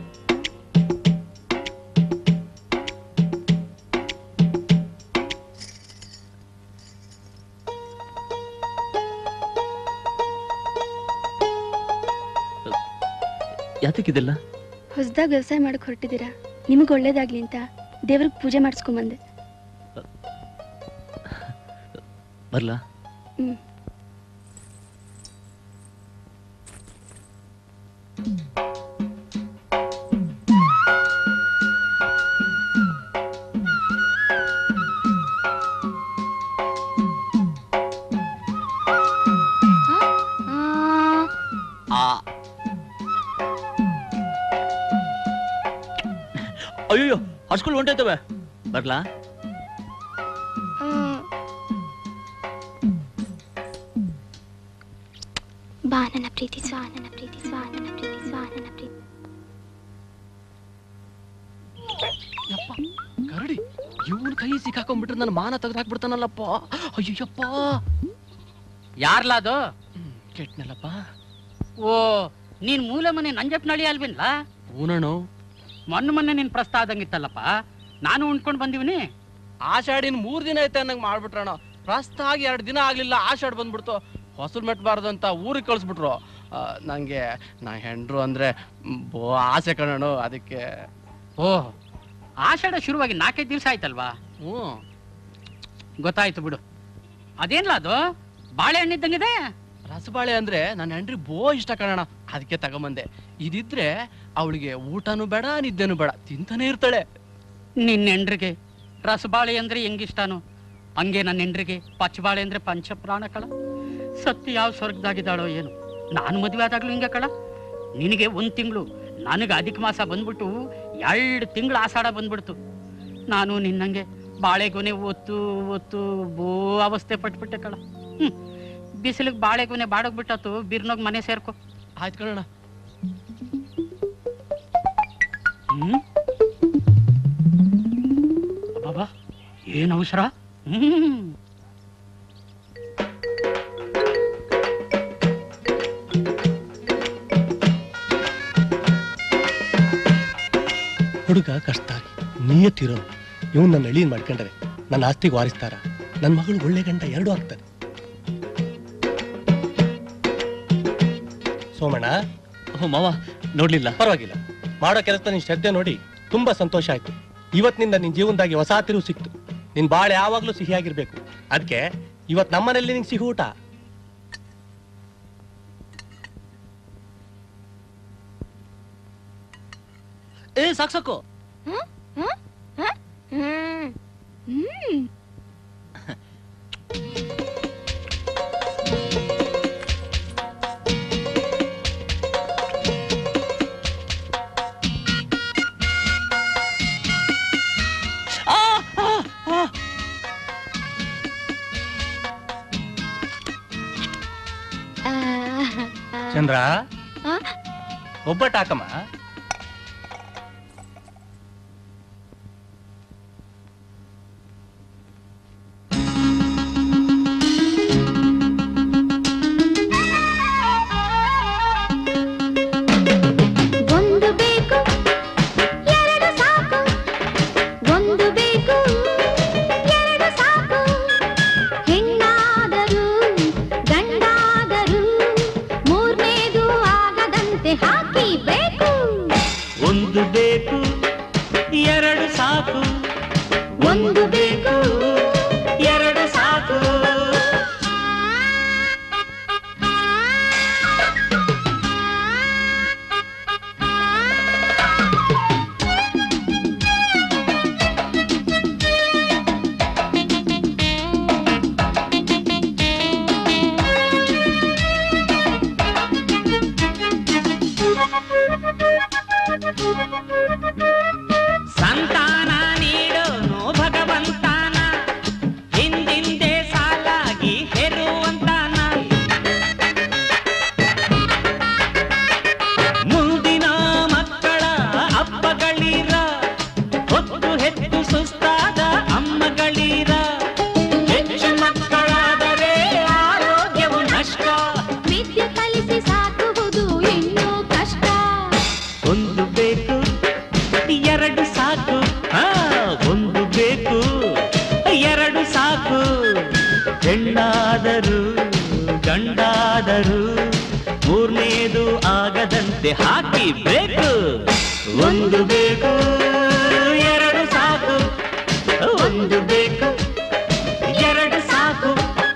ಯಾತಕ್ಕಿದೆಲ್ಲ ಹೊಸದಾಗಿ ವ್ಯವಸಾಯ ಮಾಡಕ್ ಹೊರಟಿದ್ದೀರಾ ನಿಮಗೆ ಒಳ್ಳೇದಾಗ್ಲಿ ಅಂತ ದೇವ್ರಿಗೆ ಪೂಜೆ ಮಾಡಿಸ್ಕೊಂಬಂದೆ ಬರ್ಲಾ ಹ್ಮ್ ಅಯ್ಯೋ ಹಸ್ಗಳು ಹೊಂಟೈತವೆ ಬರ್ಲಾ ಬಾ ನನ್ನ ಪ್ರೀತಿ ಸ್ವಾ ನನ್ನ ಪ್ರೀತಿ ಸ್ವಾ ನನ್ನ ಪ್ರೀತಿ ಸ್ವಾ ನನ್ನ ಪ್ರೀತಿ ಕರಡಿ ಇವನ್ ಕೈ ಸಿಕ್ಕಾಕೊಂಡ್ಬಿಟ್ರೆ ನನ್ನ ಮಾನ ತೆಗೆದು ಹಾಕ್ಬಿಡ್ತಾನಲ್ಲಪ್ಪ ಅಯ್ಯಪ್ಪ ಯಾರ್ಲಾ ಅದು ಕೆಟ್ನಲ್ಲಪ್ಪ ಓ ನೀನ್ ಮೂಲ ಮನೆ ನಂಜಪ್ನಳ್ಳಿ ಅಲ್ವೇನ್ಲಾ ಊನಣ್ಣು ಮೊನ್ನೆ ಮೊನ್ನೆ ನಿನ್ ಪ್ರಸ್ತಾವ ಆದಂಗಿತ್ತಲ್ಲಪ್ಪ ನಾನು ಉಣ್ಕೊಂಡ್ ಬಂದಿವ್ನಿ ಆಷಾಢಿನ ಮೂರ್ ದಿನ ಐತೆ ಅನ್ನಂಗ್ ಮಾಡ್ಬಿಟ್ರಣ ಪ್ರಸ್ತ ಆಗಿ ಎರಡ್ ದಿನ ಆಗ್ಲಿಲ್ಲ ಆಷಾಢ ಬಂದ್ಬಿಡ್ತು ಹೊಸಲ್ ಮೆಟ್ಬಾರ್ದು ಅಂತ ಊರಿಗೆ ಕಳಿಸ್ಬಿಟ್ರು ಆ, ನಂಗೆ ನಾ ಹೆಂಡ್ರು ಅಂದ್ರೆ ಮ್, ಬೋ ಆಸೆ ಕಣಣ್ಣು ಅದಕ್ಕೆ ಓ ಆಷಾಢ ಶುರುವಾಗಿ ನಾಲ್ಕೈದು ದಿವಸ ಆಯ್ತಲ್ವಾ ಹ್ಞೂ ಗೊತ್ತಾಯ್ತು ಬಿಡು ಅದೇನ್ಲ ಅದು ಬಾಳೆಹಣ್ಣಿದ್ದಂಗಿದೆ ರಸಬಾಳೆ ಅಂದ್ರೆ ನನ್ನ ಹೆಂಡ್ರಿ ಬೋ ಇಷ್ಟ ಕಣಣ ಅದಕ್ಕೆ ತಗೊಂಬಂದೆ ಇದಿದ್ರೆ ಅವಳಿಗೆ ಊಟನೂ ಬೇಡ ನಿದ್ದೆನೂ ಬೇಡ ತಿಂತಾನೆ ಇರ್ತಾಳೆ ನಿನ್ನ ಹೆಂಡ್ರಿಗೆ ರಸಬಾಳೆ ಅಂದ್ರೆ ಹೆಂಗಿಷ್ಟಾನು ಹಂಗೆ ನನ್ನ ಹೆಂಡ್ರಿಗೆ ಪಚ್ಚಬಾಳೆ ಅಂದ್ರೆ ಪಂಚಪ್ರಾಣ ಕಳ ಸತ್ಯ ಯಾವ ಸ್ವರ್ಗದಾಗಿದ್ದಾಳೋ ಏನು ನಾನು ಮದುವೆ ಆದಾಗ್ಲೂ ಹಿಂಗೆ ಕಳ ನಿನಗೆ ಒಂದ್ ತಿಂಗಳು ನನಗೆ ಅಧಿಕ ಮಾಸ ಬಂದ್ಬಿಟ್ಟು ಎರಡು ತಿಂಗಳು ಆಷಾಢ ಬಂದ್ಬಿಡ್ತು ನಾನು ನಿನ್ನಂಗೆ ಬಾಳೆಗೊನೆ ಒತ್ತು ಒತ್ತು ಬೋ ಅವಸ್ಥೆ ಪಟ್ಬಿಟ್ಟೆ ಕಳ ಹ್ಮ್ ಬಿಸಿಲಿಗೆ ಬಾಳೆಗೊನೆ ಬಾಡೋಗ್ಬಿಟ್ಟತ್ತು ಬಿರ್ನೋಗ್ ಮನೆ ಸೇರ್ಕೊ ಆಯ್ತು ಕಣಣ್ಣ ಹ್ಮ್ ಬಾಬಾ ಏನ್ ಅವಸರ ಹ್ಮ್ ಹುಡುಗ ಕಷ್ಟ ನಿಯತ್ತಿರೋ ಇವನ್ ನನ್ನ ಎಳೀನ್ ಮಾಡ್ಕೊಂಡ್ರೆ ನನ್ನ ಆಸ್ತಿಗೆ ವಾರಿಸ್ತಾರ ನನ್ನ ಮಗಳು ಒಳ್ಳೆ ಗಂಡ ಎರಡೂ ಆಗ್ತಾರೆ ಸೋಮಣ್ಣ ಮಾವ ನೋಡ್ಲಿಲ್ಲ ಪರವಾಗಿಲ್ಲ ಮಾಡೋ ಕೆಲಸ ನಿನ್ ಶ್ರದ್ಧೆ ನೋಡಿ ತುಂಬಾ ಸಂತೋಷ ಆಯ್ತು ಇವತ್ತಿನಿಂದ ನಿನ್ ಜೀವನದಾಗಿ ಹೊಸ ತಿರುವು ಸಿಕ್ತು ನಿನ್ ಬಾಳೆ ಯಾವಾಗ್ಲೂ ಸಿಹಿಯಾಗಿರ್ಬೇಕು ಅದಕ್ಕೆ ಇವತ್ ನಮ್ಮನೇಲಿ ನಿಂಗೆ ಸಿಹು ಊಟ ಏ ಸಾಕು ಸಾಕು ಚಂದ್ರ ಆ? ಒಬ್ಬಟ್ಟು ಹಾಕಮ್ಮ ಒಂದು ಬೇಕು ಎರಡು ಸಾಕು ಒಂದು ಬೇಕು ಎರಡು ಸಾಕು ಹೆಣ್ಣಾದರೂ ಗಂಡಾದರೂ ಮೂರನೇದು ಆಗದಂತೆ ಹಾಕಿ ಬೇಕು ಹೆಣ್ಣಾದರೂ ಗಂಡಾದರೂ ಮೂರನೇದು ಆಗದಂತೆ ಹಾಕಿ ಬೇಕು ಒಂದು ಬೇಕು ಎರಡು ಸಾಕು ಒಂದು ಬೇಕು ಎರಡು ಸಾಕು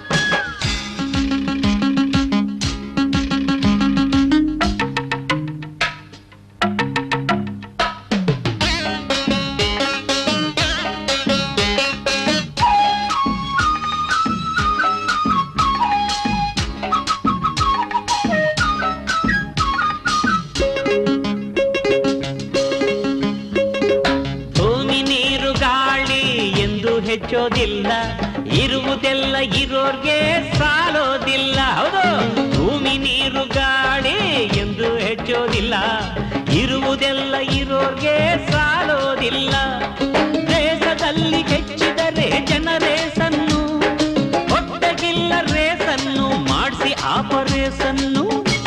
ಭೂಮಿ ನೀರು ಗಾಳಿ ಎಂದು ಹೆಚ್ಚೋದಿಲ್ಲ ಇರುವುದೆಲ್ಲ ಇರೋರ್ಗೆ ಸಾಲೋದಿಲ್ಲ ಹೌದು ಭೂಮಿ ನೀರು ಗಾಳಿ ಎಂದು ಹೆಚ್ಚೋದಿಲ್ಲ ಇರುವುದೆಲ್ಲ ಇರೋರ್ಗೆ ಸಾಲೋದಿಲ್ಲ ದೇಶದಲ್ಲಿ ಹೆಚ್ಚಿದರೆ ಜನ ರೇಸನ್ನು ಹೊಟ್ಟೆಗಿಲ್ಲ ರೇಸನ್ನು ಮಾಡಿಸಿ ಆಪರೇಸನ್ನು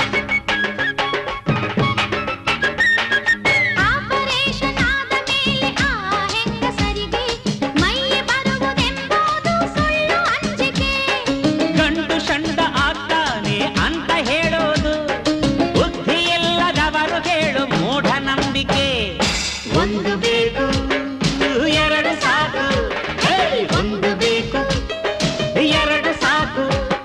ಆಪರೇಷನ್ ಆದ ಮೇಲೆ ಆ ಹೆಂಗಸರಿಗೆ ಮೈಗೆ ಬರುವುದೆಂಬುದು ಸುಳ್ಳು ಅಂಜಿಕೆ ಗಂಡು ಶಂಡ ಆಗ್ತಾನೆ ಅಂತ ಹೇಳೋದು ಬುದ್ಧಿ ಇಲ್ಲದವರು ಹೇಳು ಮೂಢನಂಬಿಕೆ ಒಂದು ಬೇಕು ಎರಡು ಸಾಕು ಹೇ, ಒಂದು ಬೇಕು ಎರಡು ಸಾಕು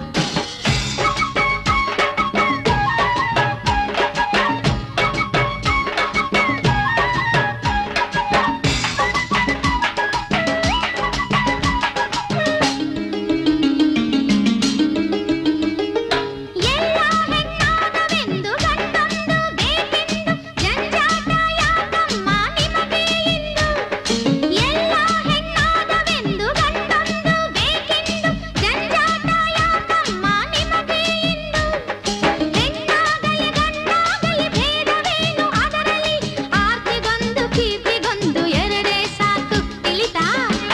ಎಲ್ಲ ಹೆಣ್ಣಾದವೆಂದು ಗಂಡೊಂದು ಬೇಕೆಂದು ಜಂಜಾಟ ಯಾಕಮ್ಮ ನಿಮಗೆ ಇಂದು ಎಲ್ಲ ಹೆಣ್ಣಾದವೆಂದು ಗಂಡೊಂದು ಬೇಕೆಂದು ಜಂಜಾಟ ಯಾಕಮ್ಮ ನಿಮಗೆ ಇಂದು ಹೆಣ್ಣಾಗಲಿ ಗಂಡಾಗಲಿ ಭೇದವೇನು ಅದರಲ್ಲಿ ಆರ್ತಿಗೊಂದು ಕೀರ್ತಿಗೊಂದು ಎರಡೇ ಸಾಕು ತಿಳಿತಾ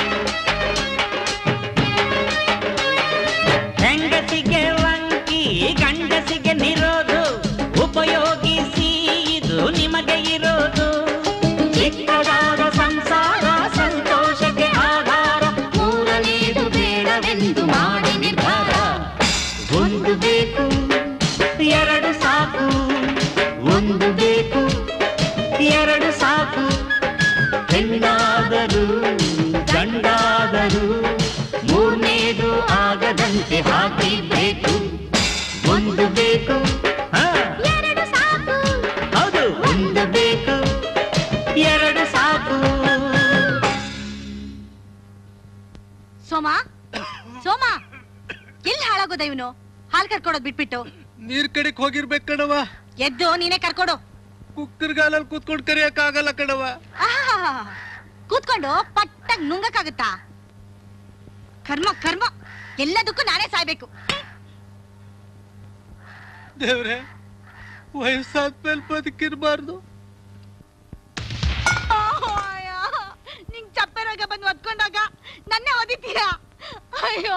ಹೆಂಗಸಿಗೆ ವಂಕಿ ಗಂಡಸಿಗೆ ನಿರೋಧ ಉಪಯೋಗಿಸಿ ಇದು ನಿಮಗೆ ಇರೋದು ಚಿಕ್ಕದಾದ ಸಂಸಾರ ಸಂತೋಷಕ್ಕೆ ಆಧಾರ ಮೂರನೇದು ಬೇಡವೆಂದು ಮಾಡಿ ನಿರ್ಧಾರ ಒಂದು ಬೇಕು ಎರಡು ಸಾಕು ಒಂದು ಬೇಕು ಎರಡು ಸಾಕು ಹೆಣ್ಣಾದರೂ ಗಂಡಾದರೂ ಮೂರನೇದು ಆಗದಂತೆ ಹಾಕಿ ಬೇಕು ಒಂದು ಬೇಕು ಹಾ, ಎರಡು ಸಾಕು ಹೌದು ಒಂದು ಬೇಕು ಎರಡು ಸಾಕು ಸೋಮ ಸೋಮ ಎಲ್ಲಿ ಹಾಳಾಗೋದ ಇವನು ಹಾಲ್ ಕರ್ಕೊಡೋದ್ ಬಿಟ್ಬಿಟ್ಟು ನೀರ್ ಕಡೆಕ್ ಹೋಗಿರ್ಬೇಕು ಕಣವ ಎದ್ದು ನೀನೇ ಕರ್ಕೊಡು ಕುಕ್ಕರ್ಗಾಲಲ್ಲಿ ಕೂತ್ಕೊಂಡು ಕರಿಯಕ್ ಆಗಲ್ಲ ಕಣವ ಆಹಾಹಾಹಾ. ಕೂತ್ಕೊಂಡು ಪಟ್ಟಾಗ್ ನುಂಗಕ್ಕಾಗತ್ತಾ ಕರ್ಮ ಕರ್ಮ ಎಲ್ಲದಕ್ಕೂ ನಾನೇ ಸಾಯ್ಬೇಕು ದೇವ್ರೆ ವಯಸ್ಸಾದ್ಮೇಲೆ ಬದುಕಿರ್ಬಾರ್ದು ನಿಂಗ್ ಚಪ್ಪೆ ರೋಗ ಬಂದು ಒತ್ಕೊಂಡಾಗ ನನ್ನೇ ಓದಿತೀರಾ ಅಯ್ಯೋ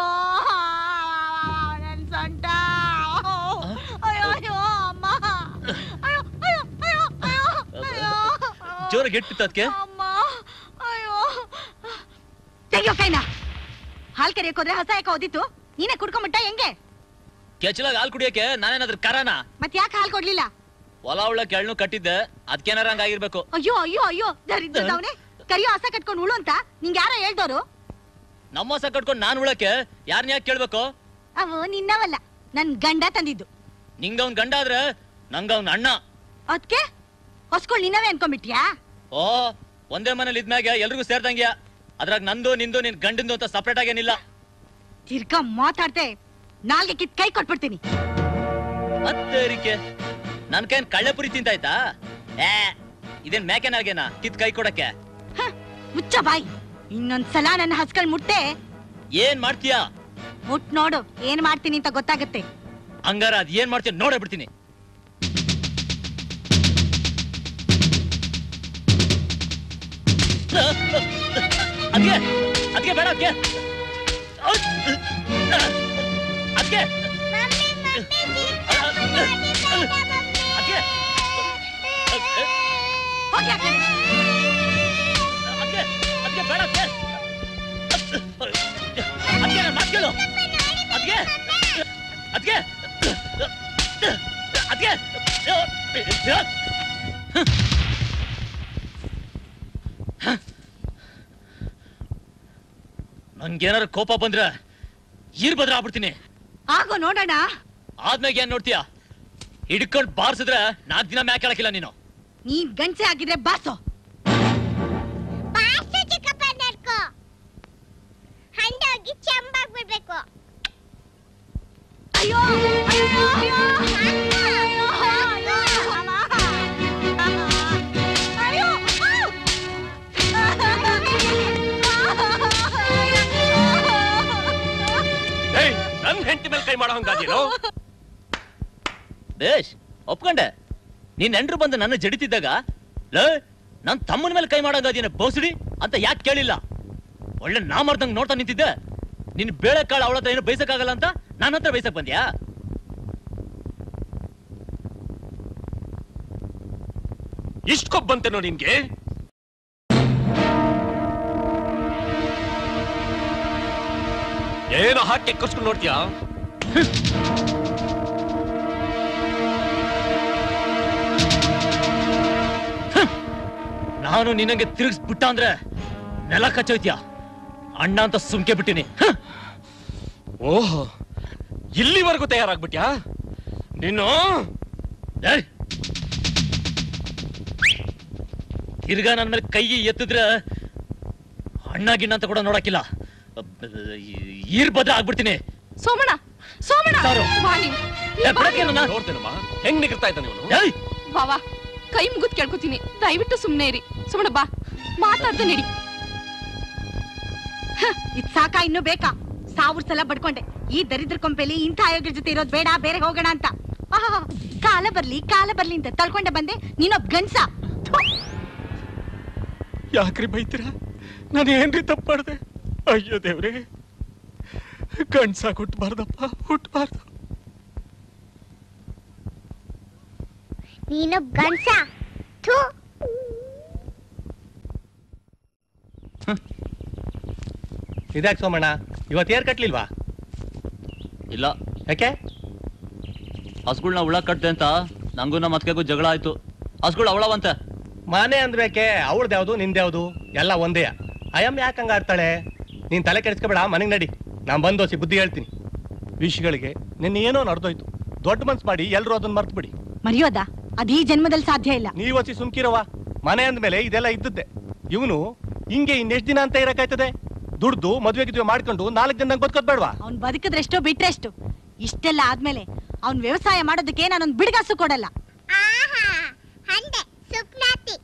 ನನ್ ಸೊಂಟ ಅಯ್ಯೋ ಅಯ್ಯೋ ಅಮ್ಮ ಅಯ್ಯೋ ಅಯ್ಯೋ ಅಯ್ಯೋ ಅಯ್ಯೋ ಅಯ್ಯೋ ಜೋರಾಗಿ ಎಟ್ಟಿತ್ತು ಅದಕ್ಕೆ ಅಮ್ಮ ಅಯ್ಯೋ ತೆಗಿಯೋ ಕೈನ ಹಾಲ್ ಕರಿಯಕ್ ಹೋದ್ರೆ ಹೊಸ ಯಾಕೆ ಓದಿತ್ತು ನೀನೇ ಕುಡ್ಕೊಂಬಿಟ್ಟ ಹೆಂಗೆ ಕೆಚ್ಚಲಾಗ ಹಾಲು ಕುಡಿಯಕ್ಕೆ ನಾನೇನಾದ್ರೂ ಕರಾನ ಮತ್ ಯಾಕೆ ಹಾಲ್ ಕೊಡ್ಲಿಲ್ಲ ಹೊಲ ಉಳ್ಳ ಕೆಳ್ನು ಕಟ್ಟಿದ್ದೆ ಅದಕ್ಕೇನಾರ ಹಂಗಾಗಿರ್ಬೇಕು ಅಯ್ಯೋ ಅಯ್ಯೋ ಅಯ್ಯೋ ದರಿದ್ರದವನೇ ಕರಿಯೋ ಹಸ ಕಟ್ಕೊಂಡು ಉಳು ಅಂತ ನಿಂಗೆ ಯಾರೋ ಹೇಳ್ದೋರು ನಮ್ಮ ಹೊಸ ಕಟ್ಕೊಂಡು ನಾನ್ ಉಳಕ್ಕೆ ಯಾರನ್ನ ಯಾಕೆ ಕೇಳ್ಬೇಕು ಅವು ನಿನ್ನವಲ್ಲ ನನ್ ಗಂಡ ತಂದಿದ್ದು ನಿಂಗ ಅವ್ನ್ ಗಂಡ ಆದ್ರೆ ನಂಗ ಅವ್ನ ಅಣ್ಣ ಅದ್ಕೆ ಹೊಸ್ಕೊಳ್ ನಿನ್ನವೇ ಅನ್ಕೊಂಬಿಟ್ಯಾ ಓ ಒಂದೇ ಮನೇಲಿ ಇದ್ಮ್ಯಾಗ ಎಲ್ರಿಗೂ ಸೇರ್ದಂಗ್ಯ ಅದ್ರಾಗ ನಂದು ನಿಂದು ನಿನ್ ಗಂಡಂದು ಅಂತ ಸಪ್ರೇಟ್ ಆಗೇನಿಲ್ಲ ತಿರ್ಗಾ ಮಾತಾಡ್ತೆ ನಾಲ್ಗೆ ಕಿತ್ ಕೈ ಕೊಟ್ಬಿಡ್ತೀನಿ ಅತ್ತೇರಿಕೆ ನನ್ ಕೈನ್ ಕಳ್ಳೆಪುರಿ ತಿಂತಾಯ್ತಾ ಏ ಇದೇನ್ ಮೇಕೆನಾಗೇನಾ ಕಿತ್ ಕೈ ಕೊಡಕ್ಕೆ ಮುಚ್ಚ ಬಾಯಿ ಇನ್ನೊಂದ್ಸಲ ನನ್ನ ಹಸ್ಗಳ್ ಮುಟ್ಟೆ ಏನ್ ಮಾಡ್ತೀಯಾ ಮುಟ್ ನೋಡು ಏನ್ ಮಾಡ್ತೀನಿ ಅಂತ ಗೊತ್ತಾಗತ್ತೆ ಹಂಗಾರ ಅದ್ ಏನ್ ಮಾಡ್ತೀಯ ನೋಡೇ ಬಿಡ್ತೀನಿ ಅದ್ಕೆ ಅದ್ಕೆ ಬೇಡ ಅದ್ಕೆ ಅದ್ಕೆ ಅದ್ಕೆ ಹೋಗಿ ಆ ಕಡೆ. ಅದ್ಕೆ ಅದ್ಕೆ ಬೇಡ ಅದ್ಕೆ ಅದ್ಕೆ ನನ್ ಮಾತ್ ಕೇಳು ಅದ್ಕೆ ನನ್ಗೇನಾರು ಕೋಪ ಬಂದ್ರೆ ಈರ್ ಬದ್ರ ಆಗ್ಬಿಡ್ತೀನಿ ಆಗೋ ನೋಡೋಣ ಆದ್ಮ್ಯಾಗ ಏನ್ ನೋಡ್ತೀಯ ಹಿಡ್ಕೊಂಡ್ ಬಾರ್ಸಿದ್ರೆ ನಾಲ್ಕು ದಿನ ಮ್ಯಾಕ್ ಹೇಳಕ್ಕಿಲ್ಲ ನೀನು ನೀನ್ ಗಂಟೆ ಆಗಿದ್ರೆ ಬಾಸೋ ಬಾಸು ಚಿಕ್ಕಪ್ಪ ನಡ್ಕೋ ಹಂಡೋಗಿ ಚೆಂಬಾಗ್ಬಿಡ್ಬೇಕು ಅಯ್ಯೋ ಅಯ್ಯೋ ಅಯ್ಯೋ ಏಯ್ ನನ್ ಹೆಂಡತಿ ಮೇಲೆ ಕೈ ಮಾಡೋ ಹಂಗಾದೇನೋ ಬೇಷ್ ಒಪ್ಕೊಂಡೆ ನೀನ್ ನೆಂಟ್ರು ಬಂದು ನನ್ನ ಜಡಿತಿದ್ದಾಗ ಲೇ ನನ್ ತಮ್ಮನ ಮೇಲೆ ಕೈ ಮಾಡಂಗದೇನ ಬೋಸಡಿ ಅಂತ ಯಾಕೆ ಕೇಳಿಲ್ಲ ಒಳ್ಳೆ ನಾ ಮಾಡ್ದಂಗ್ ನೋಡ್ತಾ ನಿಂತಿದ್ದೆ ನಿನ್ ಬೇಳೆ ಕಾಳು ಅವಳ ಹತ್ರ ಏನು ಬೈಸಕ್ಕಾಗಲ್ಲ ಅಂತ ನನ್ನ ಹತ್ರ ಬೈಸಕ್ ಬಂದ್ಯಾ ಇಷ್ಟ ಕೊಬ್ಬ್ ಬಂತೇನೋ ನಿನ್ಗೆ ಏನೋ ಹಾಕಿ ಎಕ್ಕರ್ಸ್ಕೊಂಡು ನೋಡ್ತೀಯಾ ನಾನು ನಿನ್ನಂಗೆ ತಿರುಗಿಸ್ಬಿಟ್ಟ ಅಂದ್ರೆ ನೆಲ ಕಚ್ಚೋಯ್ತ್ಯಾ ಅಣ್ಣ ಅಂತ ಸುಮ್ಕೆ ಬಿಟ್ಟಿನಿ ಓಹ್ ಇಲ್ಲಿವರೆಗೂ ತಯಾರಾಗ್ಬಿಟ್ಯಾ ನೀನು ಏಯ್! ತಿರ್ಗಾ ನನ್ನ ಮೇಲೆ ಕೈ ಎತ್ತಿದ್ರೆ ಅಣ್ಣ ಗಿಣ್ಣ ಅಂತ ಕೂಡ ನೋಡಕ್ಕಿಲ್ಲ ಈರ್ ಭದ್ರ ಆಗ್ಬಿಡ್ತೀನಿ ಸೋಮಣ್ಣ ಸೋಮಣ್ಣ ಸಾರು. ಬಾ ನೀನು. ಏ, ಬಿಡಕ್ಕೆ ನನ್ನ? ನೋಡ್ತೇನಮ್ಮ ಹೆಂಗ್ ನಿಗ್ತಾ ಇದ್ದಾನೆ ಇವನು ಏಯ್! ವಾ ವಾ ಕೈ ಮುಗಿದ್ ಕೇಳ್ಕೊತೀನಿ ದಯವಿಟ್ಟು ಸುಮ್ನೆ ಇರಿ ಸೋಮಣ್ಣ ಬಾ ಮಾತಾಡ್ದೆ ನಡಿ ಇದ್ ಸಾಕಾ ಇನ್ನು ಬೇಕಾ ಸಾವಿರ ಸಲ ಬಡ್ಕೊಂಡೆ ಈ ದರಿದ್ರ ಕೊಂಪೆಲಿ ಇಂಥ ಆಯೋಗ್ಯ ಜೊತೆ ಇರೋದ್ ಬೇಡ ಬೇರೆ ಹೋಗೋಣ ಅಂತ ಆಹಾ, ಕಾಲ ಬರ್ಲಿ ಕಾಲ ಬರ್ಲಿ ಅಂತ ತಳ್ಕೊಂಡೆ ಬಂದೆ ನೀನೊಬ್ ಗಂಡ್ಸ ಥು. ಯಾಕ್ರಿ ಬೈತೀರಾ ನಾನು ಏನ್ರಿ ತಪ್ಪು ಮಾಡ್ದೆ ಅಯ್ಯೋ ದೇವ್ರೆ ಗಂಡ್ಸಾಗ್ ಹುಟ್ಬಾರ್ದಪ್ಪ ಹುಟ್ಬಾರ್ದು ನೀನೊಬ್ ಗಂಡ್ಸ ಥೂ ಇದ್ಯಾಕ್ ಸೋಮಣ್ಣ ಇವತ್ತು ಏರ್ ಕಟ್ಲಿಲ್ವಾ ಇಲ್ಲ ಯಾಕೆ ಹಸ್ಗಳ್ನ ಉಳ ಕಟ್ದೆ ಅಂತ ನಂಗೂ ನಮ್ಮ ಅತ್ಕೆಗೂ ಜಗಳ ಆಯ್ತು ಹಸ್ಗಳು ಅವಳವಂತೆ ಮನೆ ಅಂದ್ಬೇಕೆ ಅವಳ್ದು ಯಾವ್ದು ನಿಂದ್ಯಾವ್ದು ಎಲ್ಲ ಒಂದೇ ಅಯಮ್ಮ ಯಾಕೆ ಹಂಗ ಆಡ್ತಾಳೆ ನೀನ್ ತಲೆ ಕೆಡಿಸ್ಕೊಬೇಡ ಮನೆಗೆ ನಡಿ ನಾನ್ ಬಂದೋಸಿ ಬುದ್ಧಿ ಹೇಳ್ತೀನಿ ವಿಷಯಗಳಿಗೆ ನಿನ್ನೆ ಏನೋ ನಡೆದೋಯ್ತು ದೊಡ್ಡ ಮನ್ಸ್ ಮಾಡಿ ಎಲ್ರು ಅದನ್ನ ಮರ್ತು ಬಿಡಿ ಮರೆಯೋದ ಅದ್ ಈ ಜನ್ಮದಲ್ಲಿ ಸಾಧ್ಯ ಇಲ್ಲ ನೀವ್ ಹೊಸಿ ಸುಮ್ಕಿರವ ಮನೆ ಅಂದ್ಮೇಲೆ ಇದೆಲ್ಲ ಇದ್ದದ್ದೆ ಇವನು ಹಿಂಗೆ ಇನ್ನೆಷ್ಟ್ ದಿನ ಅಂತ ಇರಕಾಯ್ತದೆ ದುಡ್ದು ಮದ್ವೆ ಗಿದ್ವೆ ಮಾಡ್ಕೊಂಡು ನಾಲ್ಕು ಜನ ಬದುಕೋದ್ ಬೇಡವಾ ಅವ್ನ್ ಬದುಕಿದ್ರೆಷ್ಟೋ ಬಿಟ್ರೆಷ್ಟು ಇಷ್ಟೆಲ್ಲ ಆದ್ಮೇಲೆ ಅವ್ನ್ ವ್ಯವಸಾಯ ಮಾಡೋದಕ್ಕೆ ನಾನೊಂದ್ ಬಿಡ್ಗಾಸು ಕೊಡಲ್ಲ ಆಹಾ ಹಂಡೆ ಸುಪ್ನಾತಿ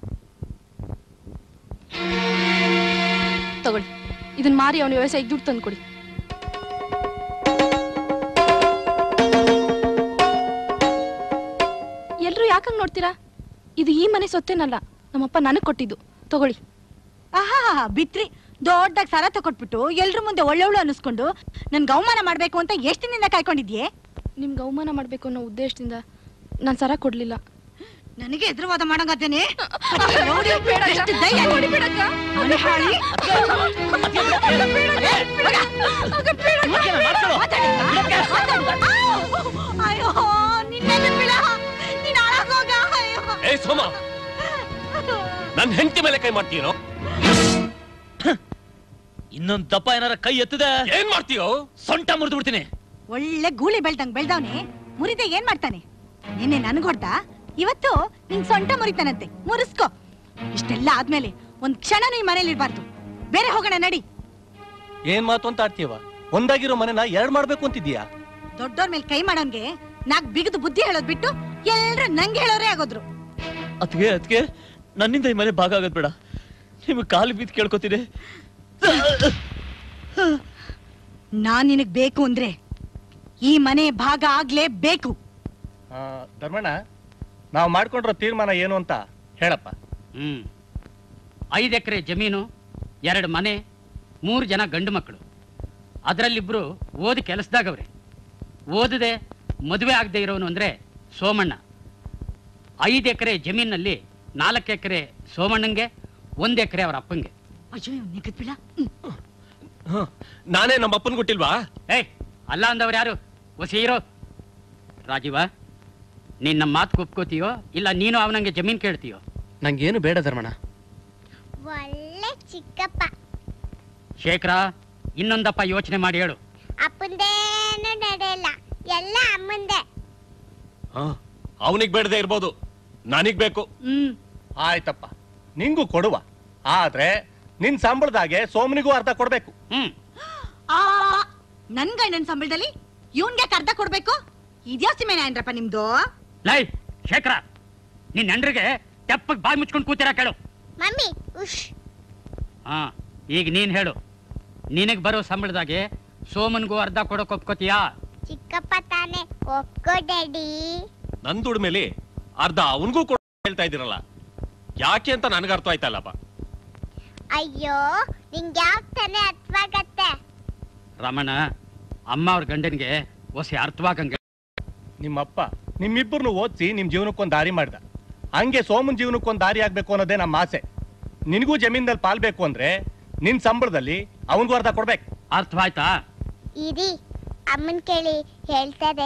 ತಗೊಳ್ಳಿ ಇದನ್ನ ಮಾರಿ ಅವನ ವ್ಯವಸಾಯಕ್ಕೆ ದುಡ್ಡು ತಂದು ಕೊಡಿ ಎಲ್ರು ಯಾಕಂಗ್ ನೋಡ್ತೀರಾ ಇದು ಈ ಮನೆ ಸೊತ್ತೇನಲ್ಲ ನಮ್ಮಪ್ಪ ನನಗ್ ಕೊಟ್ಟಿದ್ದು ತಗೊಳ್ಳಿ ಆಹಾ ಬಿತ್ರಿ ದೊಡ್ಡಾಗ್ ಸಾಲ ತಕೊಟ್ಬಿಟ್ಟು ಎಲ್ರ ಮುಂದೆ ಒಳ್ಳೆವಳು ಅನ್ನಿಸ್ಕೊಂಡು ನನ್ಗೆ ಅವಮಾನ ಮಾಡ್ಬೇಕು ಅಂತ ಎಷ್ಟ್ ದಿನದಿಂದ ಕಾಯ್ಕೊಂಡಿದ್ಯೆ ನಿಮ್ಗೆ ಅವಮಾನ ಮಾಡ್ಬೇಕು ಅನ್ನೋ ಉದ್ದೇಶದಿಂದ ನಾನು ಸರ ಕೊಡ್ಲಿಲ್ಲ ನನಗೆ ಎದುರುವಾದ ಮಾಡಂಗತ್ತೇನೆ ಬೇಡ ಅಕ್ಕ. ಎಷ್ಟು ಧೈರ್ಯ ನೋಡಿ ಬಿಡಕ್ಕ. ಮನೆ ಹಾಳಿ. ಅಯ್ಯೋ ನಿನ್ನೆ ಬಿಡ ನೀನ್ ಹಾಳಾಗೋಗ ಅಯ್ಯೋ ಏ ಸೋಮ ನನ್ ಹೆಂಡತಿ ಮೇಲೆ ಕೈ ಮಾಡ್ತೀಯನೋ ಇನ್ನೊಂದ್ ದಪ್ಪ ಏನಾರ ಕೈ ಎತ್ತದೆ ಏನ್ ಮಾಡ್ತೀಯೋ ಸೊಂಟ ಮುರಿದು ಬಿಡ್ತೀನಿ ಒಳ್ಳೆ ಗೂಳಿ ಬೆಳ್ದಂಗ್ ಬೆಳ್ದವ್ನೆ ಮುರಿದೆ ಏನ್ ಮಾಡ್ತಾನೆ ನಿನ್ನೆ ನನ್ಗ್ ಹೊಡ್ದ ಇವತ್ತು ನಿನ್ ಸೊಂಟ ಮುರಿತಾನಂತೆ ಮುರಿಸ್ಕೋ ಇಷ್ಟೆಲ್ಲ ಆದ್ಮೇಲೆ ಒಂದ್ ಕ್ಷಣನೂ ಈ ಮನೇಲಿ ಇರ್ಬಾರ್ದು ಬೇರೆ ಹೋಗೋಣ ನಡಿ ಏನ್ ಮಾತು ಅಂತ ಆಡ್ತೀಯವ ಒಂದಾಗಿರೋ ಮನೆನ ಎರಡ್ ಮಾಡ್ಬೇಕು ಅಂತಿದ್ಯಾ ದೊಡ್ಡೋರ್ ಮೇಲೆ ಕೈ ಮಾಡೋನ್ಗೆ ನಾಕ್ ಬಿಗದು ಬುದ್ಧಿ ಹೇಳೋದ್ ಬಿಟ್ಟು ಎಲ್ರು ನಂಗೆ ಹೇಳೋರೇ ಆಗೋದ್ರು ಅದ್ಗೆ ಅದ್ಗೆ ನನ್ನಿಂದ ಈ ಮನೆ ಭಾಗ ಆಗೋದ್ ಬೇಡ ನಿಮ್ಗೆ ಕಾಲು ಬಿದ್ದು ಕೇಳ್ಕೊತೀನಿ ನಾನ್ ನಿನಗ್ ಬೇಕು ಅಂದ್ರೆ ಈ ಮನೆ ಭಾಗ ಆಗ್ಲೇಬೇಕು ಆ, ಧರ್ಮಣ್ಣ ನಾವು ಮಾಡ್ಕೊಂಡಿರೋ ತೀರ್ಮಾನ ಏನು ಅಂತ ಹೇಳಪ್ಪ ಹ್ಮ್ ಐದು ಎಕರೆ ಜಮೀನು ಎರಡು ಮನೆ ಮೂರು ಜನ ಗಂಡು ಮಕ್ಕಳು ಅದರಲ್ಲಿಬ್ರು ಓದಿ ಕೆಲಸದಾಗವ್ರೆ ಓದದೆ ಮದುವೆ ಆಗದೆ ಇರೋನು ಅಂದ್ರೆ ಸೋಮಣ್ಣ ಐದು ಎಕರೆ ಜಮೀನಲ್ಲಿ ನಾಲ್ಕು ಎಕರೆ ಸೋಮಣ್ಣಂಗೆ ಒಂದು ಎಕರೆ ಅವರ ಅಪ್ಪಂಗೆ ಅಯ್ಯೋ ನಿಗದ್ ಬಿಡ ನಾನೇ ನಮ್ಮ ಅಪ್ಪನ್ ಕೊಟ್ಟಿಲ್ವಾ ಏಯ್ ಅಲ್ಲ ಅಂದವ್ರು ಯಾರು ಒಸಿ ಇರೋ ರಾಜೀವ ನೀನ್ ನಮ್ಮ ಮಾತು ಒಪ್ಕೋತೀಯೋ ಇಲ್ಲ ನೀನು ಅವನಂಗೆ ಜಮೀನ್ ಕೇಳ್ತೀಯೋ ನಂಗೇನು ಬೇಡ ಧರ್ಮಣ್ಣ ಒಳ್ಳೆ ಚಿಕ್ಕಪ್ಪ ಶೇಖರ ಇನ್ನೊಂದಪ್ಪ ಯೋಚನೆ ಮಾಡಿ ಹೇಳು ಅಪ್ಪಂದೇನು ನಡೆಯಲ್ಲ ಎಲ್ಲ ಅಮ್ಮಂದೆ ಅವನಿಗೆ ಬೇಡದೆ ಇರ್ಬೋದು ನನಗ್ ಬೇಕು ಹ್ಮ್ ಆಯ್ತಪ್ಪ ನಿಂಗೂ ಕೊಡುವ ಆದ್ರೆ ನಿನ್ ಸಂಬಳದಾಗೆ ಸೋಮನಿಗೂ ಅರ್ಧ ಕೊಡ್ಬೇಕು ಹ್ಮ್ ಆ ನನ್ ಗಂಡನ್ ಸಂಬಳದಲ್ಲಿ ಇವನ್ಗೆ ಅರ್ಧ ಕೊಡ್ಬೇಕು ಇದ್ಯಾಸ್ತಿ ಮೇಲೆ ಏನ್ರಪ್ಪ ನಿಮ್ದು ಲೈ ಶೇಖರ ನಿನ್ ಹೆಂಡ್ರಿಗೆ ತೆಪ್ಪಗ್ ಬಾಯಿ ಮುಚ್ಕೊಂಡು ಕೂತಿರ ಕೇಳು ಮಮ್ಮಿ ಉಶ್ ಹಾ ಈಗ ನೀನ್ ಹೇಳು ನಿನಗ್ ಬರೋ ಸಂಬಳದಾಗೆ ಸೋಮನ್ಗೂ ಅರ್ಧ ಕೊಡೋಕ್ ಒಪ್ಕೋತೀಯಾ ಚಿಕ್ಕಪ್ಪ ತಾನೆ ಒಪ್ಕೋ ಡ್ಯಾಡಿ ನನ್ ದುಡ್ಮೇಲಿ ಅರ್ಧ ಅವನಿಗೂ ಕೊಡ ಹೇಳ್ತಾ ಇದ್ದೀರಲ್ಲ ಯಾಕೆ ಅಂತ ನನಗೆ ಅರ್ಥ ಆಯ್ತಲ್ಲಪ್ಪ ಅಯ್ಯೋ ನಿಂಗೆ ಯಾವ ತಾನೇ ಅರ್ಥವಾಗತ್ತೆ ರಮಣ ಅಮ್ಮ ಅವ್ರ ಗಂಡನ್ಗೆ ಹೊಸ ಅರ್ಥವಾಗಂಗೆ ನಿಮ್ಮಪ್ಪ ನಿಮ್ಮಿಬ್ಬರನ್ನು ಓದಿಸಿ ನಿಮ್ ಜೀವನಕ್ಕೊಂದ್ ದಾರಿ ಮಾಡ್ದ ಹಂಗೆ ಸೋಮನ್ ಜೀವನಕ್ಕೊಂದ್ ದಾರಿ ಆಗ್ಬೇಕು ಅನ್ನೋದೇ ನಮ್ಮ ಆಸೆ ನಿನಗೂ ಜಮೀನ್ದಲ್ಲಿ ಪಾಲ್ಬೇಕು ಅಂದ್ರೆ ನಿನ್ ಸಂಬಳದಲ್ಲಿ ಅವನಿಗೂ ಅರ್ಧ ಕೊಡ್ಬೇಕು ಅರ್ಥವಾಯ್ತಾ ಇರಿ ಅಮ್ಮನ್ ಕೇಳಿ ಹೇಳ್ತಾರೆ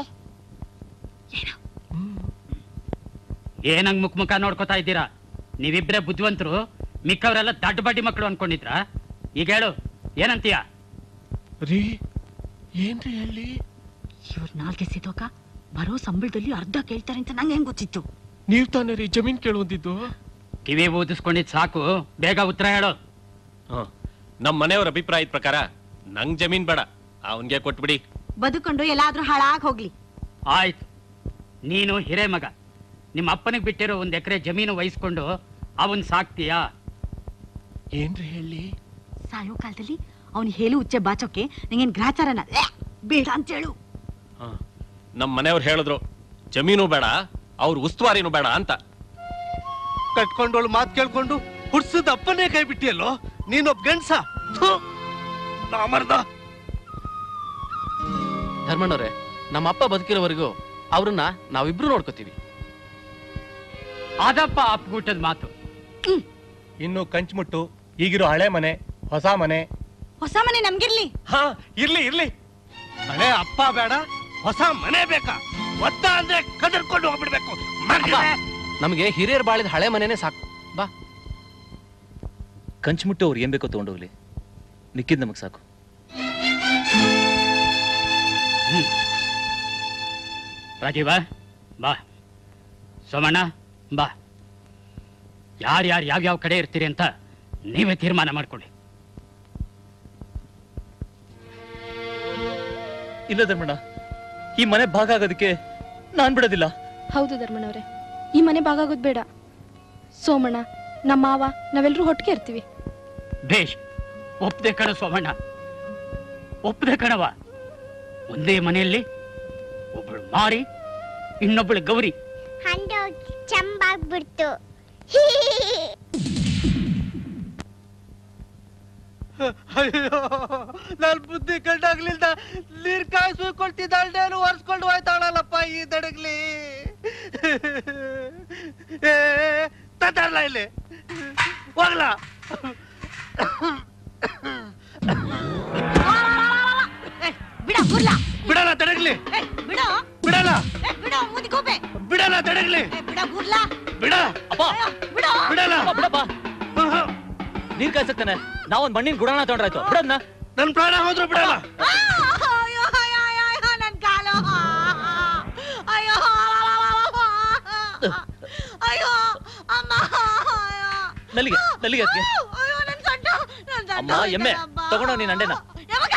ಏನಂಗ್ ಮುಖ ಮುಖ ನೋಡ್ಕೊತಾ ಇದ್ದೀರಾ ನೀವಿಬ್ರೇ ಬುದ್ಧಿವಂತರು ಮಿಕ್ಕವರೆಲ್ಲ ದಡ್ಡ ಬಡ್ಡಿ ಮಕ್ಕಳು ಅನ್ಕೊಂಡಿದ್ರ ಈಗ ಹೇಳು ಏನಂತೀಯ ರೀ ಏನ್ರಿ ಹೇಳಿ ಇವ್ರ ನಾಲ್ಗೆ ಸಿದೋಕ ಬರೋ ಸಂಬಳದಲ್ಲಿ ಅರ್ಧ ಕೇಳ್ತಾರೆ ಅಂತ ನಂಗೆ ಹೆಂಗ್ ಗೊತ್ತಿತ್ತು ನೀವ್ ತಾನೇ ರೀ ಜಮೀನ್ ಕೇಳುವಂತಿದ್ದು ಕಿವಿ ಊದಿಸ್ಕೊಂಡಿದ್ ಸಾಕು ಬೇಗ ಉತ್ತರ ಹೇಳು ನಮ್ ಮನೆಯವ್ರ ಅಭಿಪ್ರಾಯದ ಪ್ರಕಾರ ನಂಗ್ ಜಮೀನ್ ಬೇಡ ಅವನ್ಗೆ ಕೊಟ್ಬಿಡಿ ಬದುಕೊಂಡು ಎಲ್ಲಾದ್ರೂ ಹಾಳಾಗ್ ಹೋಗ್ಲಿ ಆಯ್ತು ನೀನು ಹಿರೇ ಮಗ ನಿಮ್ಮ ಅಪ್ಪನಿಗೆ ಬಿಟ್ಟಿರೋ ಒಂದ್ ಎಕರೆ ಜಮೀನು ವಹಿಸ್ಕೊಂಡು ಅವನ್ ಸಾಕ್ತೀಯಾ ಏನ್ರಿ ಹೇಳಿ ಸಾಯೋ ಕಾಲದಲ್ಲಿ ಅವ್ನು ಹೇಳು ಉಚ್ಚೆ ಬಾಚೋಕೆ ನಂಗೇನ್ ಗ್ರಾಚಾರನ ಏ, ಬೇಡ ಅಂತ ಹೇಳು ನಮ್ ಮನೆಯವ್ರು ಹೇಳಿದ್ರು ಜಮೀನು ಬೇಡ ಅವ್ರ ಉಸ್ತುವಾರಿನೂ ಬೇಡ ಅಂತ ಕಟ್ಕೊಂಡೋಳು ಮಾತ್ ಕೇಳ್ಕೊಂಡು ಹುಡ್ಸದ ಅಪ್ಪನೇ ಕೈ ಬಿಟ್ಟಿಯಲ್ಲೋ ನೀನೊಬ್ಬ ಗಂಡ್ಸ ಥು, ನಾಮರ್ದ ಧರ್ಮಣ್ಣವ್ರೆ ನಮ್ಮ ಅಪ್ಪ ಬದುಕಿರೋವರೆಗೂ ಅವ್ರನ್ನ ನಾವಿಬ್ರು ನೋಡ್ಕೋತೀವಿ ಅದಪ್ಪ ಅಪ್ಪಗೂಟದ ಮಾತು ಇನ್ನು ಕಂಚ್ಮುಟ್ಟು ಈಗಿರೋ ಹಳೆ ಮನೆ ಹೊಸ ಮನೆ ಹೊಸ ಮನೆ ನಮ್ಗಿರ್ಲಿ ಹಾ ಇರ್ಲಿ ಇರ್ಲಿ ಹಳೆ ಅಪ್ಪ ಬೇಡ ಹೊಸ ಮನೆ ಬೇಕಾ ಒದ್ದ ಅಂದ್ರೆ ಕದರ್ಕೊಂಡು ಹೋಗ್ಬಿಡ್ಬೇಕು ಮರ್ಗಿದೆ. ನಮಗೆ ಹಿರಿಯರ್ ಬಾಳಿದ ಹಳೆ ಮನೆನೇ ಸಾಕು ಬಾ ಕಂಚ್ಮುಟ್ಟು ಅವ್ರು ಏನ್ ಬೇಕೋ ತಗೊಂಡೋಗ್ಲಿ ಮಿಕ್ಕಿದ್ ನಮಗ್ ಸಾಕು ರಾಜೀವ ಬಾ ಸೋಮಣ್ಣ ಬಾ ಯಾರ್ಯಾರು ಯಾವ್ಯಾವ ಕಡೆ ಇರ್ತೀರಿ ಅಂತ ನೀವೇ ತೀರ್ಮಾನ ಮಾಡ್ಕೊಳ್ಳಿ ಇಲ್ಲ ಧರ್ಮಣ್ಣ ಈ ಮನೆ ಭಾಗ ಆಗೋದಕ್ಕೆ ನಾನ್ ಬಿಡೋದಿಲ್ಲ ಹೌದು ಧರ್ಮಣ್ಣವ್ರೆ ಈ ಮನೆ ಭಾಗಾಗೋದು ಬೇಡ ಸೋಮಣ್ಣ ನಮ್ಮ ಮಾವ ನಾವೆಲ್ಲರೂ ಒಟ್ಟಿಗೆ ಇರ್ತೀವಿ ಬೇಷ್ ಒಪ್ಪದೆ ಕಣ ಸೋಮಣ್ಣ ಒಪ್ಪದೆ ಕಣವ ಒಂದೇ ಮನೆಯಲ್ಲಿ ಒಬ್ಬಳು ಮಾರಿ ಇನ್ನೊಬ್ಬಳು ಗೌರಿ ಹಂಡೋಗಿ ಚಂಬಾಗ್ಬಿಡ್ತು ಅಯ್ಯೋ ನನ್ ಬುದ್ಧಿ ಕಂಡಾಗ್ಲಿಲ್ದ ನೀರ್ ಕಾಯಿ ಸುಯ್ಕೊಳ್ತಿದ್ದಾಳ್ನೇನು ಒರ್ಸ್ಕೊಂಡು ಹೋಯ್ತಾಳಲ್ಲಪ್ಪ ಈ ದಡಗ್ಲಿ ಏ ತತ್ತಾಡ್ಲ ಇಲ್ಲಿ ಹೋಗ್ಲಾ ಬಿಡ ಗುರ್ಲ ಬಿಡಲ್ಲ ತಡಗ್ಲಿ ಬಿಡ ಬಿಡಲ್ಲ ಬಿಡ ಮುದಿಗೋಬೆ ಬಿಡಲ್ಲ ತಡಗ್ಲಿ ಬಿಡ ಗುರ್ಲ ಬಿಡ ಅಪ್ಪ ಬಿಡ ಬಿಡಲ್ಲ ಅಪ್ಪ, ಬಿಡಪ್ಪ ನೀರ್ ಕಾಯ್ಸಕ್ತಾನೆ ನಾವೊಂದ್ ಮಣ್ಣಿನ ಗುಡಾಣ ತಗೊಂಡ್ರಾಯ್ತು ಬಿಡದ್ನ ನನ್ ಪ್ರಾಣ ಹೋದ್ರು ಬಿಡಲ್ಲ ಅಯ್ಯೋ ಅಯ್ಯೋ ಅಯ್ಯೋ ಅಯ್ಯೋ ನನ್ ಕಾಲು ಅಯ್ಯೋ ಅಯ್ಯೋ ಅಮ್ಮ ಅಯ್ಯೋ ನಲ್ಲಿಗೆ ನಲ್ಲಿಗೆ ಅದ್ಕೆ ಅಯ್ಯೋ ನನ್ ಸೊಂಟ ನನ್ ಸೊಂಟ ಅಮ್ಮ ಎಮ್ಮೆ ತಗೊಂಡೋ ನೀನ್ ಅಂಡೆನ ಯಾವಾಗ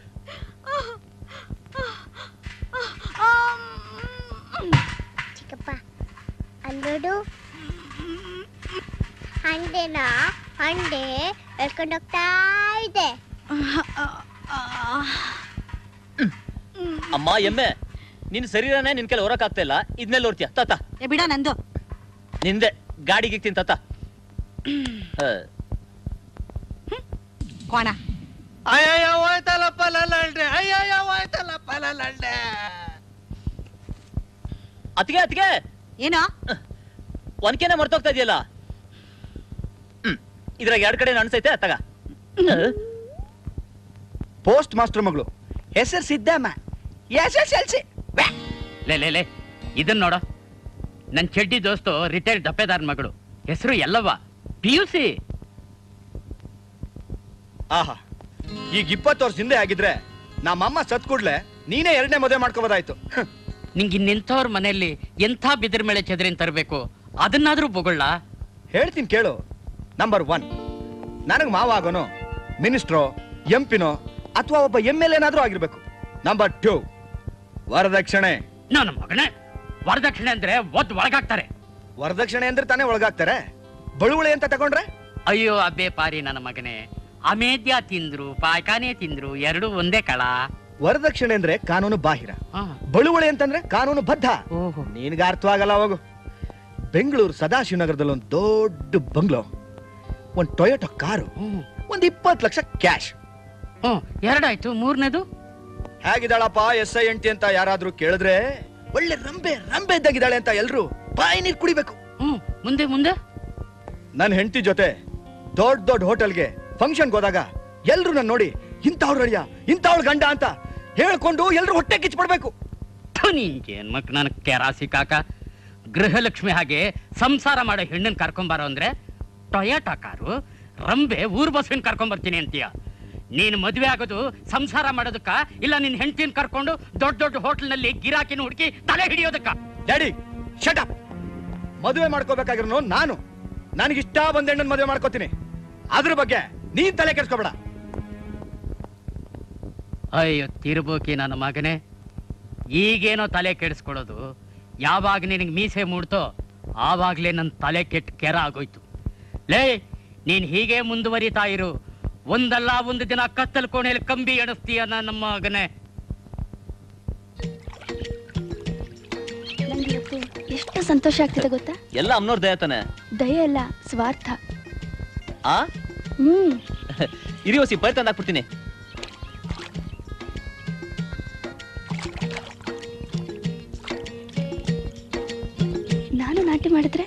ಚಿಕ್ಕಪ್ಪ ಅಲ್ಲೋಡು ಹಂಡೆನ ಹಂಡೆ ಎಳ್ಕೊಂಡು ಹೋಗ್ತಾ ಇದೆ ಅಮ್ಮ ಎಮ್ಮೆ ನಿನ್ ಶರೀರನೇ ನಿನ್ ಕೆಲ ಹೊರಕ್ ಆಗ್ತಾ ಇಲ್ಲ ಇದ್ನೆಲ್ಲ ನೋಡ್ತೀಯ ತಾತ ಏ ಬಿಡ ನಂದು ನಿಂದೆ ಗಾಡಿಗೆ ಇಕ್ತೀನಿ ತಾತ ಹ. ಕೋಣ ಅಯ್ಯಯ್ಯ ಹೋಯ್ತಲ್ಲಪ್ಪ ಲಲ್ಲಂಡೆ ಅಯ್ಯಯ್ಯ ಹೋಯ್ತಲ್ಲಪ್ಪ ಲಲ್ಲಂಡೆ ಅತ್ಗೆ ಅತ್ಗೆ ಏನೋ ಒನ್ಕೆನೆ ಮರ್ತೋಗ್ತಾ ಇದೆಯಲ್ಲ ಹ್ಮ್ ಇದ್ರಾಗ ಎರಡ್ ಕಡೆ ಅನ್ಸೈತೆ ತಗ ಪೋಸ್ಟ್ ಮಾಸ್ಟರ್ ಮಗಳು ಹೆಸರು Siddamma S S L C ಲೇ ಲೇ ಲೇ ಇದನ್ನ ನೋಡ ನನ್ನ ಚೆಡ್ಡಿ ದೋಸ್ತು ರಿಟೈರ್ಡ್ ದಪ್ಪೆದಾರ್ ಮಗಳು ಹೆಸರು ಎಲ್ಲವ್ವ ಪಿ ಯು ಸಿ ಆಹಾ ಈಗ ಇಪ್ಪತ್ತು ವರ್ಷ ಹಿಂದೆ ಆಗಿದ್ರೆ ನಮ್ಮಮ್ಮ ಸತ್ ಕೂಡ್ಲೆ ನೀನೇ ಎರಡನೇ ಮದುವೆ ಮಾಡ್ಕೋಬೋದಾಯ್ತು ನಿಂಗೆ ಇನ್ನೆಂಥವ್ರ ಮನೆಯಲ್ಲಿ ಎಂಥ ಬಿದಿರ ಮೇಲೆ ಚೆದರಿನ ತರಬೇಕು ಅದನ್ನಾದ್ರೂ ಬೊಗೊಳ್ಳ ಹೇಳ್ತೀನಿ ಕೇಳು ನಂಬರ್ ಒನ್ ನನಗೆ ಮಾವ ಆಗೋನು ಮಿನಿಸ್ಟ್ರೋ ಎಂ ಪಿನೋ ಅಥವಾ ಒಬ್ಬ ಎಂ ಎಲ್ ಏನಾದ್ರೂ ಆಗಿರ್ಬೇಕು ನಂಬರ್ ಟೂ ವರದಕ್ಷಿಣೆ ನನ್ನ ಮಗನೇ ವರದಕ್ಷಿಣೆ ಅಂದ್ರೆ ಒದ್ದು ಒಳಗಾಗ್ತಾರೆ ವರದಕ್ಷಿಣೆ ಅಂದ್ರೆ ತಾನೇ ಒಳಗಾಗ್ತಾರೆ ಬಳುವಳಿ ಅಂತ ತಗೊಂಡ್ರೆ ಅಯ್ಯೋ ಅಬ್ಬೆ ಪಾರಿ ನನ್ನ ಮಗನೇ ಅಮೇದ್ಯ ತಿಂದ್ರು ಪಾಯ್ಕಾನೆ ತಿಂದ್ರು ಎರಡು ಒಂದೇ ಕಳ ವರದಕ್ಷಿಣೆ ಅಂದ್ರೆ ಕಾನೂನು ಬಾಹಿರ ಬಳುವಳಿ ಅಂತಂದ್ರೆ ಕಾನೂನು ಬದ್ಧ ನಿನ್ಗೆ ಅರ್ಥವಾಗಲ್ಲ ಹೋಗು ಬೆಂಗಳೂರು ಸದಾಶಿವನಗರದಲ್ಲಿ ಒಂದು ದೊಡ್ಡ ಬಂಗ್ಲೋ ಒಂದ್ ಟೊಯೋಟೋ ಕಾರು ಒಂದ್ ಇಪ್ಪತ್ತು ಲಕ್ಷ ಕ್ಯಾಶ್ ಹ್ಮ್ ಎರಡಾಯ್ತು ಮೂರನೇದು ಹೇಗಿದ್ದಾಳಪ್ಪ ಎಸ್ ಐ ಎಂಟಿ ಅಂತ ಯಾರಾದ್ರೂ ಕೇಳಿದ್ರೆ ಒಳ್ಳೆ ರಂಬೆ ರಂಬೆ ಇದ್ದಾಗಿದ್ದಾಳೆ ಅಂತ ಎಲ್ರು ಬಾಯಿ ನೀರ್ ಕುಡಿಬೇಕು ಹ್ಮ್ ಮುಂದೆ ಮುಂದೆ ನನ್ನ ಹೆಂಡತಿ ಜೊತೆ ದೊಡ್ಡ ದೊಡ್ಡ ಹೋಟೆಲ್ಗೆ ಫಂಕ್ಷನ್ಗೆ ಹೋದಾಗ ಎಲ್ರು ನನ್ನ ನೋಡಿ ಇಂಥವ್ರ ಅಳಿಯ ಇಂಥವ್ಳ ಗಂಡ ಅಂತ ಹೇಳ್ಕೊಂಡು ಎಲ್ರು ಹೊಟ್ಟೆ ಕಿಚ್ಪಡ್ಬೇಕು ಏನ್ ಮಕ್ ನನ್ ಕೆರಾಸಿ ಕಾಕ ಗೃಹಲಕ್ಷ್ಮಿ ಹಾಗೆ ಸಂಸಾರ ಮಾಡೋ ಹೆಣ್ಣನ್ ಕರ್ಕೊಂಬಾರೋ ಅಂದ್ರೆ ಟೊಯಾಟಾ ಕಾರು ರಂಬೆ ಊರ್ ಬಸ್ವಿನ ಕರ್ಕೊಂಬರ್ತೀನಿ ಅಂತೀಯ ನೀನ್ ಮದ್ವೆ ಆಗೋದು ಸಂಸಾರ ಮಾಡೋದಕ್ಕ ಇಲ್ಲ ನಿನ್ ಹೆಂಡತಿನ ಕರ್ಕೊಂಡು ದೊಡ್ಡ ದೊಡ್ಡ ಹೋಟ್ಲ್ನಲ್ಲಿ ಗಿರಾಕಿನ ಹುಡುಕಿ ತಲೆ ಹಿಡಿಯೋದಕ್ಕ ಡ್ಯಾಡಿ ಶಟ್ ಅಪ್ ಮದುವೆ ಮಾಡ್ಕೋಬೇಕಾಗಿರೋ ನಾನು ನನಗಿಷ್ಟ ಬಂದ ಹೆಣ್ಣನ್ ಮದುವೆ ಮಾಡ್ಕೋತೀನಿ ಅದ್ರ ಬಗ್ಗೆ ನೀನ್ ತಲೆ ಕೆಡ್ಸ್ಕೊಬೇಡ ಅಯ್ಯೋ ತಿರುಬೋಕಿ ನನ್ನ ಮಗನೇ ಈಗೇನೋ ತಲೆ ಕೆಡಿಸ್ಕೊಳ್ಳೋದು ಯಾವಾಗ ನಿನಗೆ ಮೀಸೆ ಮೂಡ್ತೋ ಆವಾಗ್ಲೇ ನನ್ನ ತಲೆ ಕೆಟ್ಟ ಕೆರ ಆಗೋಯ್ತು ಲೇ ನೀನ್ ಹೀಗೆ ಮುಂದುವರಿತಾ ಇರು ಒಂದಲ್ಲ ಒಂದು ದಿನ ಕತ್ತಲ್ ಕೋಣೆಯಲ್ಲಿ ಕಂಬಿ ಎಣಿಸ್ತೀಯ ನನ್ನ ಮಗನೇ ನಂಗೆ ಇವತ್ತು ಎಷ್ಟು ಸಂತೋಷ ಆಗ್ತಿದೆ ಗೊತ್ತಾ ಎಲ್ಲ ಅಮ್ನೋರ್ ದಯ ತಾನೆ ದಯ ಅಲ್ಲ ಸ್ವಾರ್ಥ ಆ ಹ್ಮ್ ಇರಿ ಹೊಸಿ ಪೈರ್ ತಂದು ಹಾಕ್ಬಿಡ್ತೀನಿ ನಾನು ನಾಟ್ಯ ಮಾಡಿದ್ರೆ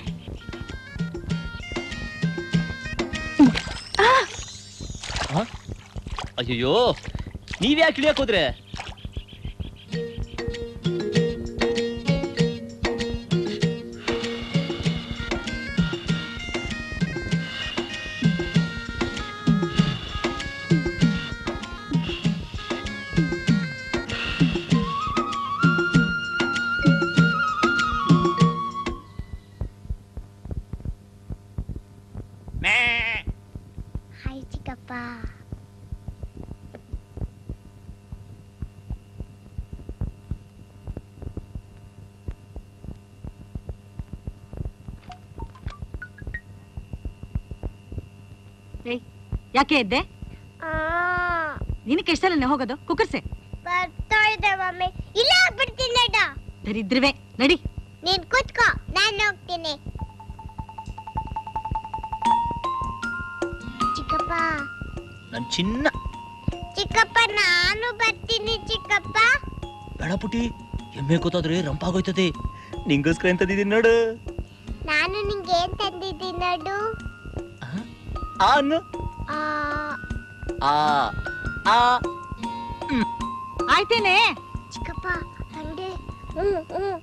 ಅಯ್ಯೋ ನೀವ್ಯಾಕೆ ಇಳಿಯಕ್ ಹೋದ್ರೆ ಹಾಯ್ ಚಿಕ್ಕಪ್ಪ ಏಯ್ ಯಾಕೆ ಎದ್ದೆ ನಿನಗೆ ಎಷ್ಟಲ್ಲ ಹೋಗೋದು ಕುಕ್ಕರ್ಸೆ ಬರ್ತಾ ಇದೆ ಮಮ್ಮಿ ಇಲ್ಲ ಬಿಡ್ತೀನಿ ನಡ ದರಿದ್ರವೆ ನಡಿ ನೀನ್ ಕೂತ್ಕೋ ನಾನು ಹೋಗ್ತೀನಿ ಚಿಕ್ಕಪ್ಪ ನನ್ ಚಿನ್ನ ಚಿಕ್ಕಪ್ಪ ನಾನು ಬರ್ತೀನಿ ಚಿಕ್ಕಪ್ಪ ಬೇಡ ಪುಟಿ ಎಮ್ಮೆ ಕೂತಾದ್ರೆ ರಂಪಾಗೋಯ್ತದೆ ನಿಂಗೋಸ್ಕರ ಎಂತದಿದ್ದೀನಿ ನೋಡು ನಾನು ನಿಂಗೆ ಏನ್ ತಂದಿದ್ದೀನಿ ನೋಡು ಆ ಅನ್ನು ಆ, ಆ ಆ ಆಯ್ತೇನೆ ಚಿಕ್ಕಪ್ಪ ಹಂಗೆ ಹ್ಮ್ ಹ್ಮ್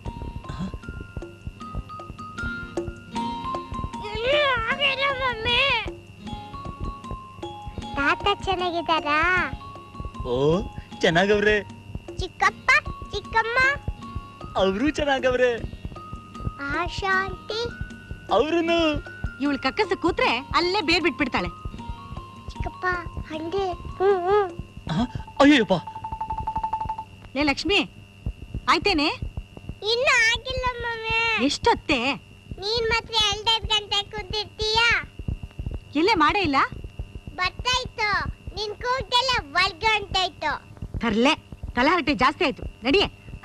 ಇಲ್ಲ, ಆಗಿಲ್ಲ ಮಮ್ಮಿ ತಾತ ಚೆನ್ನಾಗಿದ್ದಾರಾ ಓ ಚೆನ್ನಾಗವ್ರೆ ಚಿಕ್ಕಪ್ಪ ಚಿಕ್ಕಮ್ಮ ಅವರು ಚೆನ್ನಾಗವ್ರೆ ಆಶಾ ಆಂಟಿ ಅವ್ರುನು ಇವಳು ಕಕ್ಕಸ ಕೂತ್ರೆ ಅಲ್ಲೇ ಬೇರ್ ಬಿಟ್ಬಿಡ್ತಾಳೆ ಚಿಕ್ಕಪ್ಪ ಹಂಗೆ ಹ್ಮ್ ಹ್ಮ್ ಅಯ್ಯಪ್ಪ ಲೇ ಲಕ್ಷ್ಮಿ ಆಯ್ತೇನೆ ಇನ್ನು ಆಗಿಲ್ಲ ಮಮ್ಮಿ ಎಷ್ಟೊತ್ತೆ ನೀನ್ ಮಾತ್ರ ಎರಡೆರಡು ಗಂಟೆ ಕೂತಿರ್ತೀಯಾ ಎಲ್ಲೇ ಮಾಡೇ ಇಲ್ಲ ಬರ್ತಾಯ್ತು ನಿನ್ ಕೂಗೆಲ್ಲ ಒಳಗೆ ಹೊಂಟಾಯ್ತು ತರ್ಲೆ ತಲಹರಟೆ ಜಾಸ್ತಿ ಆಯ್ತು ನಡಿಯೇ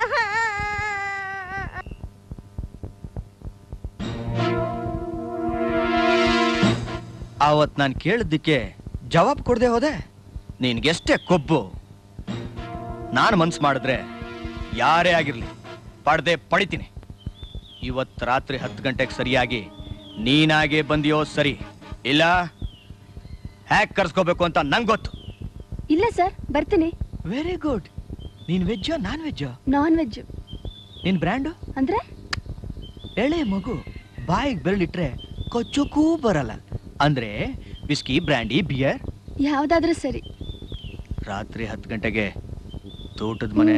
ಅವತ್ ನಾನು ಕೇಳಿದ್ದಕ್ಕೆ ಜವಾಬ್ ಕೊಡದೆ ಹೋದೆ ನಿನ್ಗೆಷ್ಟೇ ಕೊಬ್ಬು ನಾನು ಮನ್ಸು ಮಾಡಿದ್ರೆ ಯಾರೇ ಆಗಿರ್ಲಿ ಪಡ್ದೆ ಪಡಿತೀನಿ ಇವತ್ ರಾತ್ರಿ ಹತ್ತು ಗಂಟೆಗೆ ಸರಿಯಾಗಿ ನೀನಾಗೆ ಬಂದಿಯೋ ಸರಿ ಇಲ್ಲ ಹ್ಯಾಕ್ ಕರ್ಸ್ಕೋಬೇಕು ಅಂತ ನಂಗೆ ಗೊತ್ತು ಇಲ್ಲ ಸರ್ ಬರ್ತೀನಿ ವೆರಿ ಗುಡ್ ನೀನ್ ವೆಜ್ಜೋ ನಾನ್ ವೆಜ್ಜೋ ನಾನ್ ವೆಜ್ ನಿನ್ ಬ್ರ್ಯಾಂಡು ಅಂದ್ರೆ ಎಳೆ ಮಗು ಬಾಯಿಗೆ ಬೆರಳಿಟ್ರೆ ಕೊಚ್ಚೋಕ್ಕೂ ಬರಲ್ಲ ಅಂದ್ರೆ ವಿಸ್ಕಿ ಬ್ರ್ಯಾಂಡಿ ಬಿಯರ್ ಯಾವ್ದಾದ್ರೂ ಸರಿ ರಾತ್ರಿ ಹತ್ತು ಗಂಟೆಗೆ ತೋಟದ ಮನೆ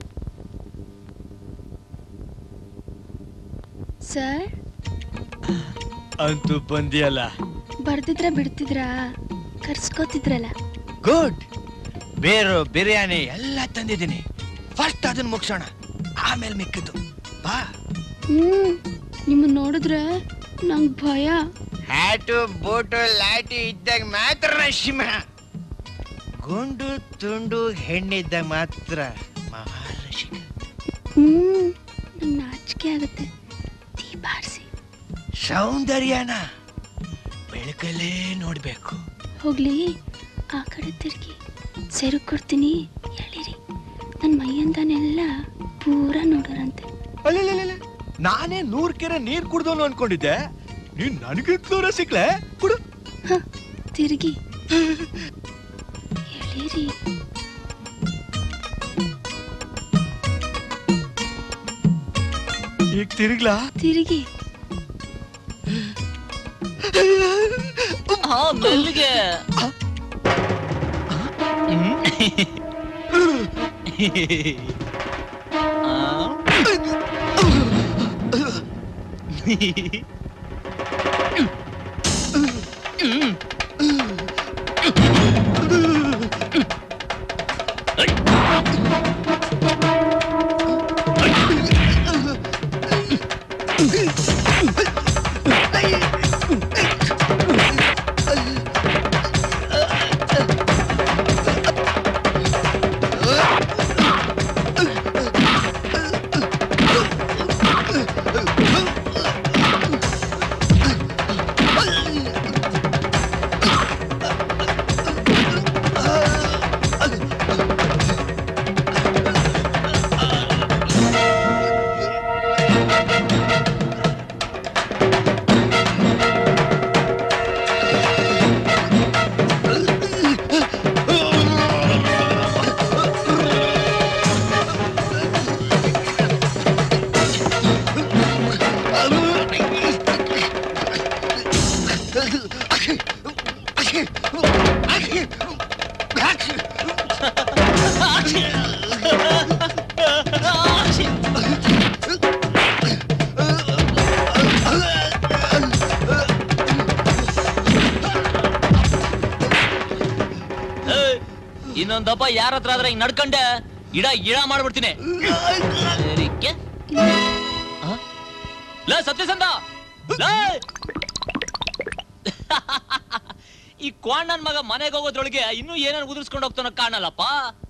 ಸರ್ ಅಂತೂ ಬಂದಿಯಲ್ಲ ಬರ್ದಿದ್ರೆ ಬಿಡ್ತಿದ್ರಾ ಕರ್ಸ್ಕೋತಿದ್ರಲ್ಲ ಗುಡ್ ಬೇರು ಬಿರಿಯಾನಿ ಎಲ್ಲ ತಂದಿದ್ದೀನಿ ಫಸ್ಟ್ ಅದನ್ನ ಮುಗಿಸೋಣ ಆಮೇಲೆ ಮಿಕ್ಕಿದ್ದು ಬಾ ಹ್ಮ್ ನಿಮ್ಮನ್ನ ನೋಡಿದ್ರೆ ನಂಗ್ ಭಯ ಹ್ಯಾಟು ಬೋಟು ಲಾಟಿ ಇದ್ದಾಗ ಮಾತ್ರ ಶಿಮ ಗುಂಡು ತುಂಡು ಹೆಣ್ಣಿದ್ದಾಗ ಮಾತ್ರ ಮಹಾಲಕ್ಷ್ಮಿ ಹ್ಮ್ ನಂಗ್ ನಾಚಿಕೆ ಆಗುತ್ತೆ ದೀಪ ಆರ್ಸಿ ಸೌಂದರ್ಯನ ಬೆಳಕಲ್ಲೇ ನೋಡ್ಬೇಕು ಹೋಗ್ಲಿ ಆ ಕಡೆ ತಿರ್ಗಿ ಸೆರು ಕೊಡ್ತೀನಿ ಎಳಿರಿ ನನ್ ಮೈಯಂದನೆಲ್ಲ ಪೂರಾ ನೋಡೋರಂತೆ ಅಲ್ಲಲ್ಲ ನಾನೇ ನೂರ್ ಕೆರೆ ನೀರ್ ಕುಡ್ದವನು ಅನ್ಕೊಂಡಿದ್ದೆ ನೀನ್ ನನಗಿಂತಲೂರ ಸಿಕ್ಲೆ ಕುಡು ತಿರ್ಗಿ ಎಳಿರಿ ಈಗ ತಿರುಗ್ಲಾ ತಿರುಗಿ ಹಾ ಮೆಲ್ಲಿಗೆ ಇನ್ನೊಂದಪ್ಪ ಯಾರ ಹತ್ರ ಆದ್ರೆ ಹಿಂಗ್ ನಡ್ಕಂಡೆ ಇಡ ಇಡ ಮಾಡ್ಬಿಡ್ತೀನಿ ಸರಿಕೆ? ಆ? ಲೇ ಸತ್ಯಸಂಧ ಲೇ! ಈ ಕ್ವಾಂಡನ್ ಮಗ ಮನೆಗೆ ಹೋಗೋದ್ರೊಳಗೆ ಇನ್ನೂ ಏನೇನು ಉದುರಿಸ್ಕೊಂಡು ಹೋಗ್ತಾನೋ ಕಾಣಲ್ಲಪ್ಪ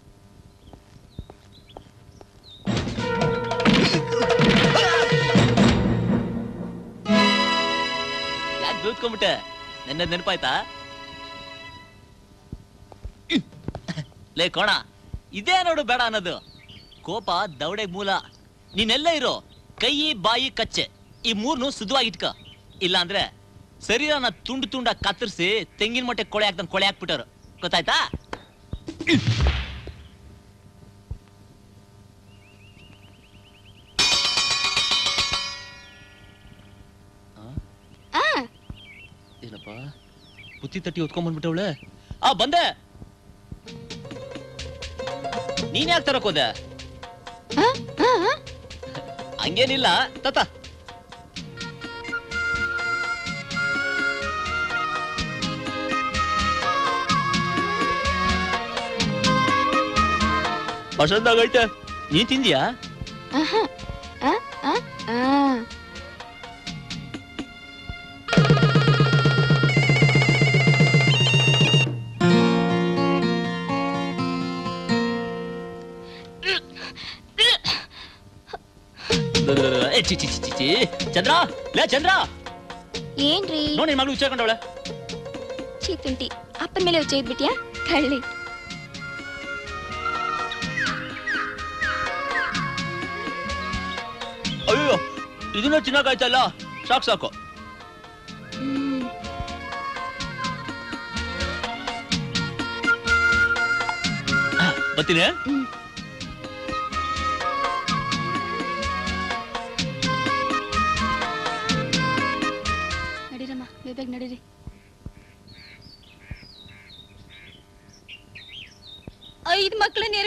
ಯಾಕೆ ಬೀಳ್ತ್ಕೊಂಡ್ಬಿಟ್ಟೆ ನೆನ್ನೆ ನೆನಪಾಯ್ತಾ ಲೇ ಕೋಣ ಇದೇ ನೋಡು ಬೇಡ ಅನ್ನೋದು ಕೋಪ ದವಡೆ ಮೂಲ ನೀನೆಲ್ಲ ಇರೋ ಕೈ ಬಾಯಿ ಕಚ್ಚೆ ಈ ಮೂರ್ನು ಸುಧವಾಗಿ ಇಟ್ಕ ಇಲ್ಲ ಅಂದ್ರೆ ಶರೀರನ ತುಂಡು ತುಂಡ ಕತ್ತರಿಸಿ ತೆಂಗಿನ ಮೊಟ್ಟೆ ಕೊಳೆ ಹಾಕ್ದಂಗ್ ಕೊಳೆ ಹಾಕ್ಬಿಟ್ಟರು ಗೊತ್ತಾಯ್ತಾ ಏನಪ್ಪ ಬುತ್ತಿ ತಟ್ಟಿ ಹೊತ್ಕೊಂಡ್ ಬಂದ್ಬಿಟ್ಟವಳೆ ಆ ಬಂದೆ ನೀನ್ ಯಾಕೆ ತರಕ್ ಹೋದೆ ಹಂಗೇನಿಲ್ಲ ತತ ಹೊಸದಾಗೈತೆ ನೀನ್ ತಿಂದ್ಯಾ ಆಹಾ. ಆ, ಆ, ಆ. ಏ, ಚಿ ಚಿ ಚಿ ಚಿ, ಚಿ ಚಂದ್ರ ಲೇ ಚಂದ್ರ ಏನ್ರಿ ನೋಡಿ ನಿನ್ ಮಗಳು ವಿಚಾರಕೊಂಡವಳೆ ಚೀತುಂಟಿ ಅಪ್ಪನ ಮೇಲೆ ಉಚ್ಚ ಇದ್ಬಿಟ್ಯಾ ಕಳ್ಳಿ ಅಯ್ಯೋ ಇದನ್ನ ತಿನ್ನಕಾಯ್ತಲ್ಲ ಸಾಕು ಸಾಕು ಬರ್ತೀನಿ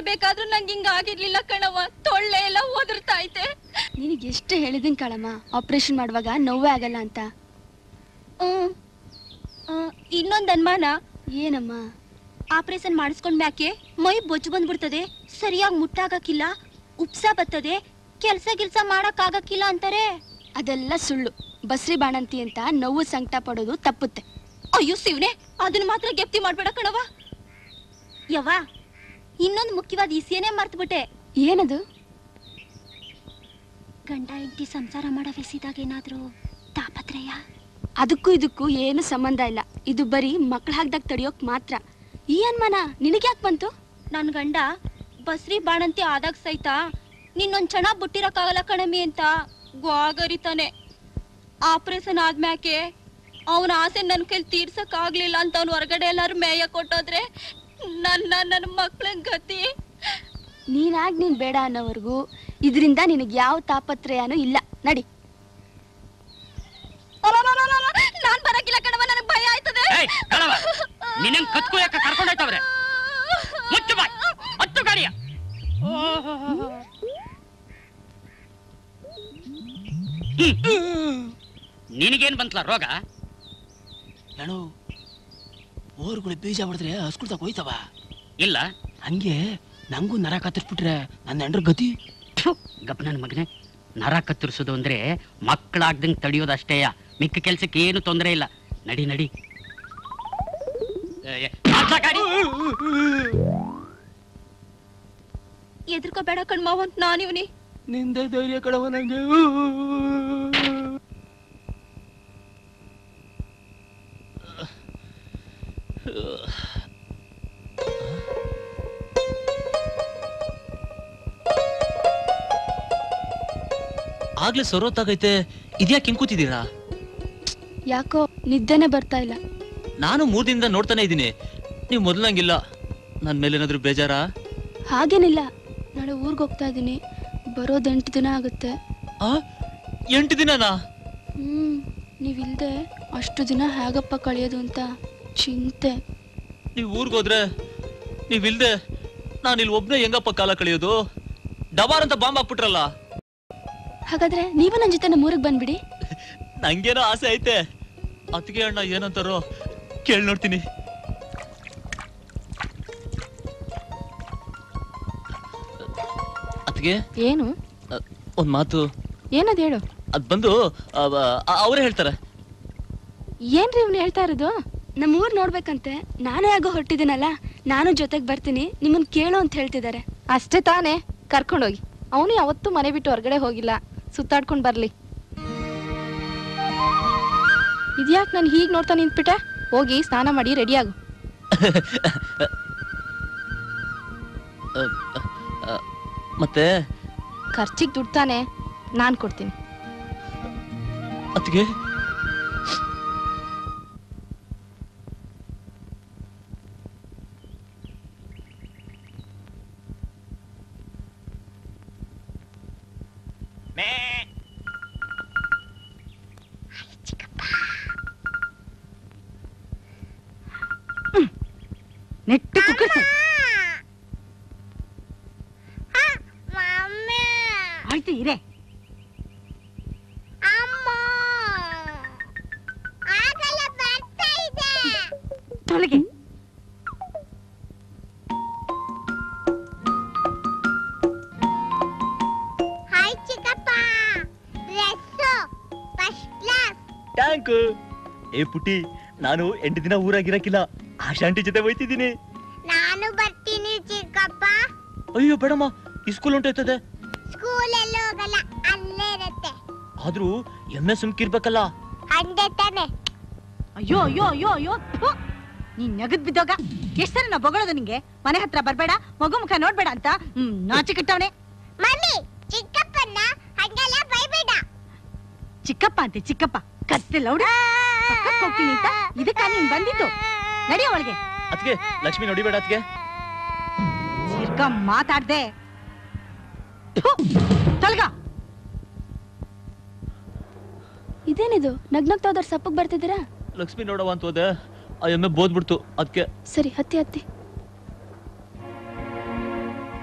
ಇರ್ಬೇಕಾದ್ರೂ ನಂಗೆ ಹಿಂಗ ಆಗಿರ್ಲಿಲ್ಲ ಕಣವ ತೊಳ್ಳೆ ಎಲ್ಲ ಓದಿರ್ತಾ ಐತೆ ನಿನಗೆ ಎಷ್ಟು ಹೇಳಿದೀನಿ ಕಳಮ್ಮ ಆಪರೇಷನ್ ಮಾಡುವಾಗ ನೋವೇ ಆಗಲ್ಲ ಅಂತ ಹ್ಮ್ ಆ, ಇನ್ನೊಂದ್ ಅನುಮಾನ ಏನಮ್ಮ ಆಪರೇಷನ್ ಮಾಡಿಸ್ಕೊಂಡ್ ಮ್ಯಾಕೆ ಮೈ ಬೊಜ್ಜು ಬಂದ್ಬಿಡ್ತದೆ ಸರಿಯಾಗಿ ಮುಟ್ಟಾಗಕ್ಕಿಲ್ಲ ಉಪ್ಸ ಬರ್ತದೆ ಕೆಲ್ಸ ಗಿಲ್ಸ ಮಾಡಕ್ ಆಗಕ್ಕಿಲ್ಲ ಅಂತಾರೆ ಅದೆಲ್ಲ ಸುಳ್ಳು ಬಸ್ರಿ ಬಾಣಂತಿ ಅಂತ ನೋವು ಸಂಕಟ ಪಡೋದು ತಪ್ಪುತ್ತೆ ಅಯ್ಯೋ ಶಿವನೇ ಅದನ್ನ ಮಾತ್ರ ಗೆಪ್ತಿ ಮಾಡ್ಬೇಡ ಕಣವ ಯವ್ವ ಇನ್ನೊಂದು ಮುಖ್ಯವಾದ ಇಸಿಯನೇ ಮರ್ತ್ಬಿಟ್ಟೆ ಏನದು ಗಂಡ ಹೆಂಡತಿ ಸಂಸಾರ ಮಾಡೋ ಬೆಸಿದಾಗ ಏನಾದ್ರು ತಾಪತ್ರಯ ಅದಕ್ಕೂ ಇದಕ್ಕೂ ಏನು ಸಂಬಂಧ ಇಲ್ಲ ಇದು ಬರೀ ಮಕ್ಳು ಹಾಕ್ದಾಗ ತಡಿಯೋಕ್ ಮಾತ್ರ ಈ ಅನುಮಾನ ನಿನಗ್ಯಾಕ್ ಬಂತು ನನ್ ಗಂಡ ಬಸ್ರಿ ಬಾಣಂತಿ ಆದಾಗ ಸಹಿತ ನಿನ್ನೊಂದ್ ಕ್ಷಣ ಬಿಟ್ಟಿರಕ್ಕಾಗಲ್ಲ ಕಣಮಿ ಅಂತ ಗ್ವಾಗರಿತಾನೆ ಆಪರೇಷನ್ ಆದ್ಮ್ಯಾಕೆ ಅವನ ಆಸೆ ನನ್ ಕೈಲಿ ತೀರ್ಸಕ್ ಆಗ್ಲಿಲ್ಲ ಅಂತ ಅವ್ನು ಹೊರಗಡೆ ಎಲ್ಲಾರು ಮೇಯ ಕೊಟ್ಟೋದ್ರೆ ನನ್ನ ನನ್ನ ಮಕ್ಳ ಗತಿ ನೀನಾಗ್ ನೀನ್ ಬೇಡ ಅನ್ನೋವರೆಗೂ ಇದರಿಂದ ನಿನಗೆ ಯಾವ ತಾಪತ್ರಯನೂ ಇಲ್ಲ ನಡಿ ನಾನ್ ಬರಕಿಲ್ಲ ಕಣವ ನನಗ್ ಭಯ ಆಯ್ತದೆ ಏಯ್ ಕಳವ ನಿನ್ನಂಗ್ ಕತ್ಕೊಯಕ ಕರ್ಕೊಂಡೋಯ್ತವ್ರೆ ಮುಚ್ಚು ಬಾಯ್ ಹತ್ತು ಗಾಡಿಯ ನಿನಗೇನ್ ಬಂತಲ್ಲ ರೋಗ ಹೇಳು ಓರ್ಗಳು ಬೀಜ ಹೊಡೆದ್ರೆ ಹಸ್ಕೊಳ್ತಾ ಹೋಯ್ತವ ಇಲ್ಲ ಹಂಗೆ ನಂಗೂ ನರ ಕತ್ತರಿಸ್ಬಿಟ್ರೆ ನನ್ನ ಹೆಂಡ್ರ ಗತಿ ಗಪ್ ನನ್ನ ಮಗನೇ ನರ ಕತ್ತರಿಸೋದು ಅಂದ್ರೆ ಮಕ್ಕಳಾಗ್ದಂಗ್ ತಡಿಯೋದಷ್ಟೇಯ ಮಿಕ್ಕ ಕೆಲ್ಸಕ್ಕೆ ಏನು ತೊಂದರೆ ಇಲ್ಲ ನಡಿ ನಡಿ ಏ, ಏ, ಆಟ್ಲ ಗಾಡಿ. ಎದ್ರಕೋಬೇಡ ಕಣ್ಮಾವ ನಾನಿವ್ನಿ ನಿಂದ ಧೈರ್ಯ ಕಳವ ನಂಗೆ ಆಗ್ಲೇ ಸೊರೋತಾಗೈತೆ ಇದ್ಯಾಕೆ ಹಿಂಗ್ ಕೂತಿದ್ದೀರಾ ಯಾಕೋ ನಿದ್ದೆನೆ ಬರ್ತಾ ಇಲ್ಲ ನಾನು ಮೂರ್ ದಿನದಿಂದ ನೋಡ್ತಾನೆ ಇದ್ದೀನಿ ನೀವು ಮೊದಲಂಗಿಲ್ಲ ನನ್ನ ಮೇಲೆ ಏನಾದ್ರು ಬೇಜಾರಾ ಹಾಗೇನಿಲ್ಲ ನಾಳೆ ಊರಿಗೆ ಹೋಗ್ತಾ ಇದ್ದೀನಿ ಬರೋದು ಎಂಟು ದಿನ ಆಗುತ್ತೆ ಆ ಎಂಟು ದಿನನಾ ಹ್ಮ್ ನೀವಿಲ್ದೆ ಅಷ್ಟು ದಿನ ಹೇಗಪ್ಪ ಕಳೆಯೋದು ಅಂತ ಚಿಂತೆ ನೀವು ಊರ್ಗ್ ಹೋದ್ರೆ ನೀವಿಲ್ದೆ ನಾನು ಇಲ್ಲಿ ಒಬ್ನೇ ಹೆಂಗಪ್ಪ ಕಾಲ ಕಳೆಯೋದು ಡಬಾರ್ ಅಂತ ಬಾಂಬ್ ಹಾಕ್ಬಿಟ್ರಲ್ಲ ಹಾಗಾದ್ರೆ ನೀವು ನನ್ನ ಜೊತೆ ನಮ್ಮ ಊರಿಗೆ ಬಂದ್ಬಿಡಿ ನಂಗೇನೋ ಆಸೆ ಐತೆ ಅತ್ತಿಗೆ ಅಣ್ಣ ಏನಂತಾರೋ ಕೇಳಿ ನೋಡ್ತೀನಿ ಅತ್ತಿಗೆ ಏನು ಒಂದ್ ಮಾತು ಏನದು ಹೇಳು ಅದ್ ಬಂದು ಅವರೇ ಹೇಳ್ತಾರೆ ಏನ್ರಿ ಇವ್ನು ಹೇಳ್ತಾ ಇರೋದು ನಮ್ಮ ಊರ್ ನೋಡ್ಬೇಕಂತೆ ನಾನು ಯಾಗೋ ಹೊರಟಿದ್ದೀನಲ್ಲ ನಾನು ಜೊತೆಗೆ ಬರ್ತೀನಿ ನಿಮ್ಮನ್ ಕೇಳು ಅಂತ ಹೇಳ್ತಿದ್ದಾರೆ ಅಷ್ಟೇ ತಾನೇ ಕರ್ಕೊಂಡೋಗಿ ಅವನು ಯಾವತ್ತೂ ಮನೆ ಬಿಟ್ಟು ಹೊರಗಡೆ ಹೋಗಿಲ್ಲ ಸುತ್ತಾಡ್ಕೊಂಡ್ ಬರ್ಲಿ ಇದ್ಯಾಕ್ ನಾನು ಹೀಗ್ ನೋಡ್ತಾ ನಿಂತ್ಬಿಟ್ಟೆ ಹೋಗಿ ಸ್ನಾನ ಮಾಡಿ ರೆಡಿ ಆಗು ಅ, ಅ, ಮತ್ತೆ ಖರ್ಚಿಗೆ ದುಡ್ಡು ತಾನೆ ನಾನ್ ಕೊಡ್ತೀನಿ ಅತ್ತಿಗೆ ನೆಟ್ಟು ಕುಕ್ಕರ್ಸು ಮಮ್ಮಿ ಆಯ್ತು ಇರೇ ಅಮ್ಮ ಆಗಲ್ಲ ಬರ್ತಾ ಇದೆ ತೊಲಗೆ ಹಾಯ್ ಚಿಕ್ಕಪ್ಪ ಡ್ರೆಸ್ಸು ಫಸ್ಟ್ ಕ್ಲಾಸ್ ಟ್ಯಾಂಕ್ ಏ ಪುಟಿ ನಾನು ಎಂಟು ದಿನ ಊರಾಗಿರಕ್ಕಿಲ್ಲ ಆಶಾಂಟಿ ಜೊತೆ ಹೋಯ್ತಿದ್ದೀನಿ ನಾನು ಬರ್ತೀನಿ ಚಿಕ್ಕಪ್ಪ ಅಯ್ಯೋ ಬೇಡಮ್ಮ ಈ ಸ್ಕೂಲ್ ಹೊಂಟೋಯ್ತದೆ ಸ್ಕೂಲ್ ಎಲ್ಲ ಹೋಗಲ್ಲ ಅಲ್ಲೇ ಇರತ್ತೆ ಆದ್ರೂ ಎಮ್ಮೆ ಸುಮ್ಕಿರ್ಬೇಕಲ್ಲ ಹಂಡೆ ತಾನೆ ಅಯ್ಯೋ ಅಯ್ಯೋ ಅಯ್ಯೋ ಅಯ್ಯೋ ಥು. ನೀನ್ ನಗದ್ ಬಿದ್ದೋಗ ಎಷ್ಟ್ ಸಲ ನಾ ಬೊಗಳೋದು ನಿಂಗೆ ಮನೆ ಹತ್ರ ಬರ್ಬೇಡ ಮಗು ಮುಖ ನೋಡ್ಬೇಡ ಅಂತ ಹ್ಮ್ ನಾಚಿ ಕಟ್ಟವನೆ ಮಮ್ಮಿ ಚಿಕ್ಕಪ್ಪನ್ನ ಹಂಗೆಲ್ಲ ಬೈಬೇಡ ಚಿಕ್ಕಪ್ಪ ಅಂತೆ ಚಿಕ್ಕಪ್ಪ ಕತ್ತೆ ಲೌಡ ಪಕ್ಕಕ್ ಹೋಗ್ತೀನಿ ಅಂತ ಇದಕ್ಕ ನೀನ್ ಬಂದಿದ್ದು ನಡಿ ಅವಳಿಗೆ ಅದ್ಕೆ ಲಕ್ಷ್ಮಿ ನೋಡಿಬೇಡ ಅದ್ಕೆ ತಿರ್ಗಾ ಮಾತಾಡ್ದೆ ಥು, ತೊಲ್ಗ ಇದೇನಿದು ನಗ್ನಗ್ತಾ ಹೋದವ್ರು ಸಪ್ಪಗ್ ಬರ್ತಿದ್ದೀರಾ ಲಕ್ಷ್ಮಿ ನೋಡವ ಅಂತ ಹೋದೆ ಆ ಎಮ್ಮೆ ಬೋದ್ಬಿಡ್ತು ಅದಕ್ಕೆ ಸರಿ ಹತ್ತಿ ಹತ್ತಿ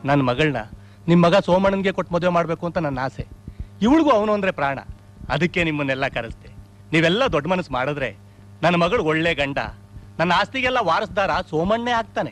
ನನ್ನ ಮಗಳನ್ನ ನಿಮ್ಮ ಮಗ ಸೋಮಣ್ಣನ್ಗೆ ಕೊಟ್ಟು ಮದುವೆ ಮಾಡಬೇಕು ಅಂತ ನನ್ನ ಆಸೆ ಇವಳಿಗೂ ಅವನು ಅಂದ್ರೆ ಪ್ರಾಣ ಅದಕ್ಕೆ ನಿಮ್ಮನ್ನೆಲ್ಲ ಕರೆಸ್ದೆ ನೀವೆಲ್ಲ ದೊಡ್ಡ ಮನಸ್ಸು ಮಾಡಿದ್ರೆ ನನ್ನ ಮಗಳು ಒಳ್ಳೆ ಗಂಡ ನನ್ನ ಆಸ್ತಿಗೆಲ್ಲ ವಾರಸ್ದಾರ ಸೋಮಣ್ಣೇ ಆಗ್ತಾನೆ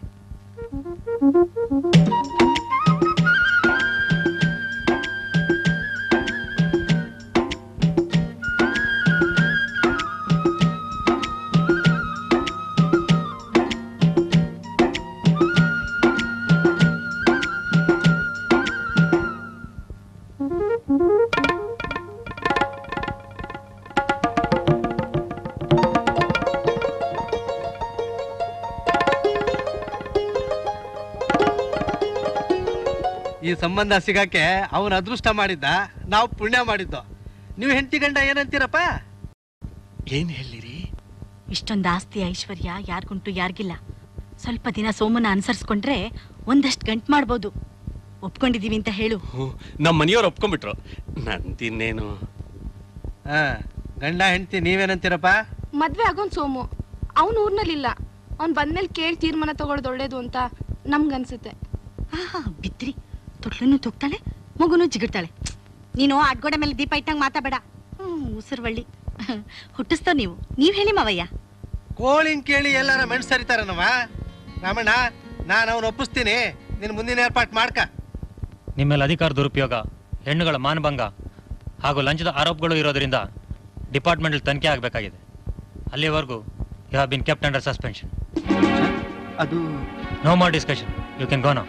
ಈ ಸಂಬಂಧ ಸಿಗಕ್ಕೆ ಅವನ ಅದೃಷ್ಟ ಮಾಡಿದ್ದ ನಾವು ಪುಣ್ಯ ಮಾಡಿದ್ದು ನೀವು ಹೆಂಡತಿ ಗಂಡ ಏನಂತೀರಪ್ಪ ಏನ್ ಹೇಳಿರಿ ಇಷ್ಟೊಂದು ಆಸ್ತಿ ಐಶ್ವರ್ಯ ಯಾರಿಗುಂಟು ಯಾರಿಗಿಲ್ಲ ಸ್ವಲ್ಪ ದಿನ ಸೋಮನ ಅನುಸರಿಸ್ಕೊಂಡ್ರೆ ಒಂದಷ್ಟು ಗಂಟು ಮಾಡ್ಬೋದು ಒಪ್ಕೊಂಡಿದೀವಿ ಅಂತ ಹೇಳು ನಮ್ಮ ಮನೆಯವ್ರು ಒಪ್ಕೊಂಡ್ಬಿಟ್ರು ನಂದಿನ್ನೇನು ಹಾ ಗಂಡ ಹೆಂಡತಿ ನೀವೇನಂತೀರಪ್ಪ ಮದ್ವೆ ಆಗೋನ್ ಸೋಮು ಅವ್ನ ಊರ್ನಲ್ಲಿಲ್ಲ ಅವ್ನ್ ಬಂದ್ಮೇಲೆ ಕೇಳಿ ತೀರ್ಮಾನ ತಗೊಳ್ಳೋದು ಒಳ್ಳೇದು ಅಂತ ನಮ್ಗನ್ಸುತ್ತೆ ಆಹಾ ಬಿದ್ರಿ ತೊಟ್ಲನ್ನು ತೊಗ್ತಾಳೆ ಮಗುನು ಜಿಗಿಡ್ತಾಳೆ ನೀನು ಅಡ್ಗೋಡೆ ಮೇಲೆ ದೀಪ ಇಟ್ಟಂಗ್ ಮಾತಾಬೇಡ ಹ್ಮ್ ಉಸಿರು ಬಳ್ಳಿ ಹುಟ್ಟಿಸ್ತವ್ ನೀವು ನೀವ್ ಹೇಳಿ ಮಾವಯ್ಯ ಕೋಳಿನ್ ಕೇಳಿ ಎಲ್ಲಾರ ಮೆಣ್ ಸರಿತಾರನವ ರಾಮಣ್ಣ ನಾನು ಅವನು ಒಪ್ಪಿಸ್ತೀನಿ ನಿನ್ ಮುಂದಿನ ಏರ್ಪಾಟ್ ಮಾಡ್ಕ ನಿಮ್ಮೇಲೆ ಅಧಿಕಾರ ದುರುಪಯೋಗ ಹೆಣ್ಣುಗಳ ಮಾನಭಂಗ ಹಾಗೂ ಲಂಚದ ಆರೋಪಗಳು ಇರೋದ್ರಿಂದ ಡಿಪಾರ್ಟ್ಮೆಂಟಲ್ಲಿ ತನಿಖೆ ಆಗಬೇಕಾಗಿದೆ ಅಲ್ಲಿವರೆಗೂ you have been kept under suspension ಅದು no more discussion you can go now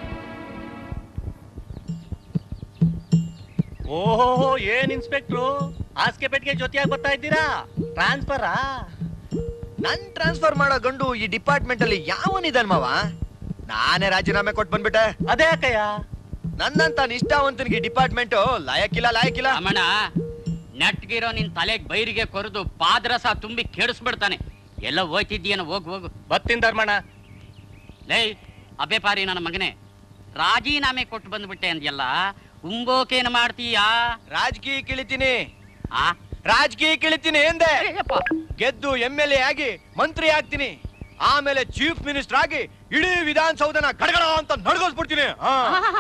ಓಹೋ ಏನ್ ಇನ್ಸ್ಪೆಕ್ಟ್ರು ಹಾಸಿಗೆ ಪೆಟ್ಟಿಗೆ ಜೊತೆಯಾಗಿ ಬರ್ತಾ ಇದ್ದೀರಾ ಟ್ರಾನ್ಸ್ಫರಾ ನನ್ ಟ್ರಾನ್ಸ್ಫರ್ ಮಾಡೋ ಗಂಡು ಈ ಡಿಪಾರ್ಟ್ಮೆಂಟ್ ಅಲ್ಲಿ ಯಾವನಿದಾನ್ ಮಾವ ನಾನೇ ರಾಜೀನಾಮೆ ಕೊಟ್ಟು ಬಂದ್ಬಿಟ್ಟೆ ಅದೇ ಯಾಕಯ್ಯ ನನ್ನಂತ ನಿಷ್ಠಾವಂತನಿಗೆ ಡಿಪಾರ್ಟ್ಮೆಂಟ್ ಲಾಯಕ್ಕಿಲ್ಲ ಲಾಯಕ್ಕಿಲ್ಲ ಅಮ್ಮಣ್ಣ ನೆಟ್ಗಿರೋ ನಿನ್ ತಲೆಗ್ ಬೈರಿಗೆ ಕೊರೆದು ಪಾದರಸ ತುಂಬಿ ಕೆಡಿಸ್ಬಿಡ್ತಾನೆ ಎಲ್ಲ ಹೋಯ್ತಿದ್ದೀಯನ ಹೋಗು ಹೋಗು ಬತ್ತಿನ ಧರ್ಮಣ್ಣ ಲೇ ಅಬೆ ಪಾರಿ ನನ್ನ ಮಗನೇ ರಾಜೀನಾಮೆ ಕೊಟ್ಟು ಬಂದ್ಬಿಟ್ಟೆ ಅಂದ್ಯಲ್ಲ ಉಂಬೋಕೇನು ಮಾಡ್ತೀಯಾ ರಾಜಕೀಯ ಇಳಿತೀನಿ ಆ ರಾಜಕೀಯ ಇಳಿತೀನಿ ಎಂದೆ ಗೆದ್ದು ಎಂ ಎಲ್ ಎ ಆಗಿ ಮಂತ್ರಿ ಆಗ್ತೀನಿ ಆಮೇಲೆ ಚೀಫ್ ಮಿನಿಸ್ಟರ್ ಆಗಿ ಇಡೀ ವಿಧಾನಸೌಧನ ಗಡಗಡ ಅಂತ ನಡ್ಗೋಸ್ಬಿಡ್ತೀನಿ ಹಾ.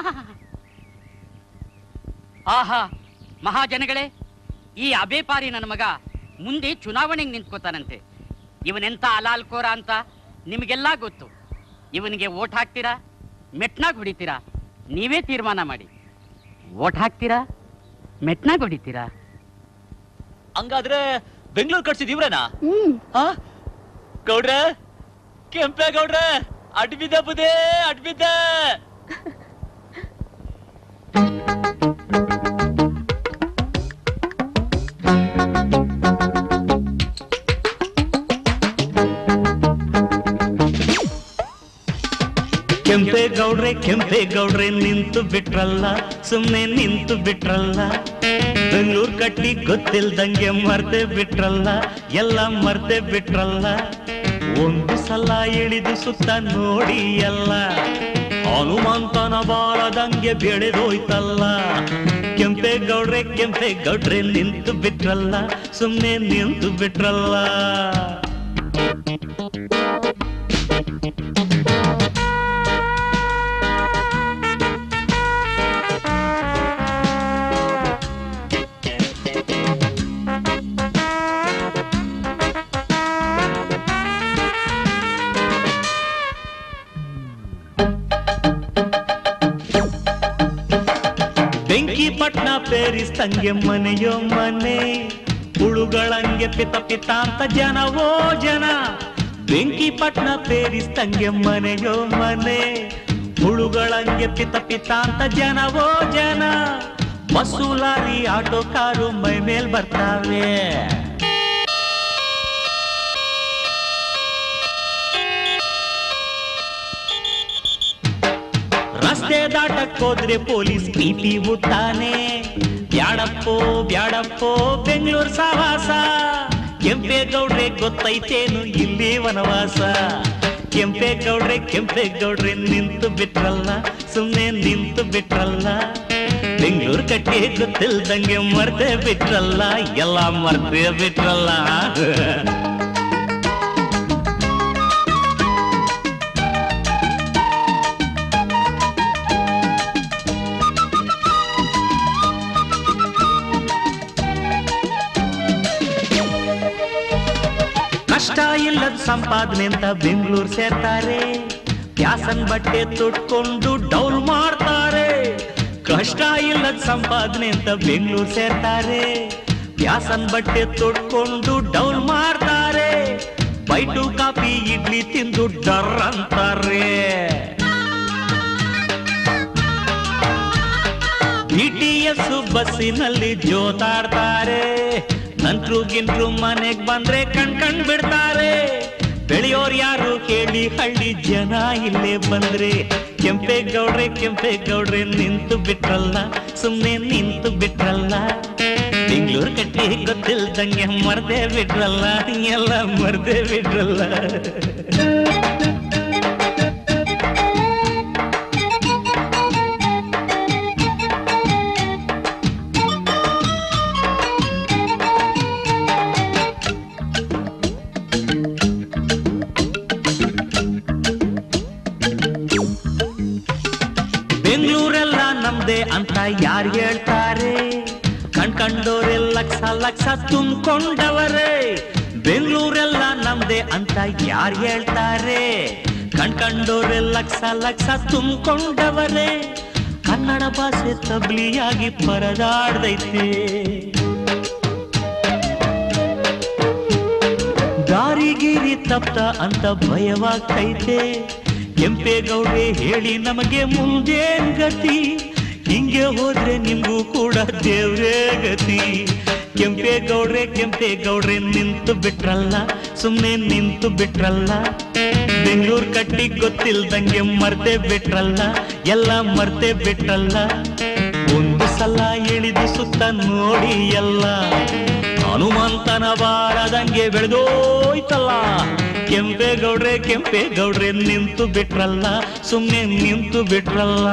ಆಹಾ ಮಹಾಜನಗಳೇ ಈ ಅಬೇಪಾರಿ ನನ್ನ ಮಗ ಮುಂದೆ ಚುನಾವಣೆಗೆ ನಿಂತ್ಕೋತಾನಂತೆ ಇವನೆಂತ ಅಲಾಲ್ಕೋರ ಅಂತ ನಿಮಗೆಲ್ಲ ಗೊತ್ತು ಇವನಿಗೆ ಓಟ್ ಹಾಕ್ತೀರಾ ಮೆಟ್ನಾಗ್ ಹೊಡಿತೀರಾ ನೀವೇ ತೀರ್ಮಾನ ಮಾಡಿ ಓಟ್ ಹಾಕ್ತೀರಾ ಮೆಟ್ನಾಗ್ ಹೊಡಿತೀರಾ ಹಂಗಾದ್ರೆ ಬೆಂಗಳೂರು ಕಟ್ಸಿದ್ ಇವ್ರೇನಾ ಆ? ಗೌಡ್ರೆ ಕೆಂಪೆ ಗೌಡ್ರೆ ಅಡ್ಬಿದ್ದ ಬುದೇ ಅಡ್ಬಿದ್ದ ಕೆಂಪೇಗೌಡ್ರೆ ಕೆಂಪೇಗೌಡ್ರೆ ನಿಂತು ಬಿಟ್ರಲ್ಲ ಸುಮ್ನೆ ನಿಂತು ಬಿಟ್ರಲ್ಲ ಬೆಂಗಳೂರು ಕಟ್ಟಿ ಗೊತ್ತಿಲ್ದಂಗೆ ಮರ್ತೆ ಬಿಟ್ರಲ್ಲ ಎಲ್ಲ ಮರ್ತೆ ಬಿಟ್ರಲ್ಲ ಒಂದು ಸಲ ಇಳಿದು ಸುತ್ತ ನೋಡಿ ಎಲ್ಲ ಹನುಮಂತನ ಬಾಳದಂಗೆ ಬೆಳೆದೋಯ್ತಲ್ಲ ಕೆಂಪೇಗೌಡ್ರೆ ಕೆಂಪೇಗೌಡ್ರೆ ನಿಂತು ಬಿಟ್ರಲ್ಲ ಸುಮ್ನೆ ನಿಂತು ಬಿಟ್ರಲ್ಲ ಬೆಂಕಿ ಪಟ್ನ ಪೇರಿಸ್ತಂಗೆ ಮನೆಯೋ ಮನೆ ಹುಳುಗಳಂಗೆ ಪಿತ ಪಿತ ಅಂತ ಜನವೋ ಜನ ಬೆಂಕಿ ಪಟ್ನ ಪೇರಿಸ್ತಂಗೆ ಮನೆಯೋ ಮನೆ ಹುಳುಗಳಂಗೆ ಪಿತ ಪಿತ ಅಂತ ಜನವೋ ಜನ ಬಸ್ಸು ಲಾರಿ ಆಟೋ ಕಾರು ಮೈ ಮೇಲ್ ಬರ್ತಾವೆ ರಸ್ತೆ ದಾಟಕ್ ಹೋದ್ರೆ ಪೊಲೀಸ್ ಪ್ರೀತಿ ಹುಟ್ಟಾನೆ ಬ್ಯಾಡಪ್ಪೋ ಬ್ಯಾಡಪ್ಪೋ ಬೆಂಗಳೂರು ಸವಾಸ ಕೆಂಪೇಗೌಡ್ರೆ ಗೊತ್ತೈತೇನು ಇಲ್ಲಿ ವನವಾಸ ಕೆಂಪೇಗೌಡ್ರೆ ಕೆಂಪೇಗೌಡ್ರೆ ನಿಂತು ಬಿಟ್ರಲ್ಲ ಸುಮ್ನೆ ನಿಂತು ಬಿಟ್ರಲ್ಲ ಬೆಂಗಳೂರು ಕಟ್ಟಿ ಗೊತ್ತಿಲ್ದಂಗೆ ಮರ್ತೆ ಬಿಟ್ರಲ್ಲ ಎಲ್ಲ ಮರ್ತೆ ಬಿಟ್ರಲ್ಲ ಕಷ್ಟ ಇಲ್ಲದ ಸಂಪಾದನೆ ಅಂತ ಬೆಂಗಳೂರು ಸೇರ್ತಾರೆ ಪ್ಯಾಸನ್ ಬಟ್ಟೆ ತೊಟ್ಕೊಂಡು ಡೌಲ್ ಮಾಡ್ತಾರೆ ಕಷ್ಟ ಇಲ್ಲದ ಸಂಪಾದನೆ ಅಂತ ಬೆಂಗಳೂರು ಸೇರ್ತಾರೆ ಪ್ಯಾಸನ್ ಬಟ್ಟೆ ತೊಟ್ಕೊಂಡು ಡೌಲ್ ಮಾಡ್ತಾರೆ ಬೈಟು ಕಾಫಿ ಇಡ್ಲಿ ತಿಂದು ಡರ್ ಅಂತಾರೆ ಬಿ ಟಿ ಎಸ್ ಬಸ್ಸಿನಲ್ಲಿ ಜೋತಾಡ್ತಾರೆ ನಂಟ್ರು ಗಿಂಟ್ರು ಮನೆಗ್ ಬಂದ್ರೆ ಕಣ್ ಕಣ್ ಬಿಡ್ತಾರೆ ಬೆಳೆಯೋರ್ ಯಾರು ಕೇಳಿ ಹಳ್ಳಿ ಜನ ಇಲ್ಲೇ ಬಂದ್ರೆ ಕೆಂಪೇಗೌಡ್ರೆ ಕೆಂಪೇಗೌಡ್ರೆ ನಿಂತು ಬಿಟ್ರಲ್ಲ ಸುಮ್ನೆ ನಿಂತು ಬಿಟ್ರಲ್ಲ ಬೆಂಗಳೂರು ಕಟ್ಟಿ ಗೊತ್ತಿಲ್ದಂಗೆ ಮರ್ದೇ ಬಿಟ್ರಲ್ಲ ಎಲ್ಲ ಮರ್ದೇ ಬಿಟ್ರಲ್ಲ ಬೆಂಗಳೂರೆಲ್ಲ ನಮ್ದೇ ಅಂತ ಯಾರು ಹೇಳ್ತಾರೆ ಕಣ್ ಕಂಡೋರೆ ಲಕ್ಷ ಲಕ್ಷ ತುಂಬಿಕೊಂಡವರೇ ಬೆಂಗಳೂರೆಲ್ಲ ನಮ್ದೇ ಅಂತ ಯಾರು ಹೇಳ್ತಾರೆ ಕಣ್ ಕಂಡೋರೆ ಲಕ್ಷ ಲಕ್ಷ ತುಂಬಿಕೊಂಡವರೇ ಕನ್ನಡ ಭಾಷೆ ತಬ್ಲಿಯಾಗಿ ಪರದಾಡ್ದೈತೆ ದಾರಿಗಿರಿ ತಪ್ತ ಅಂತ ಭಯವಾಗ್ತೈತೆ ಕೆಂಪೇಗೌಡ್ರೆ ಹೇಳಿ ನಮಗೆ ಮುಂದೇನ್ ಗತಿ ಹಿಂಗೆ ಹೋದ್ರೆ ನಿಮ್ಗೂ ಕೂಡ ದೇವ್ರೇ ಗತಿ ಕೆಂಪೇಗೌಡ್ರೆ ಕೆಂಪೇಗೌಡ್ರೆ ನಿಂತು ಬಿಟ್ರಲ್ಲ ಸುಮ್ನೆ ನಿಂತು ಬಿಟ್ರಲ್ಲ ಬೆಂಗಳೂರು ಕಟ್ಟಿ ಗೊತ್ತಿಲ್ದಂಗೆ ಮರ್ತೆ ಬಿಟ್ರಲ್ಲ ಎಲ್ಲ ಮರ್ತೆ ಬಿಟ್ರಲ್ಲ ಒಂದು ಸಲ ಇಳಿದು ಸುತ್ತ ನೋಡಿ ಎಲ್ಲ ಹನುಮಂತನ ಬಾರದಂಗೆ ಬೆಳೆದೋಯ್ತಲ್ಲ ಕೆಂಪೇಗೌಡ್ರೆ ಕೆಂಪೇಗೌಡ್ರೆ ನಿಂತು ಬಿಟ್ರಲ್ಲ ಸುಮ್ನೆ ನಿಂತು ಬಿಟ್ರಲ್ಲ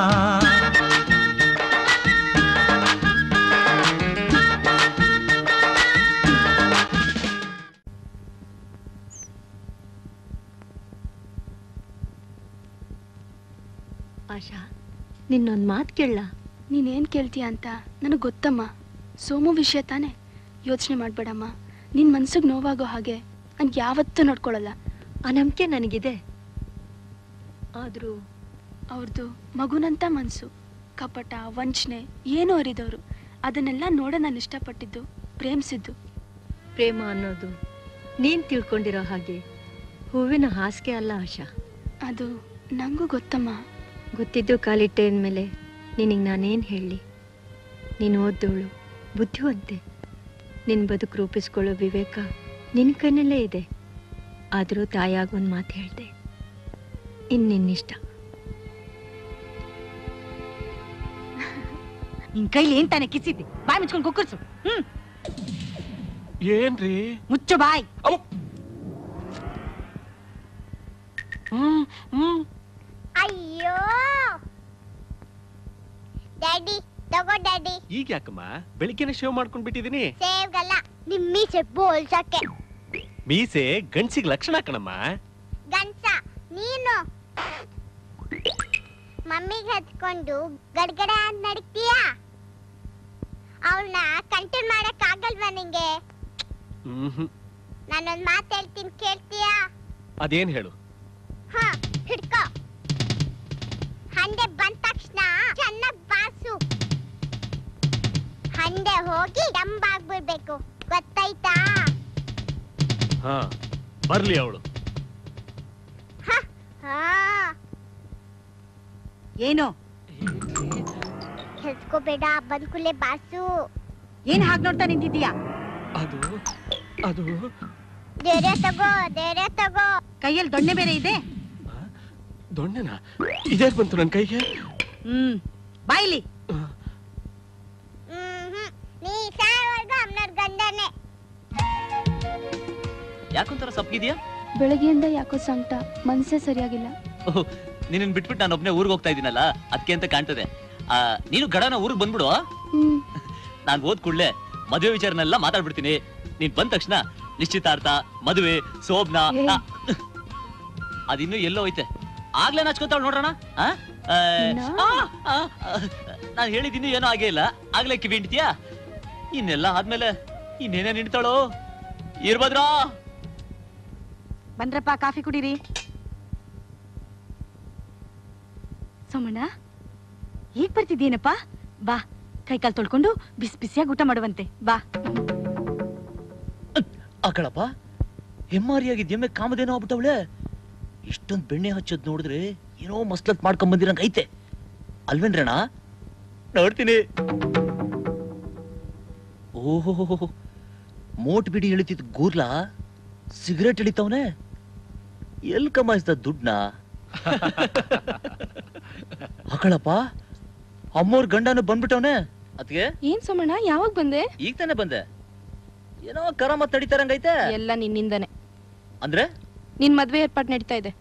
ಆಶಾ ನಿನ್ನೊಂದ್ ಮಾತು ಕೇಳ ನೀನೇನ್ ಕೇಳ್ತೀಯ ಅಂತ ನನಗೆ ಗೊತ್ತಮ್ಮ ಸೋಮು ವಿಷಯ ತಾನೇ ಯೋಚನೆ ಮಾಡ್ಬೇಡಮ್ಮ ನಿನ್ ಮನ್ಸಿಗೆ ನೋವಾಗೋ ಹಾಗೆ ನಾನು ಯಾವತ್ತೂ ನೋಡ್ಕೊಳಲ್ಲ ಆ ನಂಬಿಕೆ ನನಗಿದೆ ಆದ್ರೂ ಅವ್ರದ್ದು ಮಗುನಂತ ಮನ್ಸು ಕಪಟ ವಂಚನೆ ಏನೂ ಅರಿದವರು ಅದನ್ನೆಲ್ಲ ನೋಡ ನಾನು ಇಷ್ಟಪಟ್ಟಿದ್ದು ಪ್ರೇಮಿಸಿದ್ದು ಪ್ರೇಮ ಅನ್ನೋದು ನೀನ್ ತಿಳ್ಕೊಂಡಿರೋ ಹಾಗೆ ಹೂವಿನ ಹಾಸಿಗೆ ಅಲ್ಲ ಆಶಾ ಅದು ನಂಗೂ ಗೊತ್ತಮ್ಮ ಗೊತ್ತಿದ್ದು ಕಾಲಿಟ್ಟೆ ಅಂದಮೇಲೆ ನಿನಗೆ ನಾನೇನು ಹೇಳಲಿ ನೀನು ಓದ್ದೋಳು ಬುದ್ಧಿವಂತೆ ನಿನ್ನ ಬದುಕು ರೂಪಿಸ್ಕೊಳ್ಳೋ ವಿವೇಕ ನಿನ್ನ ಕಣ್ಣಲ್ಲೇ ಇದೆ ಆದರೂ ತಾಯಾಗ ಒಂದು ಮಾತು ಹೇಳಿದೆ ಇನ್ನು ನಿನ್ನಿಷ್ಟ ನಿನ್ ಕೈಲಿ ಏನ್ ತಾನೆ ಕಿಸಿದ್ದೆ ಬಾಯ್ ಮುಚ್ಕೊಂಡು ಕುಕ್ಕರ್ಸು ಹ್ಮ್ ಏನ್ರಿ ಮುಚ್ಚು ಬಾಯ್ ಹ್ಮ್ ಹ್ಮ್ ಅಯ್ಯೋ ಡ್ಯಾಡಿ ತಗೋ ಡ್ಯಾಡಿ ಈಗ ಯಾಕಮ್ಮ ಬೆಳಿಗ್ಗೆನೆ ಶೇವ್ ಮಾಡ್ಕೊಂಡ್ ಬಿಟ್ಟಿದೀನಿ ಸೇವ್ಗಲ್ಲ ನಿಮ್ ಮೀಸೆ ಬೋಳ್ಸಕ್ಕೆ ಮೀಸೆ ಗಂಡ್ಸಿಗ್ ಲಕ್ಷಣ ಕಣಮ್ಮ ಗಂಡ್ಸ ನೀನು ಮಮ್ಮಿಗೆ ಹತ್ಕೊಂಡು ಗಡ್ಗಡ ಅಂತ ನಡೀತೀಯ ಅವಳನ್ನ ಕಂಟ್ರೋಲ್ ಮಾಡಕ್ ಆಗಲ್ವಾ ನಿಂಗೆ ಹ್ಮ್ ನಾನೊಂದ್ ಮಾತು ಹೇಳ್ತೀನಿ ಕೇಳ್ತೀಯಾ ಅದೇನ್ ಹೇಳು ಹ ಹಿಡ್ಕೋ ಹಂಡೆ ಬಂದ ತಕ್ಷಣ ಚೆನ್ನಾಗ್ ಬಾಸು ಹಂಡೆ ಹೋಗಿ ಡಂಬಾಗ್ಬಿಡ್ಬೇಕು ಗೊತ್ತಾಯ್ತಾ ಹಾ ಬರ್ಲಿ ಅವಳು ಹಾ ಏನು ಹೆಸ್ಕೋಬೇಡ ಬಂದ್ಕುಲೆ ಬಾಸು ಏನ್ ಹಾಗೆ ನೋಡ್ತಾ ನಿಂತಿದ್ದೀಯಾ ಅದು ಅದು ಧೈರ್ಯ ತಗೋ ಧೈರ್ಯ ತಗೋ ಕೈಯಲ್ಲಿ ದೊಣ್ಣೆ ಬೇರೆ ಇದೆ ದೊಣ್ಣೆನ ಇದೇ ಬಂತು ನನ್ ಕೈಗೆ ಹ್ಮ್ ಬಾಯ್ಲಿ ಹ್ಮ್ ನೀ ಸಾಯವರ್ಗು ಅಮ್ಮನವ್ರ ಗಂಡನೇ ಯಾಕೊಂಥರ ಸಪ್ಪಗಿದ್ಯಾ ಬೆಳಗ್ಗೆಯಿಂದ ಯಾಕೋ ಸಂಕಟ ಮನ್ಸೇ ಸರಿಯಾಗಿಲ್ಲ ಓಹ್ ನಿನ್ನ ಬಿಟ್ಬಿಟ್ಟು ನಾನು ಒಬ್ನೇ ಊರಿಗೆ ಹೋಗ್ತಾ ಇದ್ದೀನಲ್ಲ ಅದಕ್ಕೆ ಅಂತ ಕಾಣ್ತದೆ ಆ, ನೀನು ಗಡನ ಊರಿಗೆ ಬಂದ್ಬಿಡು ಹ್ಮ್ ನಾನು ಓದ್ ಕೂಡ್ಲೆ ಮದುವೆ ವಿಚಾರನೆಲ್ಲ ಮಾತಾಡ್ಬಿಡ್ತೀನಿ ನೀನ್ ಬಂದ ತಕ್ಷಣ ನಿಶ್ಚಿತಾರ್ಥ ಮದುವೆ ಸೋಬ್ನ ಆ, ಅದಿನ್ನೂ ಎಲ್ಲೋ ಐತೆ ಆಗ್ಲೇ ನಾಚ್ಕೊತಾವ್ ನೋಡ್ರಣ ನಾನು ಹೇಳಿದ್ದೀನಿ ಏನೋ ಆಗೇ ಇಲ್ಲ ಆಗ್ಲೇ ಕಿವಿ ಹಿಂಡ್ತೀಯಾ ಇನ್ನೆಲ್ಲ ಆದ್ಮೇಲೆ ಇನ್ನೇನೇ ನಿಂತಾಳೋ ಇರ್ಬದ್ರಾ ಬಂದ್ರಪ್ಪ ಕಾಫಿ ಕುಡೀರಿ ಸೋಮಣ್ಣ ಈಗ ಬರ್ತಿದ್ದೀನಪ್ಪ ಬಾ ಕೈಕಾಲು ತೊಳ್ಕೊಂಡು ಬಿಸಿ ಬಿಸಿಯಾಗಿ ಊಟ ಮಾಡುವಂತೆ ಬಾ ಆಕಳಪ್ಪ ಹೆಮ್ಮಾರಿಯಾಗಿದ್ ಎಮ್ಮೆ ಕಾಮದೇನೋ ಆಗ್ಬಿಟ್ಟವಳೆ ಇಷ್ಟೊಂದ್ ಬೆಣ್ಣೆ ಹಚ್ಚೋದ್ ನೋಡಿದ್ರೆ ಏನೋ ಮಸ್ಲತ್ ಮಾಡ್ಕೊಂಡ್ ಬಂದಿರಂಗ್ ಐತೆ ಅಲ್ವೇನ್ರಣ ನೋಡ್ತೀನಿ ಓಹೋ ಮೋಟ್ ಬಿಡಿ ಇಳಿತಿದ್ ಗೂರ್ಲ ಸಿಗರೇಟ್ ಇಳಿತವನೆ ಎಲ್ ಕಮಾಯಿಸ್ದ ದುಡ್ನ ಆಕಳಪ್ಪ ಅಮ್ಮೋರ್ ಗಂಡನು ಬಂದ್ಬಿಟ್ಟವನೆ ಅದ್ಗೆ ಏನ್ ಸೋಮಣ್ಣ ಯಾವಾಗ ಬಂದೆ ಈಗ ತಾನೇ ಬಂದೆ ಏನೋ ಕರಾಮತ್ ನಡೀತಾರಂಗೈತೆ ಎಲ್ಲ ನಿನ್ನಿಂದನೆ ಅಂದ್ರೆ ನಿನ್ ಮದ್ವೆ ಏರ್ಪಾಟ್ ನಡೀತಾ ಇದೆ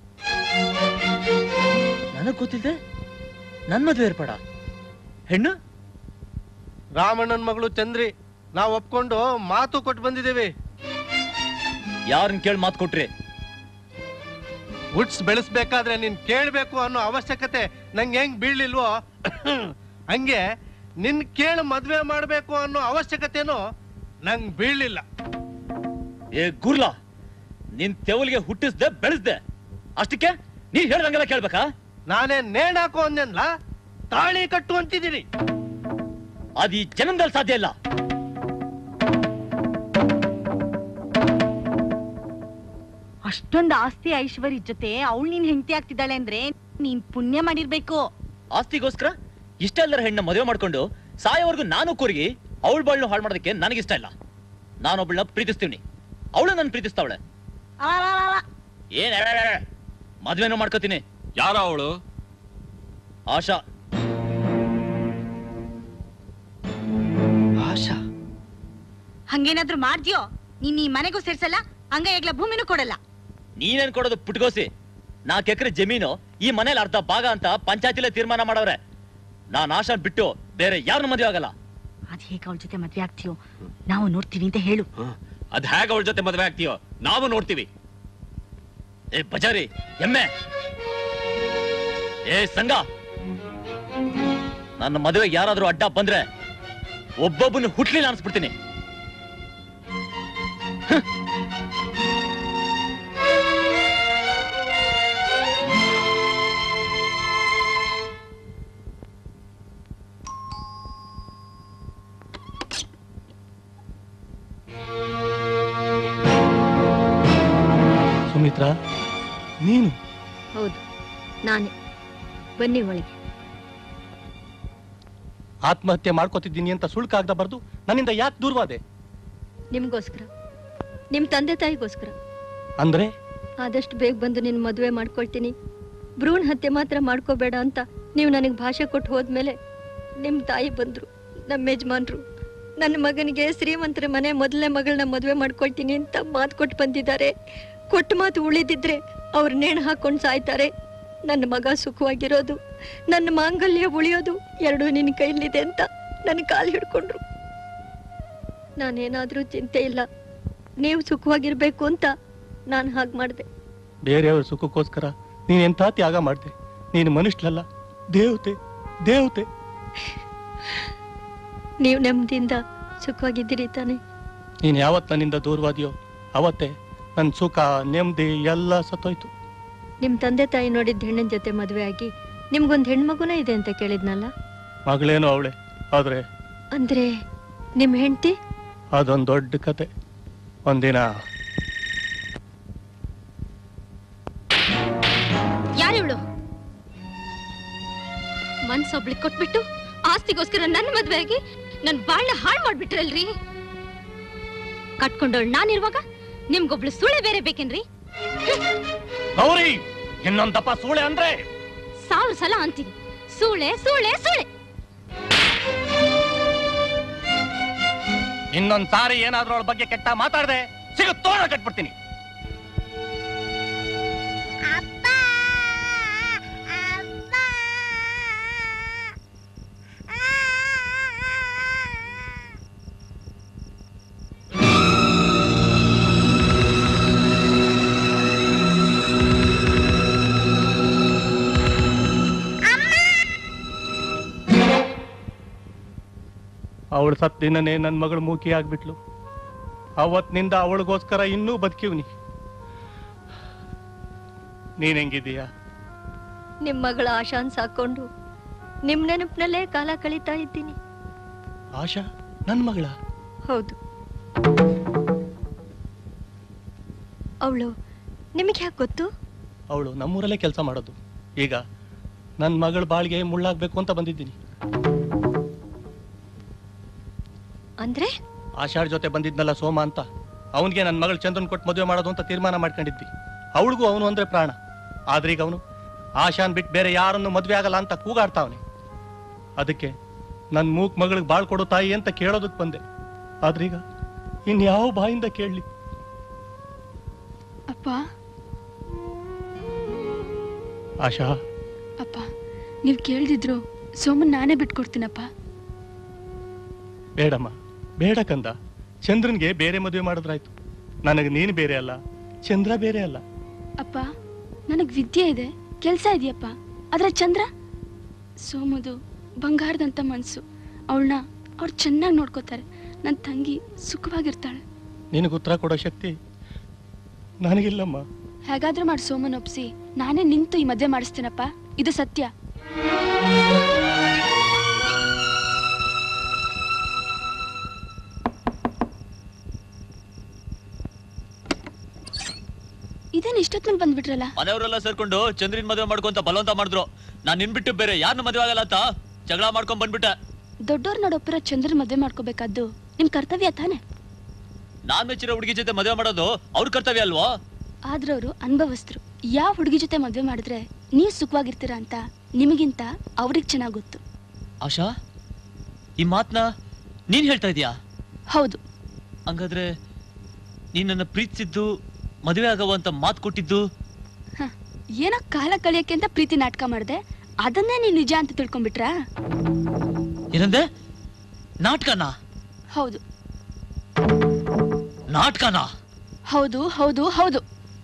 ನನಗ್ ಗೊತ್ತಿಲ್ದೆ ನನ್ ಮದ್ವೆ ಏರ್ಪಾಡ ಹೆಣ್ಣು ರಾಮಣ್ಣನ ಮಗಳು ಚಂದ್ರಿ ನಾವು ಒಪ್ಕೊಂಡು ಮಾತು ಕೊಟ್ಟು ಬಂದಿದ್ದೇವೆ ಯಾರನ್ ಕೇಳಿ ಮಾತು ಕೊಟ್ರಿ ಹುಟ್ಸ್ ಬೆಳೆಸ್ಬೇಕಾದ್ರೆ ನೀನ್ ಕೇಳ್ಬೇಕು ಅನ್ನೋ ಅವಶ್ಯಕತೆ ನಂಗೆ ಹೆಂಗ್ ಬೀಳ್ಲಿಲ್ವೋ ಹಂಗೆ ನಿನ್ ಕೇಳಿ ಮದ್ವೆ ಮಾಡ್ಬೇಕು ಅನ್ನೋ ಅವಶ್ಯಕತೆನೂ ನಂಗ್ ಬೀಳ್ಲಿಲ್ಲ ಏ ಗುರ್ಲ ನಿನ್ ತೆವಲಿಗೆ ಹುಟ್ಟಿಸ್ದೆ ಬೆಳೆಸ್ದೆ ಅಷ್ಟಕ್ಕೆ ನೀ ಹೇಳ್ದಂಗೆಲ್ಲ ಕೇಳ್ಬೇಕಾ ನಾನೇ ನೇಣಾಕು ಅಂದೆನ್ಲ ತಾಳಿ ಕಟ್ಟು ಅಂತಿದ್ದೀನಿ ಅದ್ ಈ ಜನ್ಮದಲ್ಲಿ ಸಾಧ್ಯ ಇಲ್ಲ ಅಷ್ಟೊಂದು ಆಸ್ತಿ ಐಶ್ವರ್ಯ ಜೊತೆ ಅವಳು ನೀನ್ ಹೆಂಡತಿ ಆಗ್ತಿದ್ದಾಳೆ ಅಂದ್ರೆ ನೀನ್ ಪುಣ್ಯ ಮಾಡಿರ್ಬೇಕು ಆಸ್ತಿಗೋಸ್ಕರ ಇಷ್ಟೆಲ್ಲರ ಹೆಣ್ಣ ಮದುವೆ ಮಾಡ್ಕೊಂಡು ಸಾಯೋವರೆಗೂ ನಾನು ಕೂರ್ಗಿ ಅವಳ ಬಾಳ್ನು ಹಾಳು ಮಾಡೋದಕ್ಕೆ ನನಗಿಷ್ಟ ಇಲ್ಲ ನಾನೊಬ್ಳನ್ನ ಪ್ರೀತಿಸ್ತೀನಿ ಅವಳು ನನ್ನ ಪ್ರೀತಿಸ್ತಾವಳೆ ಏನ್ ಎಳೆ ಎಳೆ ಎಳೆ? ಮದ್ವೆನೂ ಮಾಡ್ಕೋತೀನಿ ಯಾರ ಅವಳು ಆಶಾ ಆಶಾ ಹಂಗೇನಾದ್ರೂ ಮಾಡ್ದ್ಯೋ ನೀನ್ ಈ ಮನೆಗೂ ಸೇರ್ಸಲ್ಲ ಹಂಗ ಈಗ್ಲ ಭೂಮಿನೂ ಕೊಡಲ್ಲ ನೀನೇನ್ ಕೊಡೋದು ಪುಟ್ಗೋಸಿ ನಾಲ್ಕು ಎಕರೆ ಜಮೀನು ಈ ಮನೇಲಿ ಅರ್ಧ ಭಾಗ ಅಂತ ಪಂಚಾಯತಿಲೇ ತೀರ್ಮಾನ ಮಾಡವ್ರೆ ನಾನ್ ಆಶಾನ್ ಬಿಟ್ಟು ಬೇರೆ ಯಾರನ್ನ ಮದುವೆ ಆಗಲ್ಲ ಅದ್ ಹೇಗೆ ಅವಳ ಜೊತೆ ಮದ್ವೆ ಆಗ್ತೀಯೋ ನಾವು ನೋಡ್ತೀವಿ ಅಂತ ಹೇಳು ಅದ್ ಹೇಗ ಅವಳ ಜೊತೆ ಮದ್ವೆ ಆಗ್ತೀಯೋ ನಾವು ನೋಡ್ತೀವಿ ಏ ಬಜಾರಿ ಎಮ್ಮೆ ಏ ಸಂಘ ನನ್ನ ಮದುವೆಗೆ ಯಾರಾದ್ರೂ ಅಡ್ಡ ಬಂದ್ರೆ ಒಬ್ಬೊಬ್ಬನ ಹುಟ್ಲಿಲ್ಲ ಅನ್ಸ್ಬಿಡ್ತೀನಿ ಸುಮಿತ್ರಾ ನೀನು ಹೌದು ನಾನೇ ಬನ್ನಿ ಒಳಗೆ ಆತ್ಮಹತ್ಯೆ ಮಾಡ್ಕೋತಿದ್ದೀನಿ ಅಂತ ಸುಳ್ಕಾಗ್ದ ಬರ್ದು ನನ್ನಿಂದ ಯಾಕೆ ದೂರವಾದೆ ನಿಮ್ಗೋಸ್ಕರ ನಿಮ್ ತಂದೆ ತಾಯಿಗೋಸ್ಕರ ಅಂದ್ರೆ ಆದಷ್ಟು ಬೇಗ ಬಂದು ನಿನ್ ಮದುವೆ ಮಾಡ್ಕೊಳ್ತೀನಿ ಭ್ರೂಣ ಹತ್ಯೆ ಮಾತ್ರ ಮಾಡ್ಕೋಬೇಡ ಅಂತ ನೀವು ನನಗೆ ಭಾಷೆ ಕೊಟ್ಟು ಹೋದ್ಮೇಲೆ ನಿಮ್ ತಾಯಿ ಬಂದ್ರು ನಮ್ಮ ಯಜಮಾನ್ರು ನನ್ನ ಮಗನಿಗೆ ಶ್ರೀಮಂತರ ಮನೆ ಮೊದಲನೇ ಮಗಳನ್ನ ಮದುವೆ ಮಾಡ್ಕೊಳ್ತೀನಿ ಅಂತ ಮಾತು ಕೊಟ್ಟು ಬಂದಿದ್ದಾರೆ ಕೊಟ್ಟ ಮಾತು ಉಳಿದಿದ್ರೆ ಅವ್ರ ನೇಣು ಹಾಕೊಂಡು ಸಾಯ್ತಾರೆ ನನ್ನ ಮಗ ಸುಖವಾಗಿರೋದು ನನ್ನ ಮಾಂಗಲ್ಯ ಉಳಿಯೋದು ಎರಡೂ ನಿನ್ನ ಕೈಲಿದೆ ಅಂತ ನನ್ನ ಕಾಲು ಹಿಡ್ಕೊಂಡ್ರು ನಾನೇನಾದ್ರೂ ಚಿಂತೆ ಇಲ್ಲ ನೀವು ಸುಖವಾಗಿರ್ಬೇಕು ಅಂತ ನಾನು ಹಾಗೆ ಮಾಡಿದೆ ಬೇರೆಯವ್ರ ಸುಖಕ್ಕೋಸ್ಕರ ನೀನ್ ಎಂಥ ತ್ಯಾಗ ಮಾಡ್ದೆ ನೀನು ಮನುಷ್ಯಲಲ್ಲ ದೇವತೆ ದೇವತೆ ನೀವು ನೆಮ್ಮದಿಯಿಂದ ಸುಖವಾಗಿದ್ದೀರಿ ತಾನೆ ನೀನ್ ಯಾವತ್ ನನ್ನಿಂದ ದೂರವಾದಿಯೋ ಅವತ್ತೇ ನನ್ ಸುಖ ನೆಮ್ಮದಿ ಎಲ್ಲ ಸತ್ತೋಯ್ತು ನಿಮ್ ತಂದೆ ತಾಯಿ ನೋಡಿದ ಹೆಣ್ಣಿನ ಜೊತೆ ಮದುವೆ ಆಗಿ ನಿಮ್ಗೊಂದ್ ಹೆಣ್ಮಗುನ ಇದೆ ಅಂತ ಕೇಳಿದ್ನಲ್ಲ ಮಗಳೇನೋ ಅವಳೆ ಆದ್ರೆ ಅಂದ್ರೆ ನಿಮ್ ಹೆಂಡತಿ ಅದೊಂದ್ ದೊಡ್ಡ ಕತೆ ಒಂದಿನ ಯಾರಿವಳು ಮನ್ಸೊಬ್ಳಿಗೆ ಕೊಟ್ಬಿಟ್ಟು ಆಸ್ತಿಗೋಸ್ಕರ ನನ್ನ ಮದ್ವೆ ಆಗಿ ನನ್ ಬಾಳ್ನ ಹಾಳು ಮಾಡ್ಬಿಟ್ರಲ್ರಿ ಕಟ್ಕೊಂಡವಳು ನಾನಿರುವಾಗ ನಿಮ್ಗೊಬ್ಳು ಸುಳೆ ಬೇರೆ ಬೇಕೇನ್ರಿ ಗೌರಿ ಇನ್ನೊಂದಪ್ಪ ಸೂಳೆ ಅಂದ್ರೆ ಸಾವಿರ ಸಲ ಅಂತೀನಿ ಸೂಳೆ ಸೂಳೆ ಸೂಳೆ ಇನ್ನೊಂದ್ ಸಾರಿ ಏನಾದ್ರೂ ಅವಳ ಬಗ್ಗೆ ಕೆಟ್ಟ ಮಾತಾಡ್ದೆ ಸಿಗ ತೋರಣ ಕಟ್ಬಿಡ್ತೀನಿ ಅವಳು ಸತ್ ದಿನನೇ ನನ್ನ ಮಗಳು ಮೂಕಿ ಆಗ್ಬಿಟ್ಲು ಅವತ್ತಿನಿಂದ ಅವಳಿಗೋಸ್ಕರ ಇನ್ನೂ ಬದುಕಿವ್ನಿ ನೀನ್ ಹೆಂಗಿದೀಯಾ ನಿಮ್ ಮಗಳ ಆಶಾನ್ ಸಾಕೊಂಡು ನಿಮ್ ನೆನಪಿನಲ್ಲೇ ಕಾಲ ಕಳೀತಾ ಇದ್ದೀನಿ ಆಶಾ ನನ್ ಮಗಳ ಹೌದು ಅವಳು ನಿಮಗೆ ಯಾಕೆ ಗೊತ್ತು ಅವಳು ನಮ್ಮೂರಲ್ಲೇ ಕೆಲಸ ಮಾಡೋದು ಈಗ ನನ್ನ ಮಗಳ ಬಾಳ್ಗೆ ಮುಳ್ಳಾಗ್ಬೇಕು ಅಂತ ಬಂದಿದ್ದೀನಿ ಅಂದ್ರೆ ಆಷಾಢ್ ಜೊತೆ ಬಂದಿದ್ನಲ್ಲ ಸೋಮ ಅಂತ ಅವನಿಗೆ ನನ್ನ ಮಗಳು ಚಂದ್ರನ್ ಕೊಟ್ಟು ಮದುವೆ ಮಾಡೋದು ಅಂತ ತೀರ್ಮಾನ ಮಾಡ್ಕೊಂಡಿದ್ವಿ ಅವಳಿಗೂ ಅವನು ಅಂದ್ರೆ ಪ್ರಾಣ ಆದ್ರೆ ಈಗ ಅವನು ಆಶಾನ್ ಬಿಟ್ಟು ಬೇರೆ ಯಾರನ್ನು ಮದುವೆ ಆಗಲ್ಲ ಅಂತ ಕೂಗಾಡ್ತಾವನೆ ಅದಕ್ಕೆ ನನ್ನ ಮೂಕ್ ಮಗಳಿಗೆ ಬಾಳ್ ಕೊಡು ತಾಯಿ ಅಂತ ಕೇಳೋದಕ್ಕೆ ಬಂದೆ ಆದ್ರೀಗ ಇನ್ಯಾವ ಬಾಯಿಂದ ಕೇಳಲಿ ಅಪ್ಪ ಆಶಾ ಅಪ್ಪ ನೀವು ಕೇಳ್ದಿದ್ರು ಸೋಮನ್ ನಾನೇ ಬಿಟ್ಕೊಡ್ತೀನಪ್ಪ ಬೇಡಮ್ಮ ಬೇಡ ಕಂದ ಚಂದ್ರನ್ಗೆ ಬೇರೆ ಮದುವೆ ಮಾಡಿದ್ರಾಯ್ತು ನನಗೆ ನೀನು ಬೇರೆ ಅಲ್ಲ ಚಂದ್ರ ಬೇರೆ ಅಲ್ಲ ಅಪ್ಪ ನನಗ್ ವಿದ್ಯೆ ಇದೆ ಕೆಲಸ ಇದೆಯಪ್ಪ ಆದ್ರೆ ಚಂದ್ರ ಸೋಮದು ಬಂಗಾರದಂತ ಮನ್ಸು ಅವಳನ್ನ ಅವ್ರು ಚೆನ್ನಾಗಿ ನೋಡ್ಕೋತಾರೆ ನನ್ನ ತಂಗಿ ಸುಖವಾಗಿರ್ತಾಳೆ ನಿನಗೆ ಉತ್ತರ ಕೊಡೋ ಶಕ್ತಿ ನನಗಿಲ್ಲಮ್ಮ ಹೇಗಾದ್ರೂ ಮಾಡಿ ಸೋಮನ್ ಒಪ್ಸಿ ನಾನೇ ನಿಂತು ಈ ಮದ್ವೆ ಮಾಡಿಸ್ತೀನಪ್ಪ ಇದು ಸತ್ಯ ಇದೇನ್ ಇಷ್ಟೊತ್ತಿನಲ್ಲಿ ಬಂದ್ಬಿಟ್ರಲ್ಲ ಮನೆಯವರೆಲ್ಲ ಸೇರ್ಕೊಂಡು ಚಂದ್ರಿನ್ ಮದುವೆ ಮಾಡ್ಕೊಂತ ಬಲವಂತ ಮಾಡಿದ್ರು ನಾನ್ ನಿನ್ ಬಿಟ್ಟು ಬೇರೆ ಯಾರನ್ನ ಮದುವೆ ಆಗಲ್ಲ ಅಂತ ಜಗಳ ಮಾಡ್ಕೊಂಡ್ ಬಂದ್ಬಿಟ್ಟೆ ದೊಡ್ಡೋರ್ ನೋಡೊಪ್ಪರ ಚಂದ್ರನ್ ಮದ್ವೆ ಮಾಡ್ಕೋಬೇಕಾದ್ದು ನಿಮ್ ಕರ್ತವ್ಯ ತಾನೆ ನಾನ್ ಮೆಚ್ಚಿರೋ ಹುಡುಗಿ ಜೊತೆ ಮದುವೆ ಮಾಡೋದು ಅವ್ರ ಕರ್ತವ್ಯ ಅಲ್ವಾ ಆದ್ರೆ ಅವರು ಅನುಭವಸ್ಥರು ಯಾವ ಹುಡುಗಿ ಜೊತೆ ಮದ್ವೆ ಮಾಡಿದ್ರೆ ನೀವ್ ಸುಖವಾಗಿರ್ತೀರಾ ಅಂತ ನಿಮಗಿಂತ ಅವ್ರಿಗೆ ಚೆನ್ನಾಗ್ ಗೊತ್ತು ಆಶಾ ಈ ಮಾತ್ನ ನೀನ್ ಹೇಳ್ತಾ ಇದೀಯಾ ಹೌದು ಹಂಗಾದ್ರೆ ನೀನ್ ನನ್ನ ಪ್ರೀತಿಸಿದ್ದು ಮದುವೆ ಆಗವ ಅಂತ ಮಾತು ಕೊಟ್ಟಿದ್ದು ಏನೋ ಕಾಲ ಕಳಿಯಕ್ಕೆ ಅಂತ ಪ್ರೀತಿ ನಾಟಕ ಮಾಡ್ದೆ ಅದನ್ನೇ ನೀವ್ ನಿಜ ಅಂತ ತಿಳ್ಕೊಂಡ್ಬಿಟ್ರಾ ಏನಂದೆ ನಾಟಕನಾ ಹೌದು ನಾಟಕನಾ ಹೌದು ಹೌದು ಹೌದು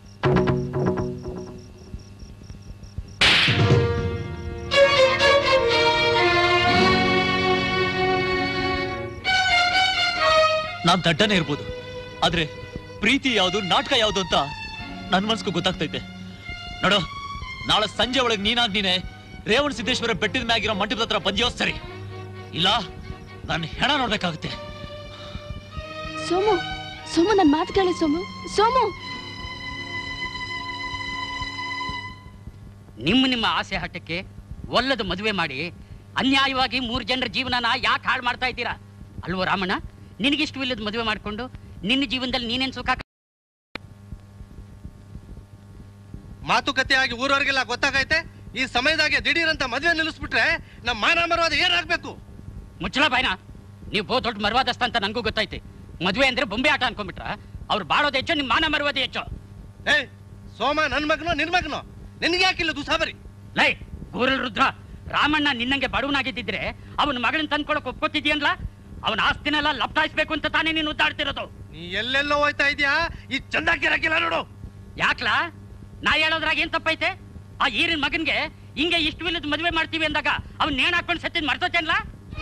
ನಾನ್ ದಡ್ಡನೇ ಇರ್ಬೋದು ಆದ್ರೆ ಪ್ರೀತಿ ಯಾವುದು ನಾಟಕ ಯಾವುದು ಅಂತ ನನ್ ಮನ್ಸ್ಗೂ ಗೊತ್ತಾಗ್ತೈತೆ ನೋಡು ನಾಳೆ ಸಂಜೆ ಒಳಗೆ ನೀನಾಗ್ ನೀನೆ ರೇವಣ ಸಿದ್ದೇಶ್ವರ ಬೆಟ್ಟದ ಮ್ಯಾಗಿರೋ ಮಂಟಪದ ಹತ್ರ ಬಂದಿಯೋ ಸರಿ ಇಲ್ಲ ನಾನು ಹೆಣ ನೋಡ್ಬೇಕಾಗುತ್ತೆ ಸೋಮು ಸೋಮು ನನ್ ಮಾತು ಕೇಳಿ ಸೋಮು ಸೋಮು ನಿಮ್ಮ ನಿಮ್ಮ ಆಸೆ ಹಟ್ಟಕ್ಕೆ ಒಲ್ಲದ ಮದುವೆ ಮಾಡಿ ಅನ್ಯಾಯವಾಗಿ ಮೂರು ಜನರ ಜೀವನನ ಯಾಕೆ ಹಾಳು ಮಾಡ್ತಾ ಇದ್ದೀರಾ ಅಲ್ವೋ ರಾಮಣ್ಣ ನಿನಗಿಷ್ಟು ಇಲ್ಲದ ಮದುವೆ ಮಾಡ್ಕೊಂಡು ನಿನ್ನ ಜೀವನದಲ್ಲಿ ನೀನೇನ್ ಸುಖ ಮಾತುಕತೆಯಾಗಿ ಊರವರಿಗೆಲ್ಲ ಗೊತ್ತಾಗೈತೆ ಈ ಸಮಯದಾಗೆ ದಿಢೀರಂತ ಮದುವೆ ನಿಲ್ಲಿಸ್ಬಿಟ್ರೆ ನಮ್ಮ ಮಾನ ಮರವಾದ ಏನಾಗ್ಬೇಕು ಮುಚ್ಚಳ ಬಾಯ್ನ ನೀವು ಬಹು ದೊಡ್ಡ ಮರ್ವಾದಸ್ತ ಅಂತ ನನಗೂ ಗೊತ್ತೈತೆ ಮದುವೆ ಅಂದ್ರೆ ಬೊಂಬೆ ಆಟ ಅನ್ಕೊಂಡ್ಬಿಟ್ರ ಅವ್ರು ಬಾಳೋದು ಹೆಚ್ಚು ನಿಮ್ಮ ಮಾನ ಮರುವುದು ಹೆಚ್ಚು ಏ ಸೋಮ ನನ್ ಮಗನೋ ನಿನ್ ಮಗನೋ ನಿನ್ಗೆ ಯಾಕಿಲ್ಲ ದುಸಾಬರಿ ಲೈ ಗೋರಲ್ ರುದ್ರ ರಾಮಣ್ಣ ನಿನ್ನಂಗೆ ಬಡವನಾಗಿದ್ದಿದ್ರೆ ಅವನ ಮಗಳನ್ನ ತಂದ್ಕೊಳಕ್ ಒಪ್ಕೋತಿದ್ಯನ್ಲ ಅವನ ಆಸ್ತಿನೆಲ್ಲ ಲಪ್ಟಾಯಿಸ್ಬೇಕು ಅಂತ ತಾನೇ ನೀನು ಉದ್ದಾಡ್ತಿರೋದು ನೀ ಎಲ್ಲೆಲ್ಲೋ ಹೋಯ್ತಾ ಇದೀಯಾ ಈ ಚಂದಾಕಿರಕ್ಕಿಲ್ಲ ನೋಡು ಯಾಕ್ಲಾ ನಾ ಹೇಳೋದ್ರಾಗ ಏನ್ ತಪ್ಪೈತೆ ಆ ಈರಿನ ಮಗನ್ಗೆ ಹಿಂಗೆ ಇಷ್ಟು ಇಲ್ಲದ ಮದುವೆ ಮಾಡ್ತೀವಿ ಅಂದಾಗ ಅವ್ನ್ ನೇಣ್ ಹಾಕೊಂಡು ಸತ್ತಿದ್ ಮರ್ತೋತೇನ್ಲ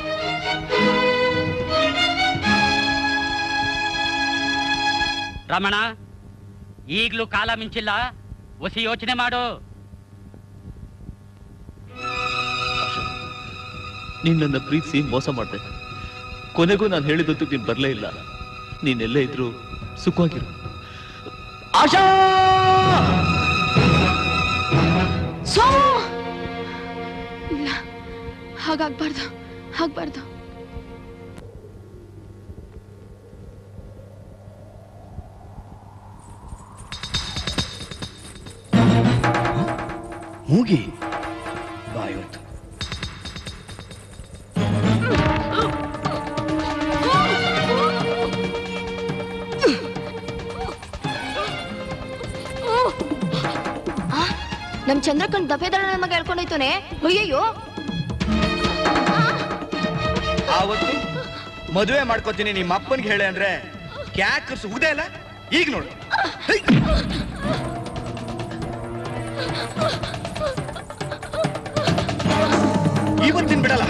ರಮಣ ಈಗ್ಲೂ ಕಾಲ ಮಿಂಚಿಲ್ಲ ಹೊಸಿ ಯೋಚನೆ ಮಾಡು ನೀನ್ ನನ್ನ ಪ್ರೀತಿಸಿ ಮೋಸ ಮಾಡ್ದೆ ಕೊನೆಗೂ ನಾನು ಹೇಳಿದಂತೂ ನೀನ್ ಬರ್ಲೇ ಇಲ್ಲ ನೀನೆಲ್ಲೇ ಇದ್ರು ಸುಖವಾಗಿರು ಆಶಾ ಸೋಮು ಇಲ್ಲ ಹಾಗಾಗ್ಬಾರ್ದು ಆಗ್ಬಾರ್ದು ಮೂಗಿ ಬಾಯೋತು ನಮ್ ಚಂದ್ರಕಂಡ್ ದಫೇದಾರ ನನ್ನ ಮಗ ಹೇಳ್ಕೊಂಡೋಯ್ತಾನೆ ಅಯ್ಯಯ್ಯೋ ಆವತ್ತು ಮದುವೆ ಮಾಡ್ಕೋತೀನಿ ನಿಮ್ಮ ಅಪ್ಪನ್ಗೆ ಹೇಳೆ ಅಂದ್ರೆ ಕ್ಯಾಕರ್ಸ್ ಉದೇ ಇಲ್ಲ ಈಗ ನೋಡು ಹೈ! ಇವತ್ತಿನ ಬಿಡಲ್ಲ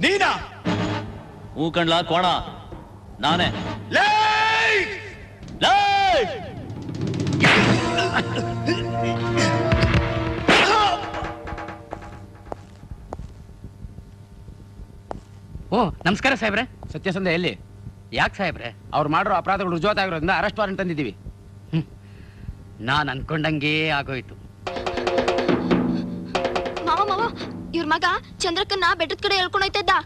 ನೀನಾ ಹೂ ಕಣ್ಲಾ ಕೋಣ ನಾನೇ ಲೇ ಓ ನಮಸ್ಕಾರ ಸಾಹೇಬ್ರೆ ಸತ್ಯಸಂಧ ಎಲ್ಲಿ ಯಾಕೆ ಸಾಹೇಬ್ರೆ ಅವ್ರು ಮಾಡಿರೋ ಅಪರಾಧಗಳು ರುಜುವಾತ ಆಗಿರೋದ್ರಿಂದ ಅರೆಸ್ಟ್ ವಾರೆಂಟ್ ತಂದಿದ್ದೀವಿ ನಾನು ಅನ್ಕೊಂಡಂಗೆ ಆಗೋಯ್ತು ಮಾವ ಮಾವ ಇವ್ರ ಮಗ ಚಂದ್ರಕ್ಕನ್ನ ಬೆಟ್ಟದ ಕಡೆ ಹೇಳ್ಕೊಂಡು ಹೋಯ್ತಾ ಇದ್ದ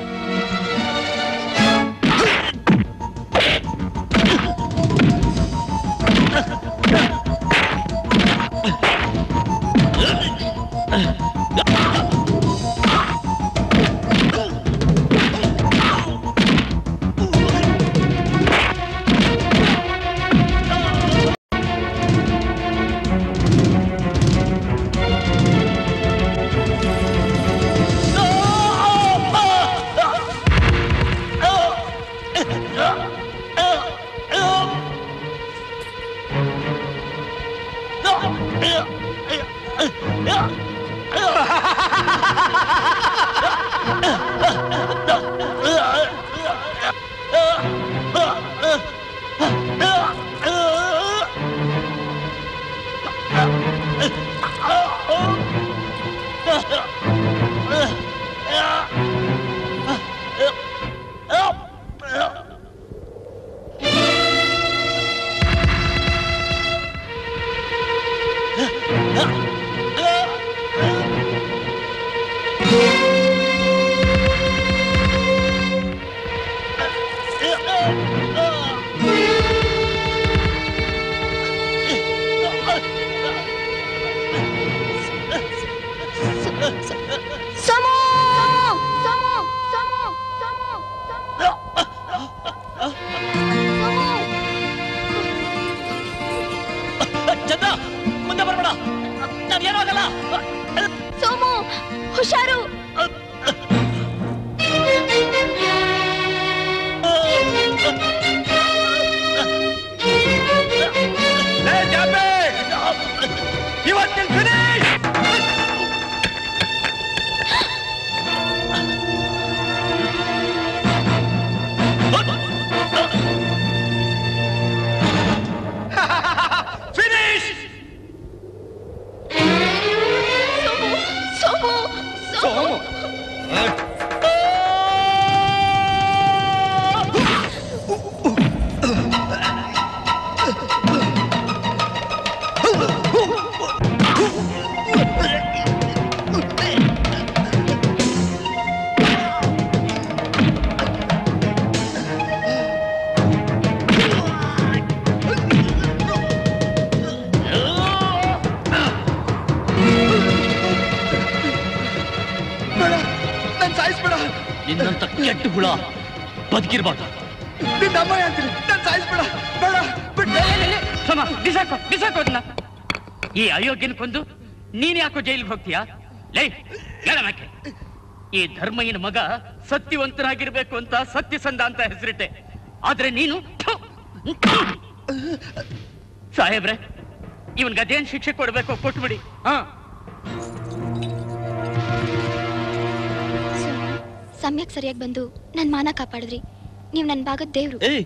ಸೋಮು ಸೋಮು ಸೋಮು ಸೋಮು ಚಂದ್ರ ಮುಂದೆ ಬರ್ಬೇಡ ನಾವೇನೂ ಆಗಲ್ಲ ಸೋಮು ಹುಷಾರು ಲೇ ಜಾಪೆ ಇವತ್ತಿನ ಫಿನಿಶ್ ಫಿನಿಶ್ ಸೋಮು ಸೋಮು ಬೇಡ ನನ್ ಸಾಯಿಸ್ಬೇಡ ನಿನ್ನಂತ ಕೆಟ್ಟ ಹುಳ ಬದುಕಿರ್ಬಾರ್ದು ನಿನ್ನ ಅಮ್ಮ ಅಂತೀನಿ ನನ್ ಸಾಯಿಸ್ಬೇಡ ಬೇಡ ಬಿಟ್ಟು ಸಮ ಬಿಸಾಕೋ ಬಿಸಾಕೋ ಅದನ್ನ ಈ ಅಯೋಗ್ಯನ ಕೊಂದು ನೀನ್ ಯಾಕೋ ಜೈಲಿಗೆ ಹೋಗ್ತೀಯಾ ಲೇ ಹೇಳಮಕ್ಕೆ ಈ ಧರ್ಮಯ್ಯನ ಮಗ ಸತ್ಯವಂತನಾಗಿರ್ಬೇಕು ಅಂತ ಸತ್ಯಸಂಧ ಅಂತ ಹೆಸರಿಟ್ಟೆ ಆದ್ರೆ ನೀನು ಥು, ಥು. ಸಾಹೇಬ್ರೆ ಇವನ್ಗೆ ಅದೇನ್ ಶಿಕ್ಷೆ ಕೊಡ್ಬೇಕು ಕೊಟ್ಬಿಡಿ ಹಾ ಸಮಯಕ್ಕೆ ಸರಿಯಾಗಿ ಬಂದು ನನ್ ಮಾನ ಕಾಪಾಡಿದ್ರಿ ನೀವು ನನ್ನ ಭಾಗದ ದೇವ್ರು ಏಯ್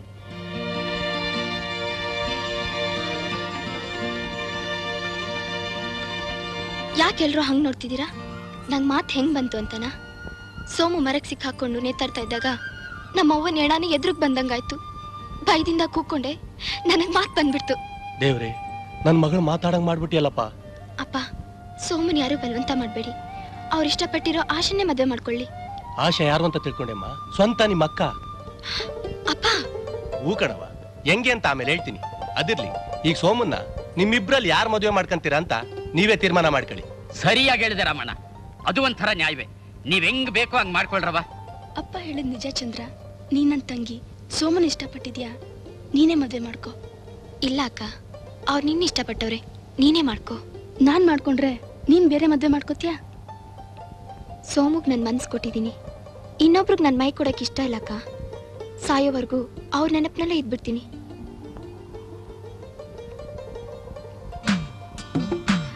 ಯಾಕೆ ಎಲ್ರೂ ಹಂಗ್ ನೋಡ್ತಿದ್ದೀರಾ ನಂಗ್ ಮಾತ್ ಹೆಂಗ್ ಬಂತು ಅಂತನಾ ಸೋಮು ಮರಕ್ ಸಿಕ್ಕಾಕೊಂಡು ನೇತಾಡ್ತಾ ಇದ್ದಾಗ ನಮ್ಮ ಅವ್ವನ ಎಣಾನೆ ಎದುರುಗ್ ಬಂದಂಗಾಯ್ತು ಭಯದಿಂದ ಕೂಕೊಂಡೆ ನನಗ್ ಮಾತ್ ಬಂದ್ಬಿಡ್ತು ದೇವ್ರೆ ನನ್ ಮಗಳು ಮಾತಾಡಂಗ್ ಮಾಡ್ಬಿಟ್ಟಿಯಲ್ಲಪ್ಪ ಅಪ್ಪ ಸೋಮನ್ ಯಾರು ಬಲವಂತ ಮಾಡ್ಬೇಡಿ ಅವ್ರು ಇಷ್ಟಪಟ್ಟಿರೋ ಆಶನ್ನೇ ಮದ್ವೆ ಮಾಡ್ಕೊಳ್ಳಿ ಆಶೆ ಯಾರು ಅಂತ ತಿಳ್ಕೊಂಡೆಮ್ಮ ಸ್ವಂತ ನಿಮ್ಮ ಅಕ್ಕ ಅಪ್ಪ ಹೂ ಕಣವ ಹೆಂಗೆ ಅಂತ ಆಮೇಲೆ ಹೇಳ್ತೀನಿ ಅದಿರ್ಲಿ ಈಗ ಸೋಮನ್ನ ನಿಮ್ಮಿಬ್ರಲ್ಲಿ ಯಾರು ಮದುವೆ ಮಾಡ್ಕೊಂತೀರಾ ಅಂತ ನೀವೇ ತೀರ್ಮಾನ ಮಾಡ್ಕೊಳ್ಳಿ ಸರಿಯಾಗಿ ಹೇಳಿದೆ ರಾಮಣ್ಣ ಅದು ಒಂಥರ ನ್ಯಾಯವೇ ನೀವ್ ಹೆಂಗ್ ಬೇಕೋ ಹಂಗ್ ಮಾಡ್ಕೊಳ್ರವ ಅಪ್ಪ ಹೇಳಿದ್ ನಿಜ ಚಂದ್ರ ನೀನ್ ನನ್ ತಂಗಿ ಸೋಮನ್ ಇಷ್ಟಪಟ್ಟಿದ್ಯಾ ನೀನೇ ಮದ್ವೆ ಮಾಡ್ಕೋ ಇಲ್ಲ ಅಕ್ಕ ಅವ್ರು ನಿನ್ನ ಇಷ್ಟಪಟ್ಟವ್ರೆ ನೀನೇ ಮಾಡ್ಕೋ ನಾನ್ ಮಾಡ್ಕೊಂಡ್ರೆ ನೀನ್ ಬೇರೆ ಮದ್ವೆ ಮಾಡ್ಕೋತ್ಯಾ ಸೋಮುಗ್ ನನ್ ಮನ್ಸ್ ಕೊಟ್ಟಿದ್ದೀನಿ ಇನ್ನೊಬ್ರಿಗೆ ನನ್ ಮೈ ಕೊಡಕ್ ಇಷ್ಟ ಇಲ್ಲ ಅಕ್ಕ ಸಾಯೋವರೆಗೂ ಅವ್ರ ನೆನಪಿನಲ್ಲೇ ಇದ್ಬಿಡ್ತೀನಿ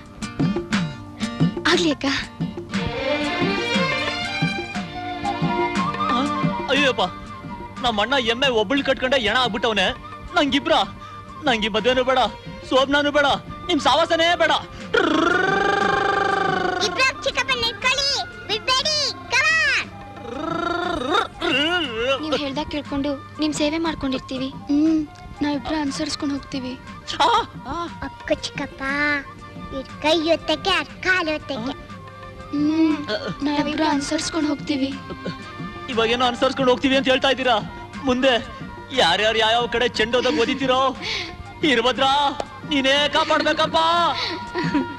ಆಗ್ಲಿ ಅಕ್ಕ ಅಯ್ಯಪ್ಪ ನಮ್ಮ ಅಣ್ಣ ಎಮ್ಮೆ ಒಬ್ಬಳು ಕಟ್ಕೊಂಡೆ ಎಣ ಆಗ್ಬಿಟ್ಟವನೆ ನಂಗಿಬ್ರ ನಂಗೆ ಮದ್ವೆನೂ ಬೇಡ ಸೋಬ್ನಾನು ಬೇಡ ನಿಮ್ ಸಾವಾಸನೇ ಬೇಡ ಇಬ್ರಾಗ್ ಚಿಕ್ಕಪ್ಪನ ಇಟ್ಕೊಳ್ಳಿ ಬಿಡ್ಬೇಡಿ ನೀವ್ ಹೇಳ್ದಾಗ ಕೇಳ್ಕೊಂಡು ನಿಮ್ ಸೇವೆ ಮಾಡ್ಕೊಂಡಿರ್ತೀವಿ ಹ್ಮ್ ನಾವಿಬ್ರು ಅನುಸರಿಸ್ಕೊಂಡು ಹೋಗ್ತೀವಿ ಅಪ್ಪ ಚಿಕ್ಕಪ್ಪ ಇವ್ರ್ ಕೈ ಒತ್ತಕ್ಕೆ ಅದ್ ಕಾಲು ಒತ್ತಕ್ಕೆ ಹ್ಮ್ ನಾವಿಬ್ರು ಅನುಸರಿಸ್ಕೊಂಡು ಹೋಗ್ತೀವಿ ಇವಾಗೇನೋ ಅನುಸರಿಸ್ಕೊಂಡು ಹೋಗ್ತೀವಿ ಅಂತ ಹೇಳ್ತಾ ಇದ್ದೀರಾ ಮುಂದೆ ಯಾರ್ಯಾರು ಯಾವ್ಯಾವ ಕಡೆ ಚೆಂಡೋದಾಗ ಓದಿತೀರೋ ಇರ್ಭದ್ರ ನೀನೇ ಕಾಪಾಡ್ಬೇಕಪ್ಪ